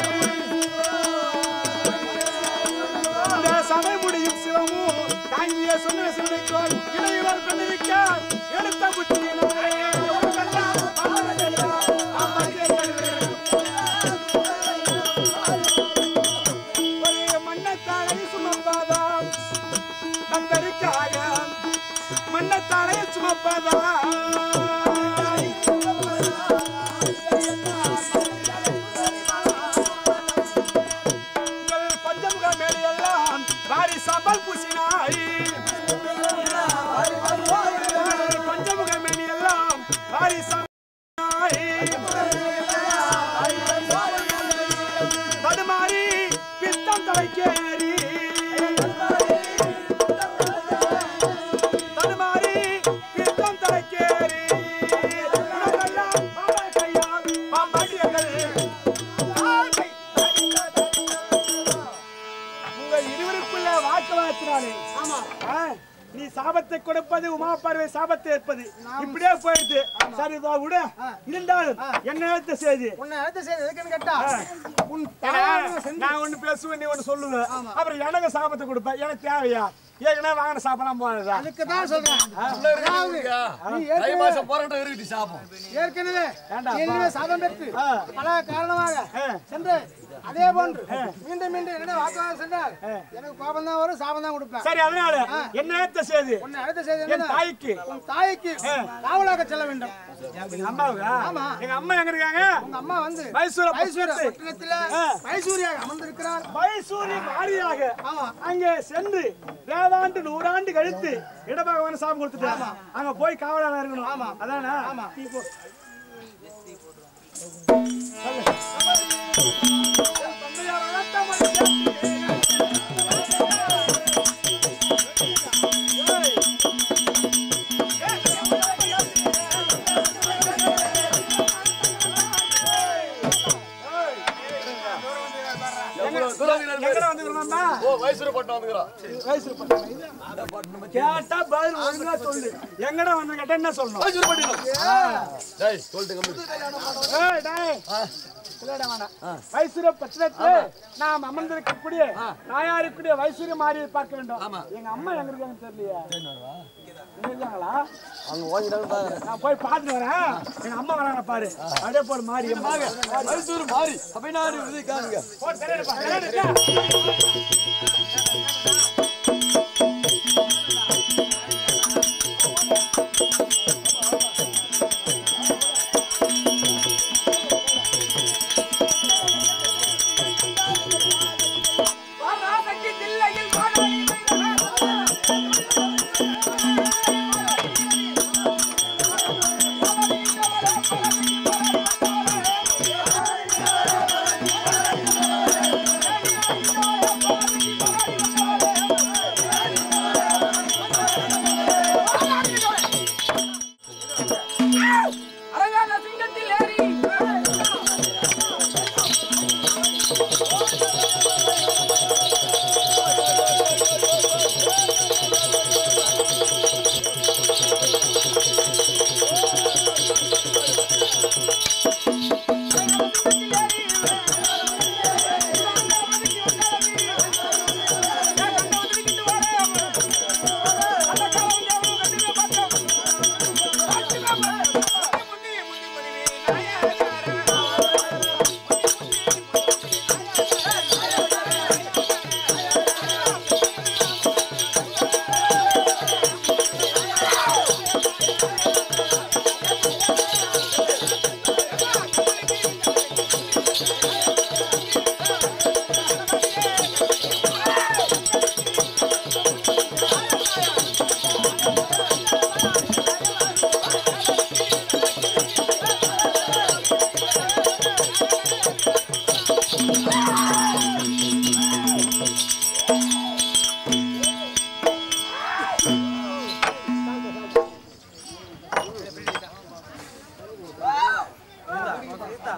இந்த சடைமுடியும் சிவமும் தாங்கிய சொன்ன சிவனுக்கோர் இடையிலர் கொண்டிருக்க எடுத்த புத்தியினர் ஒரு மன்னத்தாழை சுமப்பாதாம் பக்தருக்காக மன்னத்தாழை சுமப்பதாம் உங்கள் பஞ்சமுக மேலையெல்லாம் வாரி சாம்பல் பூசினாய் உங்கள் பஞ்சமுக மேலையெல்லாம் வாரி சாம்பல் தடுமாறி பித்தம் தலைக்கேறி தடுமாறி பித்தம் தலைக்கேறி உனக்கெல்லாம் பாம்பை கையால் பாம்பாட்டியர்கள் உங்க இருவருக்குள்ள வாக்குவாதத்தினாலே ஆமா நீ சாபத்தை கொடுப்பது உமா பார்வை சாபத்தை ஏற்பது இப்படியே போயிடுது சரி இதோ விடு இருந்தாலும் என்ன எழுத்த செய்தி உன்னை அடுத்த செய்தி எதுக்குன்னு கேட்டா உன் ஏன்னா, தாயார் செஞ்சு நான் ஒண்ணு பேசுவேன் நீ ஒண்ணு சொல்லுவ அப்புறம் எனக்கு சாபத்தை கொடுப்ப எனக்கு தேவையா ஏற்கனவே வாங்கின சாப்பிடலாம் போனதா அதுக்கு தான் சொல்றேன் அதாவது நீ தை ஏற்கனவே மாசம் போராட்டம் இருக்குது சாபம் ஏற்கனவே ஏண்டா, ஏற்கனவே சாபம் பெற்று பல காரணமாக சென்று அதே போன்று மீண்டும் மீண்டும் என்ன வாக்குவாதம் சென்றால் எனக்கு கோபம் தான் வரும் சாபம் தான் கொடுப்பேன் சரி அதனால என்ன ஏத்த செய்தி உன்னை அடுத்த செய்தி என் என்னன்னா, தாய்க்கு உன் தாய்க்கு காவலாக செல்ல வேண்டும் எங்க அம்மாவுக்கா ஆமா. எங்க அம்மா எங்க இருக்காங்க உங்க அம்மா வந்து மைசூர மைசூர பட்டணத்தில் பட்டணத்துல மைசூரியாக அமர்ந்திருக்கிறார் மைசூரி மாறியாக ஆமா. அங்கே சென்று வேதாண்டு நூறாண்டு கழித்து இடபகவான சாபம் கொடுத்துட்டாங்க அங்க போய் காவலாளர் இருக்கணும் ஆமா அதானே ஆமா நீ போ தந்தையார் அழைத்தமன் எங்கடா வந்துக்கிறோம்னா ஓ மைசூர் பட்டம் வந்துக்கிறோம் மைசூர் பட்டணம் கேட்டா பதில் ஒழுங்கா சொல்லு எங்கடா வந்து கேட்டா என்ன சொல்லணும் மைசூர் பட்டினம் டேய் சொல்லிட்டு கம்மி ஏய், டேய். இல்லடா, வேண்டாம். மைசூர பட்டணத்துல நாம் அமர்ந்திருக்கக்கூடிய நாயாருக்கூடிய வைசூரிய மாறியை பார்க்க வேண்டும் எங்க அம்மா எங்க இருக்காங்கன்னு தெரியலையா இங்க இருக்காங்களா அங்க ஓடிட்டாங்க பாக்குறேன் நான் போய் பார்த்துட்டு வரேன் எங்க அம்மா வராங்க பாரு அப்படியே போற மாறி மைசூர் மாறி தமிழ்நாடு இது காணுங்க போ தெரியாதுப்பா தெரியாதுப்பா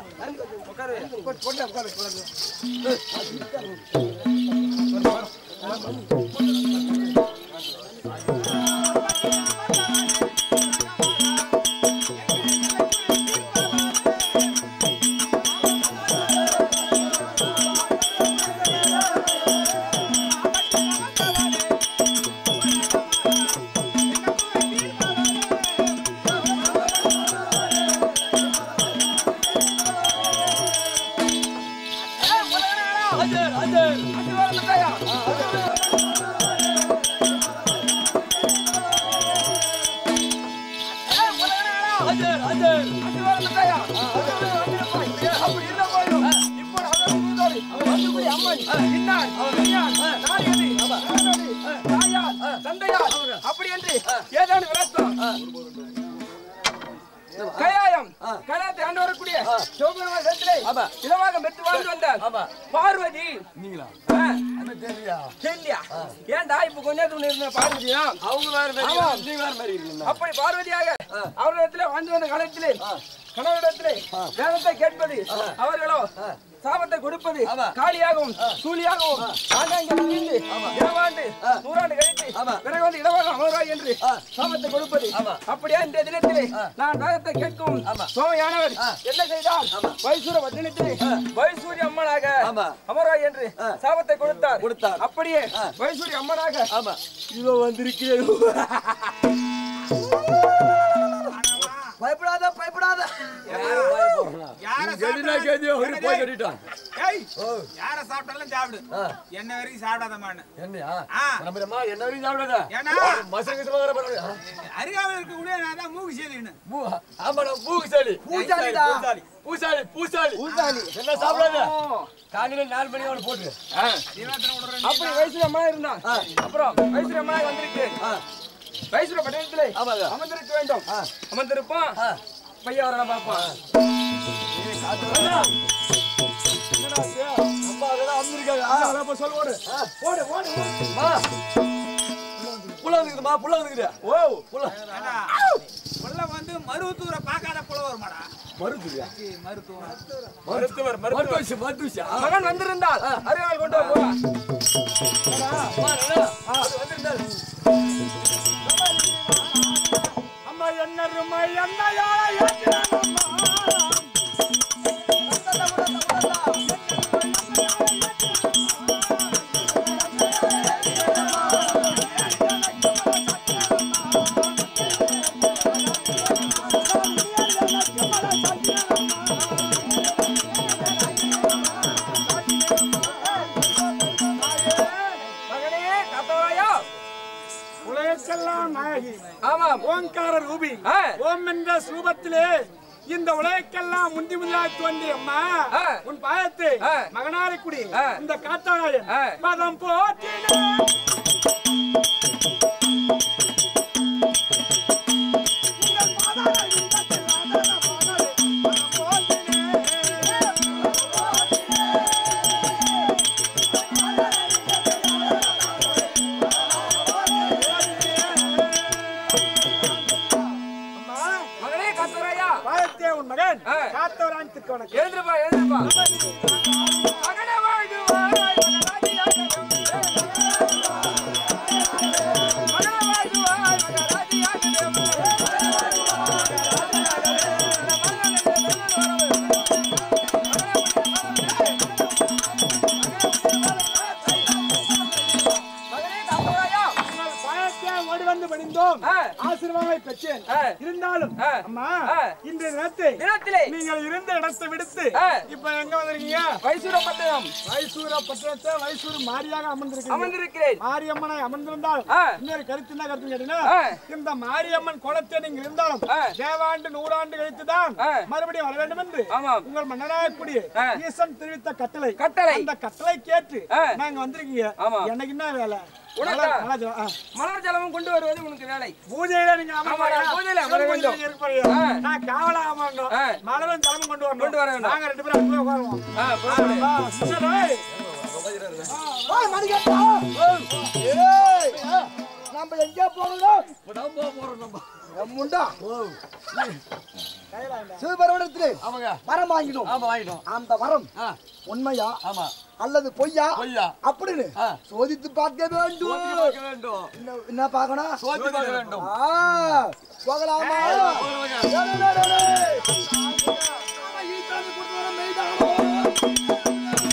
அப்படி என்று ஏதான விளக்கம் கயாயம் கயாத்தை ஆண்டு வரக்கூடிய சிவபெருமான் இடத்திலே இலவாக மெத்து வாழ்ந்து வந்தார் பார்வதி நீங்களா தெரியலையா ஏன்டா இப்ப கொஞ்ச நேரத்துக்கு இருந்த பார்வதி அவங்க வேற நீ வேற மாதிரி அப்படி பார்வதியாக அவரிடத்திலே வாழ்ந்து வந்த காலத்திலே கணவரிடத்திலே வேதத்தை கேட்பது அவர்களோ சாபத்தை கொடுப்பது காளியாகவும் சூழியாகவும் ஆங்காங்கே அழிந்து ஏழாண்டு நூறாண்டு கழித்து பிறகு வந்து இடமாக அமர்வாய் என்று சாபத்தை கொடுப்பது அப்படியே இந்த தினத்திலே நான் வேதத்தை கேட்கும் சோமையானவர் என்ன செய்தார் வைசூர வதனத்திலே வைசூரி அம்மனாக அமர்வாய் என்று சாபத்தை கொடுத்தார் கொடுத்தார் அப்படியே வைசூரி அம்மனாக இதோ வந்திருக்கிறேன் பயப்படாத பயப்படாத யார கெடினா கேதியோ ஒரு போய் கட்டிட்டான் ஏய் யார சாப்பிட்டாலும் சாப்பிடு என்ன வரைக்கும் சாப்பிடாதமான்னு என்னையா ஆ. நம்மளமா என்ன வரைக்கும் சாப்பிடாத ஏன்னா மசங்க சுமகர பண்ண அருகாமல் இருக்கக்கூடிய நான் தான் மூக்கு சேலின்னு ஆமாடா பூசாலி பூசாலிடா. பூசாலி பூசாலி பூசாலி என்ன சாப்பிடாத காலையில நாலு மணி அவனை போட்டு அப்படி வைசூரி அம்மா இருந்தான் அப்புறம் வைசூரி அம்மா வந்திருக்கு வைசூர பட்டணத்திலே அமர்ந்திருக்க வேண்டும் அமர்ந்திருப்பான் பையன் வர பார்ப்பான் சொல் ஓடு ஓடு ஓடு புள்ள வந்துக்குதுமா புள்ள வந்துக்குது ஓ ஏண்டா, புள்ள வந்து மருவத்தூரை பார்க்காத புள்ள வருமாடா மருத்துவ மருத்துவம் மருத்துவர் மருத்துவ மருத்துவ மகன் வந்திருந்தால் அருகாமல் கொண்டு வா போலாம் அம்மா என்ன அம்மா என்ன யாரை ஏற்றினாங்கம்மா மகனே கத்தவாயா உலகெல்லாம் நாயகி ஆமாம் ஓங்கார ரூபி ஆ. ஓம் என்ற ரூபத்திலே இந்த உலகெல்லாம் முந்தி முதலாய் தோன்றி அம்மா ஆ. உன் பாயத்தை ஆ. மகனாரிக்குடி ஆ. இந்த காத்தாராயன் ஆ. பதம் போற்றினே உங்கள் பாதாள யுத்தத்தில் ஆதரன பாடலே, பதம் போற்றினே. அம்மா மகனே கத்தவாயா பாயத்தே உன் மகன் ஆ. காத்தவரான் திருக்கோணக்கு எழுந்திருப்பா எழுந்திருப்பா மகனே வாழ்வாய் மகராஜியாக மகனே வாழ்வாய் மகராஜியாக மகனே கத்தவாயா உங்கள் பாயத்தே ஓடி வந்து பணிந்தோம் ஆ. ஆசீர்வாதத்தை பெற்றேன் ஆ. இருந்தாலும் ஆ. அம்மா ஆ. இன்றைய தினத்தை தினத்திலே நீங்கள் இருந்த இடத்தை விடுத்து ஆ. இப்ப எங்க வந்திருக்கீங்க வைசூர பட்டணம் வைசூர பட்டணத்தை வைசூர் மாரியாக அமர்ந்திருக்கீங்க அமர்ந்திருக்கிறேன் மாரியம்மனை அமர்ந்திருந்தால் ஆ. இன்னொரு கருத்து என்ன கருத்து கேட்டீங்கன்னா ஆ. இந்த மாரியம்மன் குளத்தை நீங்கள் இருந்தாலும் ஆ. தேவாண்டு நூறாண்டு கழித்துதான் ஆ. மறுபடியும் வர வேண்டும் என்று ஆமாம். உங்கள் மன்னராகக்கூடிய ஆ. ஈசன் தெரிவித்த கட்டளை கட்டளை. அந்த கட்டளை கேட்டு ஆ. நாங்க வந்திருக்கீங்க ஆமா. எனக்கு என்ன வேலை உனக்கா? நல்லா- நல்லா ஜெபம். ஆ. மலர் ஜலமும் கொண்டு வருவது உனக்கு வேலை பூஜையில நீங்க ஆமா, அமர்ந்தீங்க. நான் பூஜையில அமர சிவன் வேண்டும். பூஜையில இருக்க போறீங்க. ஆ. நான் காவலா அமரணும். ஆ. மலரும் ஜலமும் கொண்டு வரணும். கொண்டு வர வேண்டும். நாங்க ரெண்டு பேரும் அங்கே உட்காருவோம். ஆ, புறப்படு. ஆ, வா, சிஸ்டர், ஏய். வா, மணிகண்டா. ஏய், ஆ, நம்ம எங்க போறோம் போறோம் நம்ம முண்டா சிவபெருமனத்திலே ஆமாங்க வரம் வாங்கினோம் ஆமா வாங்கிட்டோம் அந்த வரம் ஆ. உண்மையா ஆமா அல்லது பொய்யா பொய்யா. அப்படின்னு ஆ. சோதித்து பார்க்க வேண்டும் சோதித்து பார்க்க வேண்டும் என்ன- என்ன பார்க்கணும் சோதித்து பார்க்க வேண்டும் ஆ, போகலாமா போகலாங்க. டேய், டேய், டேய், டேய். ஆமா, ஈசானி கொடுத்து வர மெய்தானோ.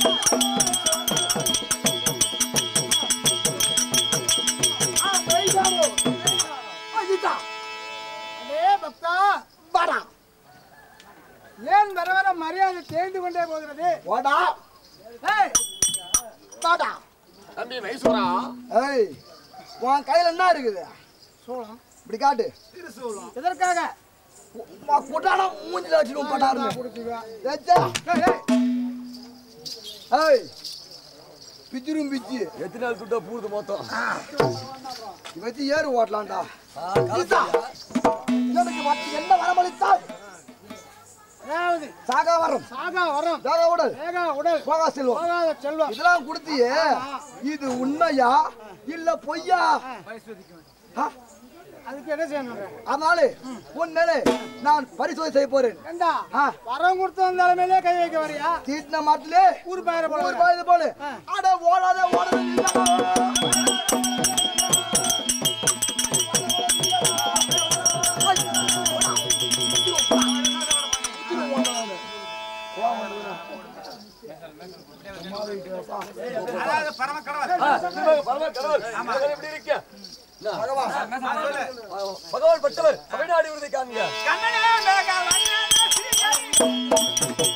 ஆ, மெய்தானோ. ஆ, ஈசா. அடே பக்தா வாடா ஏன் வர வர மரியாதை தேர்ந்து கொண்டே போகிறது வாடா ஏய், வாடா தம்பி மைசூரா ஏய் உன் கையில என்ன இருக்குது சோளம் இப்படி காட்டு எதற்காக குட்டான மூஞ்சில வச்சுட்டு பட்டாருன்னு கொடுத்தீங்க ஏச்சா. ஏய், ஏய், ஏய் பிச்சிரும் பிச்சு எத்தனை நாள் துட்டா பூடுது மொத்தம் வச்சு ஏறு ஓட்டலாம்டா சீதா, எனக்கு வச்சு என்ன வரமளித்தால் அதாவது சாகா வரம் சாகா வரம் சாகா உடல் வேகா உடல் போகா செல்வம் போகாத செல்வம் இதெல்லாம் கொடுத்தியே இது உண்மையா இல்ல பொய்யா ஆ, அதுக்கு என்ன செய்யணும் அதனால உன் மேலே நான் பரிசோதனை செய்ய போறேன் ஏண்டா ஆ. வரம் கொடுத்த தலைமையிலே கை வைக்க வரியா தீட்டின மாட்டிலே ஊர் பயிர போல ஊர் பாயுது போல அட ஓடாத ஓடாத அதாவது பரம கடவுள் பரம கடவுள் இவர் எப்படி இருக்க பகவான் பட்டவர் தமிழ்நாடு விருதை காங்க கண்ணனே மேக வண்ணனே ஸ்ரீஹரி.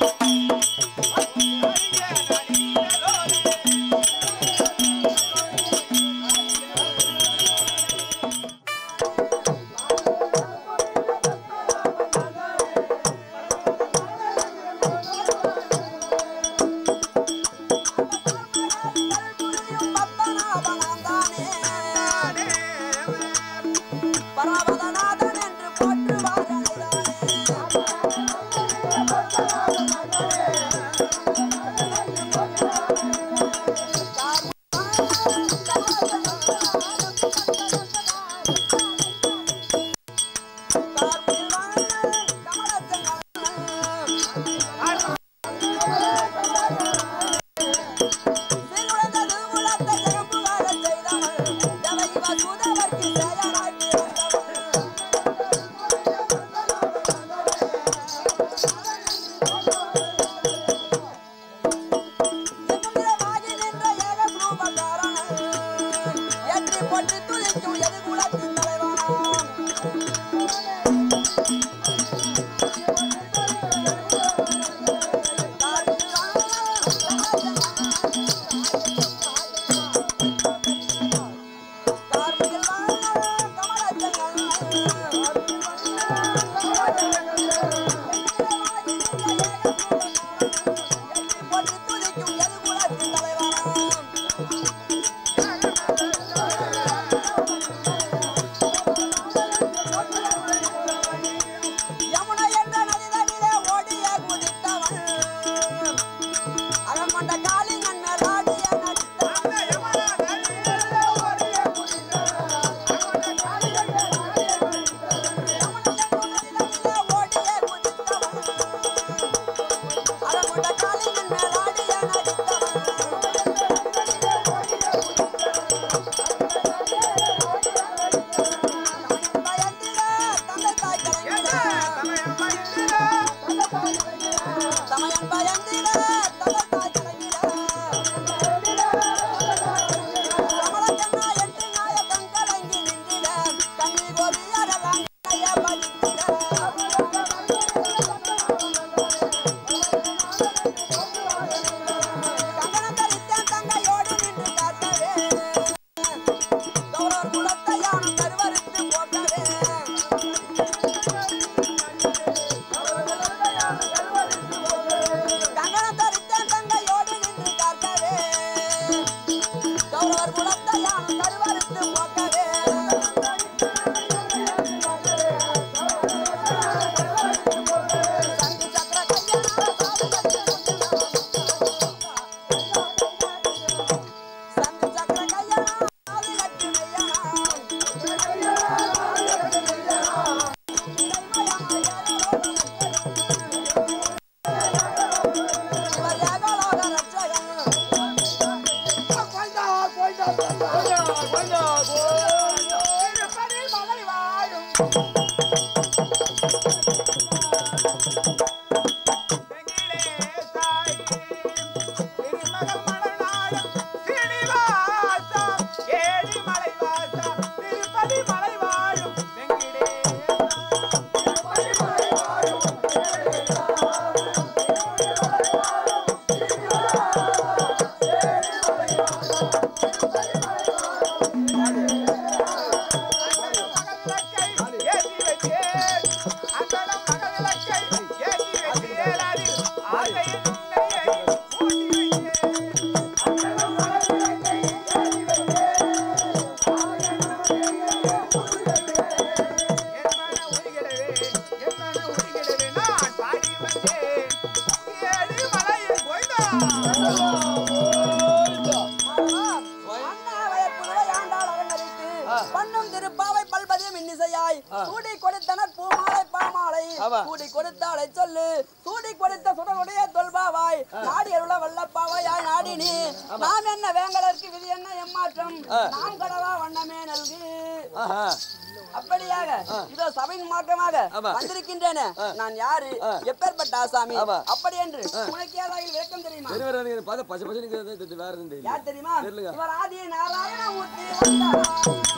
பண்ணும் திருப்பாவை பல்பதியும் இன்னிசையாய் சூடி கொடுத்தனர் பூமாலை பாமாலை சூடி கொடுத்தாலை சொல்லு சூடி கொடுத்த சுடனுடைய தொல்பாவாய் நாடி அருள வல்லப்பாவையாய் நாடி நீ நாம் என்ன வேங்கடற்கு விதி என்ன எம்மாற்றம் நாம் கடவா வண்ணமே நல்கு அப்படியாக இதோ சபையின் மாற்றமாக வந்திருக்கின்றேனே நான் யாரு எப்பேற்பட்ட ஆசாமி அப்படி என்று உனக்கு ஏதாவது விளக்கம் தெரியுமா பார்த்தா பச்சை பச்சை வேற எதுவும் யார் தெரியுமா தெரியலங்க. இவர் ஆதி நாராயணமூர்த்தி வந்தாரா?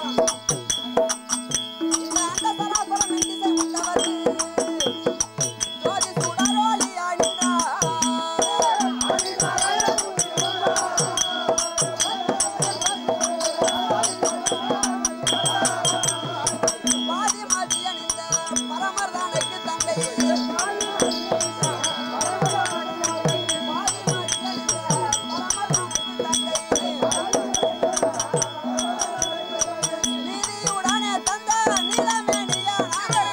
இந்த அண்ட சராசரம் எண்ணிசை உண்டவர். ஜோதி சுடரொளியாய் நின்றார். பாதி மாதி அணிந்த பரமர்தானைக்கு தங்கை பாதி மாதி அணிந்த பரமர்தானைக்கு தங்கை நீதியுடனே தந்த நீலமேனியானாரே.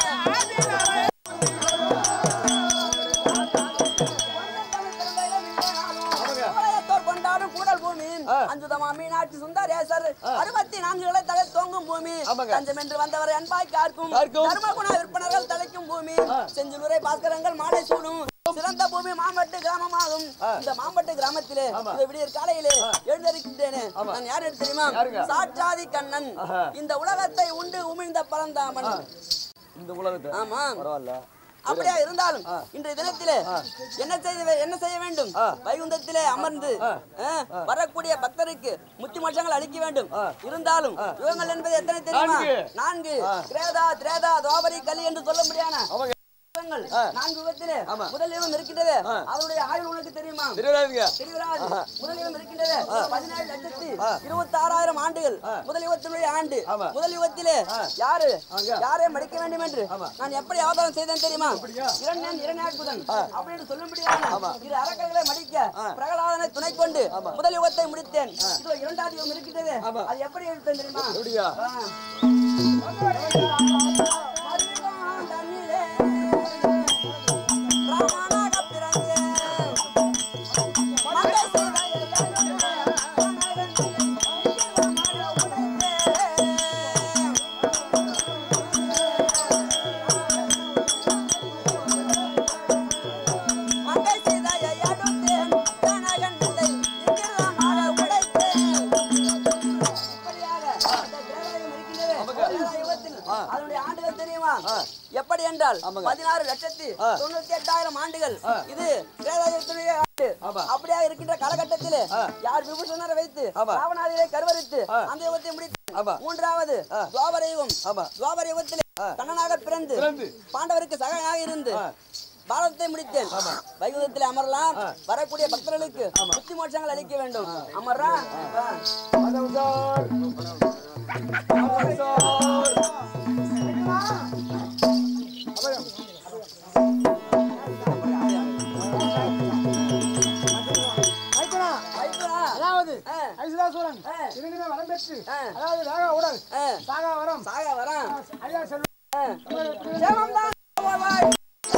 உலகத்தோர் கொண்டாடும் கூடல் பூமி அஞ்சுதமா மீனாட்சி சுந்தரேசர் அறுபத்தி நான்குகளை தலை தோங்கும் பூமி தஞ்சம் என்று வந்தவரை அன்பாய் காக்கும் தர்மகுண விற்பனர்கள் தலைக்கும் பூமி செஞ்சிலுரை பாஸ்கரங்கள் மாலை சூடும் சிறந்த பூமி மாம்பட்டு கிராமமாகும் இந்த மாம்பட்டு கிராமத்திலே இந்த விடியற் காலையிலே எழுந்திருக்கின்றேனே நான் யார் என்று தெரியுமா சாட்சாதி கண்ணன் இந்த உலகத்தை உண்டு உமிழ்ந்த பரந்தாமன் இந்த உலகத்தை ஆமா பரவாயில்ல அப்படியா இருந்தாலும் இன்றைய தினத்திலே என்ன செய்ய என்ன செய்ய வேண்டும் வைகுந்தத்திலே அமர்ந்து ஆ, வரக்கூடிய பக்தருக்கு முத்தி மோட்சங்கள் அளிக்க வேண்டும் இருந்தாலும் யுகங்கள் என்பது எத்தனை தெரியுமா நான்கு திரேதா திரேதா துவாபரி கலி என்று சொல்ல முடியாத யுகங்கள் நான்கு யுகத்திலே முதல் யுகம் இருக்கின்றது அதனுடைய ஆயுள் உனக்கு தெரியுமா தெரியாதுங்க தெரிகிறாது முதல் யுகம் இருக்கின்றது பதினேழு லட்சத்தி இருபத்தி ஆறாயிரம் ஆண்டுகள் முதல் யுகத்தினுடைய ஆண்டு முதல் யுகத்திலே யாரு யாரை மடிக்க வேண்டும் என்று நான் எப்படி அவதாரம் செய்தேன் தெரியுமா இரண்டன் இரண்டாட்புதன் அப்படின்னு சொல்ல முடியாது இரு அரக்கர்களை மடிக்க பிரகலாதனை துணை கொண்டு முதல் யுகத்தை முடித்தேன் இதோ இரண்டாவது யுகம் இருக்கின்றது அது எப்படி எடுத்தேன் தெரியுமா எப்படியா தண்ணிலே ராமனாக பிறந்தேன் மங்கை மங்கை சீதையை அடுத்தேன் கனகன் இல்லை இங்கிருந்தமாக உடைத்தேன் இப்படியாக அந்த தேவாலயம் இருக்கின்றது. தேவாலயத்தில் அதனுடைய ஆண்டுகள் தெரியுமா எப்படி என்றால் பதினாறு லட்சத்தி தொண்ணூத்தி எட்டாயிரம் ஆண்டுகள் இது தேவாலயத்துடைய ஆண்டு அப்படியா இருக்கின்ற காலகட்டத்திலே யார் விபூஷணரை வைத்து ராவணாதிரை கருவரித்து அந்த யுகத்தை முடித்து மூன்றாவது துவாபர யுகம் துவாபர யுகத்திலே கண்ணனாக பிறந்து பாண்டவருக்கு சகையாக இருந்து பாரதத்தை முடித்தேன் வைகுந்தத்தில் அமரலாம் வரக்கூடிய பக்தர்களுக்கு முக்தி மோட்சங்கள் அளிக்க வேண்டும் அமர்றா மைக்கனா, அதாவது ஐசுதாசூரன் இருங்கிற வரம் பெற்று அதாவது வேக உடல் சாகா வரம் சாகா வரம் ஐயா சொல்லு சேமம்தான் வாழ்வாய்.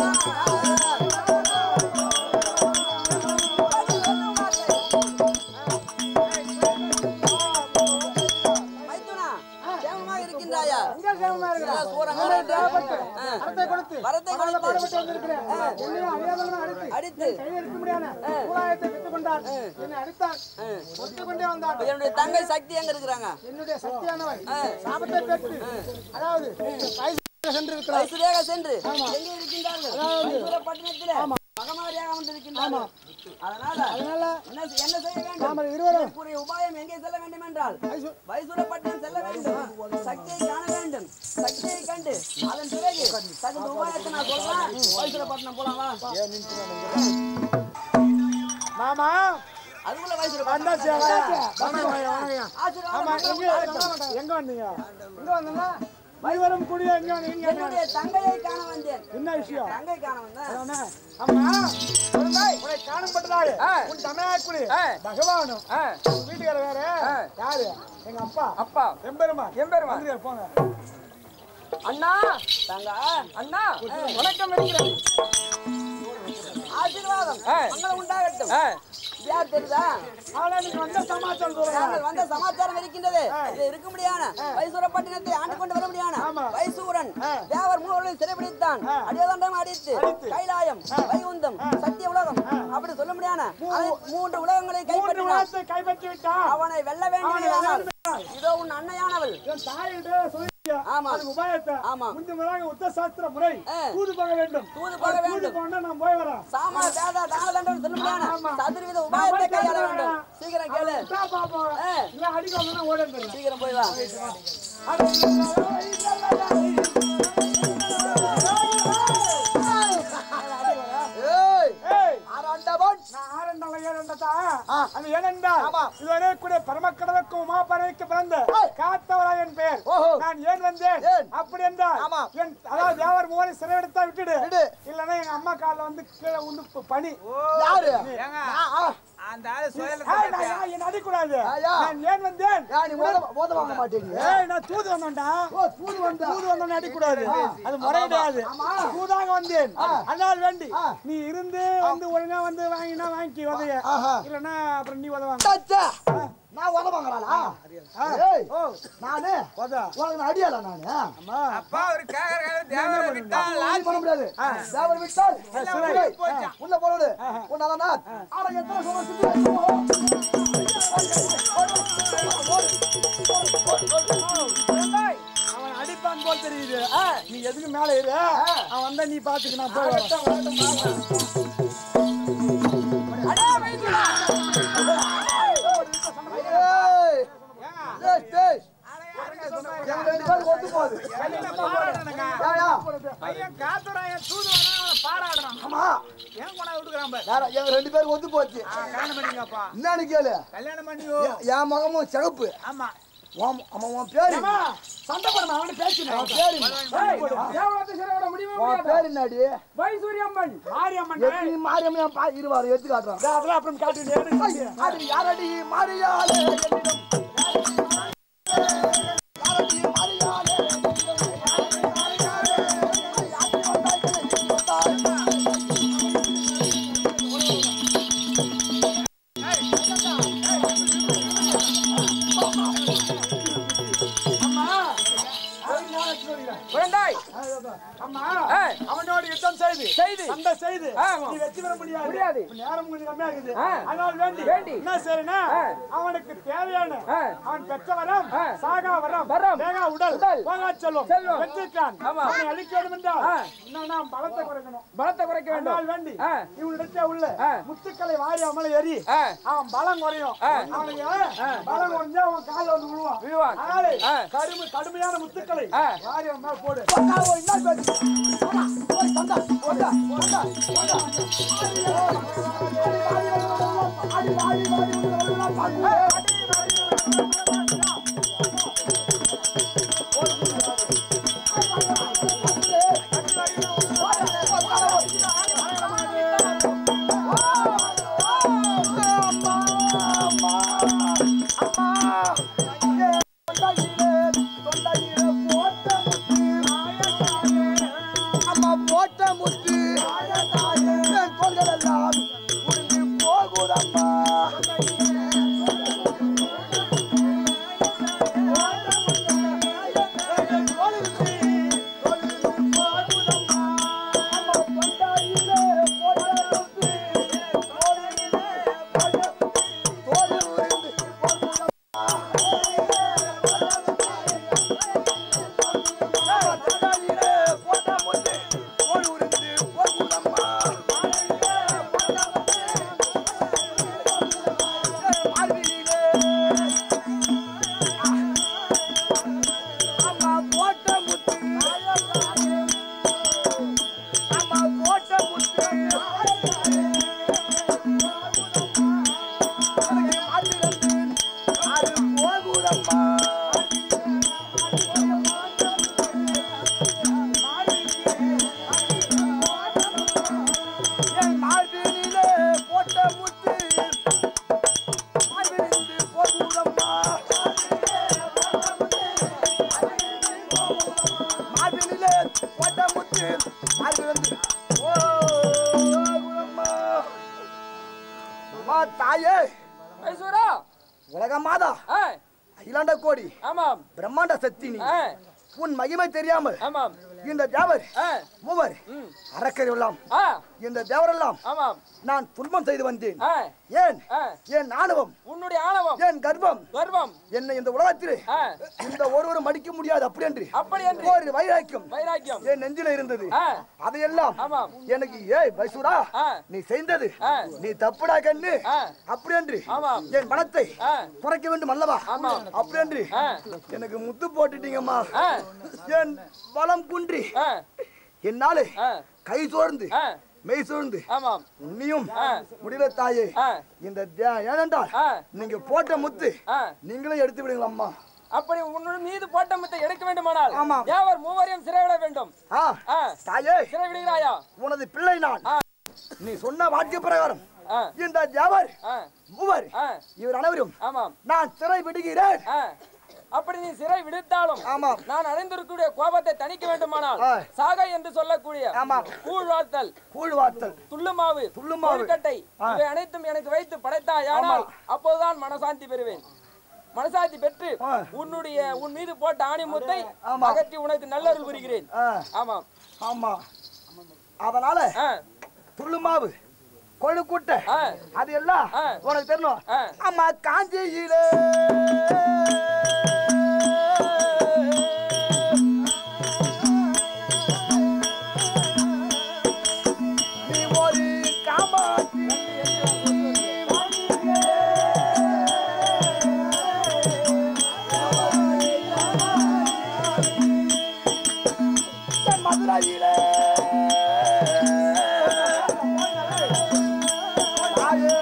மைத்துனா, சேமமாக இருக்கின்றாயா? எங்க சேமமா இருக்கிற? நல்லா சூரங்க நானே ரெண்டு. தேவைப்பட்டு, ஆ. வரத்தை கொடுத்து வரத்தை பகல்ல கொடுத்து. பாடுபட்டு வந்திருக்கிறேன். என்னையும் அறியாதவனை அடித்து, அடித்து. என் கையில் இருக்க முடியாத கூலாயத்தை பெற்றுக் கொண்டான். என்னை அடித்தான். ஒட்டிக் கொண்டே வந்தான். என்னுடைய தங்கை சக்தி எங்க இருக்கிறாங்க என்னுடைய சக்தியானவன் சாபத்தை பெற்று அதாவது வயசு சென்று இருக்கிறார் வைசுரேக சென்று எங்கே இருக்கின்றார்கள் வைசுர பட்டணத்திலே மகமாரியாக வந்திருக்கின்றார்கள் அதனால அதனால என்ன செ- என்ன செய்ய வேண்டும் நாம இருவரும் இதற்குரிய உபாயம் எங்கே செல்ல வேண்டும் என்றால் வைசுர பட்டணம் செல்ல வேண்டும் சக்தியை காண வேண்டும் சக்தியை கண்டு அதன் பிறகு தகுந்த உபாயத்தை நான் சொல்றேன் வைசுர பட்டணம் போலாம் வா மாமா அதுக்குள்ள வைசுர வந்தாச்சு, வந்தாச்சு. வணக்கம், வணக்கம். ஆசீர்வாதம் ஆமா, மங்களம் எங்க ஆகட்டும். எங்க வந்தீங்க எங்க வந்தீங்க இருவரும் கூடிய எங்க வந்தீங்க இங்க என்னுடைய தங்கையை காண வந்தேன் என்ன விஷயம் தங்கை காண வந்தேன் அதானே? அம்மா குழந்தாய், உன்னை காணப்பட்டதாக உன் தமிழாக்குடி பகவானும் உன் வீட்டுக்கார வேற யாரு எங்க அப்பா அப்பா எம்பெருமா எம்பெருமா போங்க அண்ணா தங்க அண்ணா வணக்கம் இருக்கிறது ஆசீர்வாதம் மங்களம் உண்டாகட்டும் யார் தெரியுதா ஆனா நீங்க வந்த சமாச்சாரம் சொல்லுங்க நாங்கள் வந்த சமாச்சாரம் இருக்கின்றது இது இருக்க முடியான வைசூர பட்டினத்தை ஆண்டு கொண்டு வர முடியான வைசூரன் தேவர் மூவர்களை சிறைபிடித்தான் அடியதண்டம் அடித்து கைலாயம் வைகுந்தம் சத்திய உலகம் அப்படி சொல்ல முடியான மூன்று உலகங்களை மூன்று கைப்பற்றினான் உலகத்தை கைப்பற்றி விட்டான் அவனை வெல்ல அவனை வெல்ல வேண்டும் இதோ உன் அன்னையானவள் என் தாயிட்ட சொல்லிருக்கியா? ஆமா. அதுக்கு உபாயத்தை ஆமா. முந்தி முதலாக உத்த சாஸ்திர முறை தூது போக வேண்டும் தூது போக தூது வேண்டும். போனா நான் போய் வரேன் சாமா தாதா தானதண்டம் சொல்ல முடியான ஆமா. சதுர்வித நான் உபாயத்தை போய் கையாள கேட்டு வேண்டும் வரேன். சீக்கிரம் கேளு அவன் விட்டா பாப்போம். ஆ. இல்ல அடிக்க வந்தா ஓட வந்துடுறேன். சீக்கிரம் போய் வா ஏய், நான் ஆரண்டல ஏரண்டதா? அது ஏனென்றால், இதுவரை கூடிய பரமக்கடவுளுக்கும் உமாபரனுக்கு பிறந்த காத்தவரா என் பெயர் நான் ஏன் வந்தேன் அப்படி என்றால் என் அதாவது தேவர் மூவரை சிறையெடுத்தா விட்டுடு இல்லன்னா எங்க அம்மா கால்ல வந்து கீழே உண்டு ப- பனி யாரு? நீ. ஏங்க? ஆ. அந்த ஆளு சுயல ஏய், நான் ஏன் என்ன அடிக்கூடாது நான் ஏன் வந்தேன் ஏய், நான் தூது வந்தேன்டா தூது வந்தேன் அடிக்கூடாது அது முறை கிடையாது தூதாக வந்தேன் அதனால் வேண்டி நீ இருந்து வந்து ஒழுங்கா வந்து வாங்கினா வாங்கி உதய இல்லன்னா அப்புறம் நீ உதவாங்க நான் உத வாங்கலாம்டா ஏய் நானு உனக்கு நான் அடியால நானு அப்பா ஒரு கேக்குற தேவரை விட்டால் ஒண்ணும் பண்ண முடியாது தேவர் விட்டால் உள்ள உள்ள போறது உன்னாலனா ஆட எத்தனை சொல்ல அவன் அடிப்பான் போல் தெரியுது நீ எதுக்கு மேல இரு அவன் வந்தா நீ பாத்துக்க நான் போய் வரேன் ஏய் ஏய் டேய் எங்க ரெண்டு பேருக்கு ஒத்து போகுது ஏயா பையன் காத்துறான் தூது வேணா பாராடுறான் ஆமா ஏன் கொண்டா விட்டுக்கிறான் பாரு யாரா எங்க ரெண்டு பேருக்கு ஒத்து போச்சு ஆ, கல்யாணம் பண்ணிங்கப்பா என்னன்னு கேளு கல்யாணம் பண்ணியோ என் என் மகமும் சிகப்பு ஆமா உன் அம்மா உன் பேரு ஏம்மா, சண்டை போடுமா அவனு பேசுனேன் உன் பேரு என்ன? தேவலத்தை சிறையோட முடியுமா உன் முடியாதா? பேரு என்னடி வைசூரியம்மன் மாரியம்மன் எப்படி மாரியம்மன் பா இருவாரு எடுத்து காட்டுறான் இதோ அதெல்லாம் அப்புறம் காட்டுறேன் அது யாரடி மாரியாலே என்னிடம் யாரடி மாரியாலே குழந்தாய் அம்மா அவனோட யுத்தம் செய்து செய்து அந்த செய்து நீ வெற்றி பெற முடியாது முடியாது நேரம் கொஞ்சம் கம்மியா இருக்குது அதனால் வேண்டி வேண்டி என்ன செய்யறேன்னா அவனுக்கு தேவையான அவன் பெற்ற வரம் சாகா வரம் வரம் தேகா உடல் போகா செல்லும் வெற்றிக்கான் அவனை அழிக்க வேண்டும் என்றால் இன்னும் நாம் பலத்தை குறைக்கணும் பலத்தை குறைக்க வேண்டும் அதனால் வேண்டி இவனிடத்தே உள்ள முத்துக்களை வாரி அவனை எரி அவன் பலம் குறையும் அவனுக்கு பலம் குறைஞ்சா அவன் காலில் வந்து விழுவான் விழுவான் அதனால கடுமை கடுமையான முத்துக்களை வாரி அவன் மேல போடு அம்மா போட்ட முத்து என் கொள்கள் எல்லாம் உறிஞ்சி போகுதம்மா போட்ட முத்து அது போகுதம்மா என் மார்பினிலே போட்ட முத்து மார்பினின்று போகுதம்மா மார்பினிலே போட்ட முத்து மார்பினின்று போகுதம்மா அம்மா தாயே ஐஸ்வரா உலக மாதா ஆ, அகிலாண்ட கோடி ஆமாம் பிரம்மாண்ட சக்தி நீ ஆ, உன் மகிமை தெரியாமல் ஆமாம் இந்த தேவர் ஆ, மூவர் ம். அரக்கர் எல்லாம் ஆ, இந்த தேவரெல்லாம் ஆமாம் நான் துன்பம் செய்து வந்தேன் ஆ, ஏன் ஆ. என் ஆணவம் உன்னுடைய ஆணவம் என் கர்ப்பம் கர்வம் என்னை இந்த உலகத்திலே ஆ, இந்த ஒருவரும் மடிக்க முடியாது அப்படி என்று அப்படி என்று ஒரு வைராக்கியம் வைராக்கியம் என் நெஞ்சில இருந்தது ஆ, அதையெல்லாம் ஆமாம். எனக்கு ஏய் பைசூரா ஆ. நீ செய்தது ஆ. நீ தப்புடா கண்ணு ஆ. அப்படி என்று ஆமாம். என் மனத்தை ஆ. குறைக்க வேண்டும் அல்லவா ஆமாம். அப்படி என்று ஆ. எனக்கு முத்து போட்டுட்டீங்கம்மா ஆ. என் பலம் குன்றி ஆ, என்னாலே ஆ, கை சோர்ந்து ஆ, மெய் சோர்ந்து ஆமாம் உன்னையும் ஆ. முடியல தாயே ஆ, இந்த தே- ஏனென்றால் ஆ. நீங்க போட்ட முத்து ஆ. நீங்களே எடுத்து விடுங்களா அம்மா அப்படி உன்னுடைய மீது போட்ட முத்தை எடுக்க வேண்டுமானால் ஆமாம். தேவர் மூவரையும் சிறைவிட வேண்டும் ஆ ஆ, தாயே சிறை விடுகிறாயா உனது பிள்ளை நான் ஆ. நீ சொன்ன வாக்கிய பிரகாரம் ஆ, இந்த ஜாவர் ஆ, மூவர் ஆ, இவர் அனைவரும் ஆமாம் நான் சிறை விடுகிறேன் ஆ, அப்படி நீ சிறை விடுத்தாலும் ஆமாம். நான் அடைந்திருக்கக்கூடிய கோபத்தை தணிக்க வேண்டுமானால் ஆ. சாகை என்று சொல்லக்கூடிய ஆமாம். கூழ்வாழ்த்தல் கூழ் வார்த்தல் துள்ளுமாவு துள்ளுமாவு. கொழுக்கட்டை ஆ. இவை அனைத்தும் எனக்கு வைத்து படைத்தாயானால் அப்போதுதான் மனசாந்தி பெறுவேன் மனசாந்தி பெற்று ஆ. உன்னுடைய உன் மீது போட்ட ஆணிமுத்தை ஆமா. அகற்றி உனக்கு நல்லருள் புரிகிறேன் ஆ, ஆமாம் ஆமா அதனால ஆ, துள்ளுமாவு கொழுக்கூட்டை ஆ. அது எல்லாம் ஆ. உனக்கு தெரியணும் ஆ. அம்மா காஞ்சியிலே நீ ஒரு காமாட்சி மதுரையிலே தாயே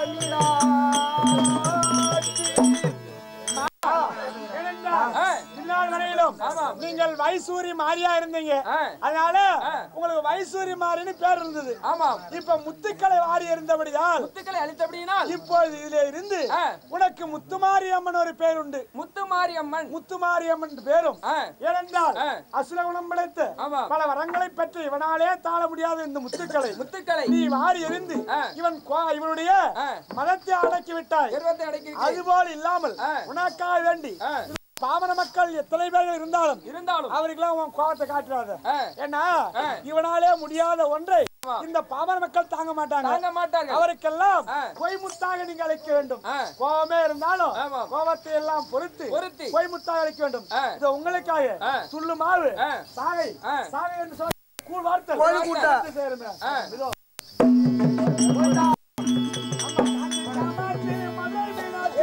மீனாட்சி. ஆ, இந்நாள் வரையிலும் ஆமாம். நீங்கள் வைசூரி மாரியா இருந்தீங்க ஆ. அதனால ஆ. உங்களுக்கு வைசூரி மாரின்னு பேர் இருந்தது ஆமாம் இப்ப முத்துக்களை வாரி இருந்தபடியால் முத்துக்களை அளித்தபடியினால் இப்போது இதுல இருந்து ஆ. உனக்கு முத்துமாரி அம்மன் ஒரு பேர் உண்டு முத்துமாரி அம்மன் முத்துமாரி அம்மன் பேரும் ஆ. ஏனென்றால் ஆ. அசுர குணம் படைத்து ஆமாம். பல வரங்களை பெற்று இவனாலே தாழ முடியாத இந்த முத்துக்களை முத்துக்களை நீ வாரி எறிந்து ஆ. இவன் கோ- இவனுடைய ஆ. மதத்தை அடக்கி விட்டாய் கர்வத்தை அடக்கி அதுபோல் இல்லாமல் ஆ. உனக்காக வேண்டி ஆ, பாமர மக்கள் எத்தனை பேர்கள் இருந்தாலும் இருந்தாலும் அவருக்கெல்லாம் உன் கோபத்தை காட்டுறாத ஆ. ஏன்னா ஆ. இவனாலே முடியாத ஒன்றை இந்த பாமர மக்கள் தாங்க மாட்டாங்க தாங்க மாட்டார்கள் அவருக்கெல்லாம் ஆ. பொய்முத்தாக நீங்க அழைக்க வேண்டும் ஆ. கோபமே இருந்தாலும் ஆமாம். கோபத்தை எல்லாம் பொறுத்து பொறுத்து. பொய்முத்தாக அழைக்க வேண்டும் ஆ. இது உங்களுக்காக ஆ. துள்ளு மாவு ஆ. சாகை ஆ. சாகை என்று சொல்ல கூழ் வார்த்தை கோழி கூட்டை. சேருங்க ஆ. இதோ அம்மா காஞ்சி காமாட்சி மதுரை மீனாட்சி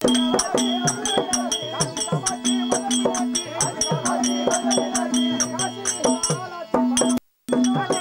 காஞ்சி காமாட்சி மதுரை மீனாட்சி காஞ்சி காமாட்சி மதுரை மீனாட்சி காசி காமாட்சி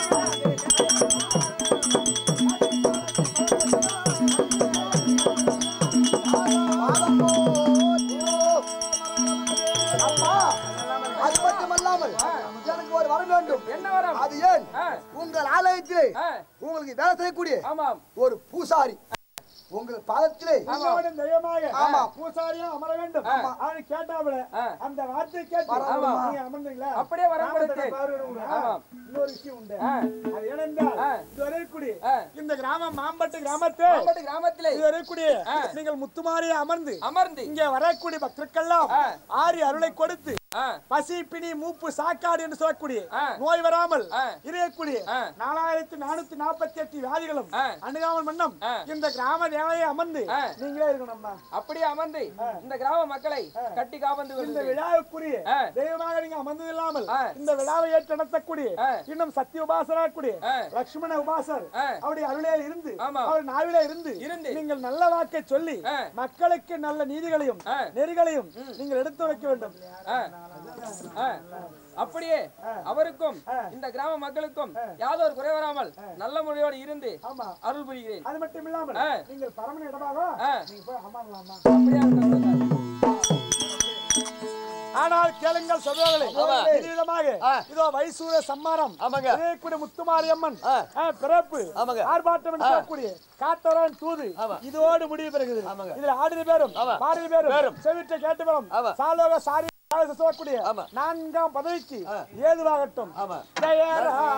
அம்மா அது மட்டுமல்லாமல் எனக்கு ஒரு வர வேண்டும் என்ன வரம் அது ஏன் ஆ. உங்கள் ஆலயத்திலே ஆ, உங்களுக்கு வேலை செய்யக்கூடிய ஆமாம் ஒரு பூசாரி உங்கள் பாதத்திலே உங்களோடும் தெய்வமாக ஆமாம். பூசாரியும் அமர வேண்டும் ஆமா. அவனு கேட்டாப்புல ஆ. அந்த வார்த்தை கேட்டு ஆமா. நீங்க அமர்ந்தீங்களா அப்படியே வரம் ராமத்தை கொடுத்தேன். பார்வையிடுங்க. ஆமாம். இன்னொரு விஷயம் உண்டு ஆ. அது ஏனென்றால் ஆ. இது வரைக்குடி ஆ. இந்த கிராமம் மாம்பட்டு கிராமத்தை மாம்பட்டு கிராமத்திலே இது வரைக்குடி ஆ. நீங்கள் முத்துமாரியை அமர்ந்து அமர்ந்து இங்கே வரக்கூடிய பக்தர்கள்லாம் ஆ. ஆரி அருளை கொடுத்து ஆ, பசி பிணி மூப்பு சாக்காடு என்று சொல்லக்கூடிய ஆ. நோய் வராமல் ஆ. இருக்கக்கூடிய ஆ. நாலாயிரத்தி நானூத்தி நாற்பத்தி எட்டு வியாதிகளும் ஆ. அணுகாமல் மன்னம் ஆ. இந்த கிராம தேவையை அமர்ந்து ஆ. நீங்களே இருக்கணும்மா அப்படியே அமர்ந்து இந்த கிராம மக்களை கட்டி காவந்து இந்த வருகிறேன். விழாவுக்குரிய ஆ. தெய்வமாக நீங்க அமர்ந்தது இல்லாமல் ஆ. இந்த விழாவை ஏற்று நடத்தக்கூடிய ஆ. இன்னும் சத்திய உபாசனா கூடிய ஆ. லட்சுமண உபாசர் ஆ. அவருடைய அருளே இருந்து ஆமா. அவர் நாவிலே இருந்து இருந்து. நீங்கள் நல்ல வாக்கை சொல்லி ஆ. மக்களுக்கு நல்ல நீதிகளையும் ஆ. நெறிகளையும் நீங்கள் எடுத்து வைக்க வேண்டும் ஆ, ஆ, அப்படியே அவருக்கும் இந்த கிராம மக்களுக்கும் யாதொரு குறை வராமல் நல்ல முறையோடு இருந்து அருள் புரிகிறேன் அது மட்டும் இல்லாமல் ஆ. நீங்கள் பரமன் இடமாக ஆ. நீங்க போய் அமரலாமா அப்படியே இருக்கட்டும். ஆனால் கேளுங்கள் சொல்வார்களே ஆமா. இது விதமாக இதோ வைசூர சம்மானம் ஆமாங்க. இதயக்குடி முத்துமாரியம்மன் ஆ, பிறப்பு ஆமாங்க. ஆர்ப்பாட்டம் என்று சொல்லக்கூடிய காத்தவரான் தூது ஆமா. இதோடு முடிவு பெறுகிறது ஆமாங்க. இதுல ஆடின பேரும் ஆமா. பாடின பேரும் பேரும். செவிட்ட கேட்டு பேரும் ஆமா. சாலோக சாரி சொல்லக்கூடிய ஆமா. நான்காம் பதவிக்கு ஏதுவாகட்டும் ஆமா. ஜெயராஜா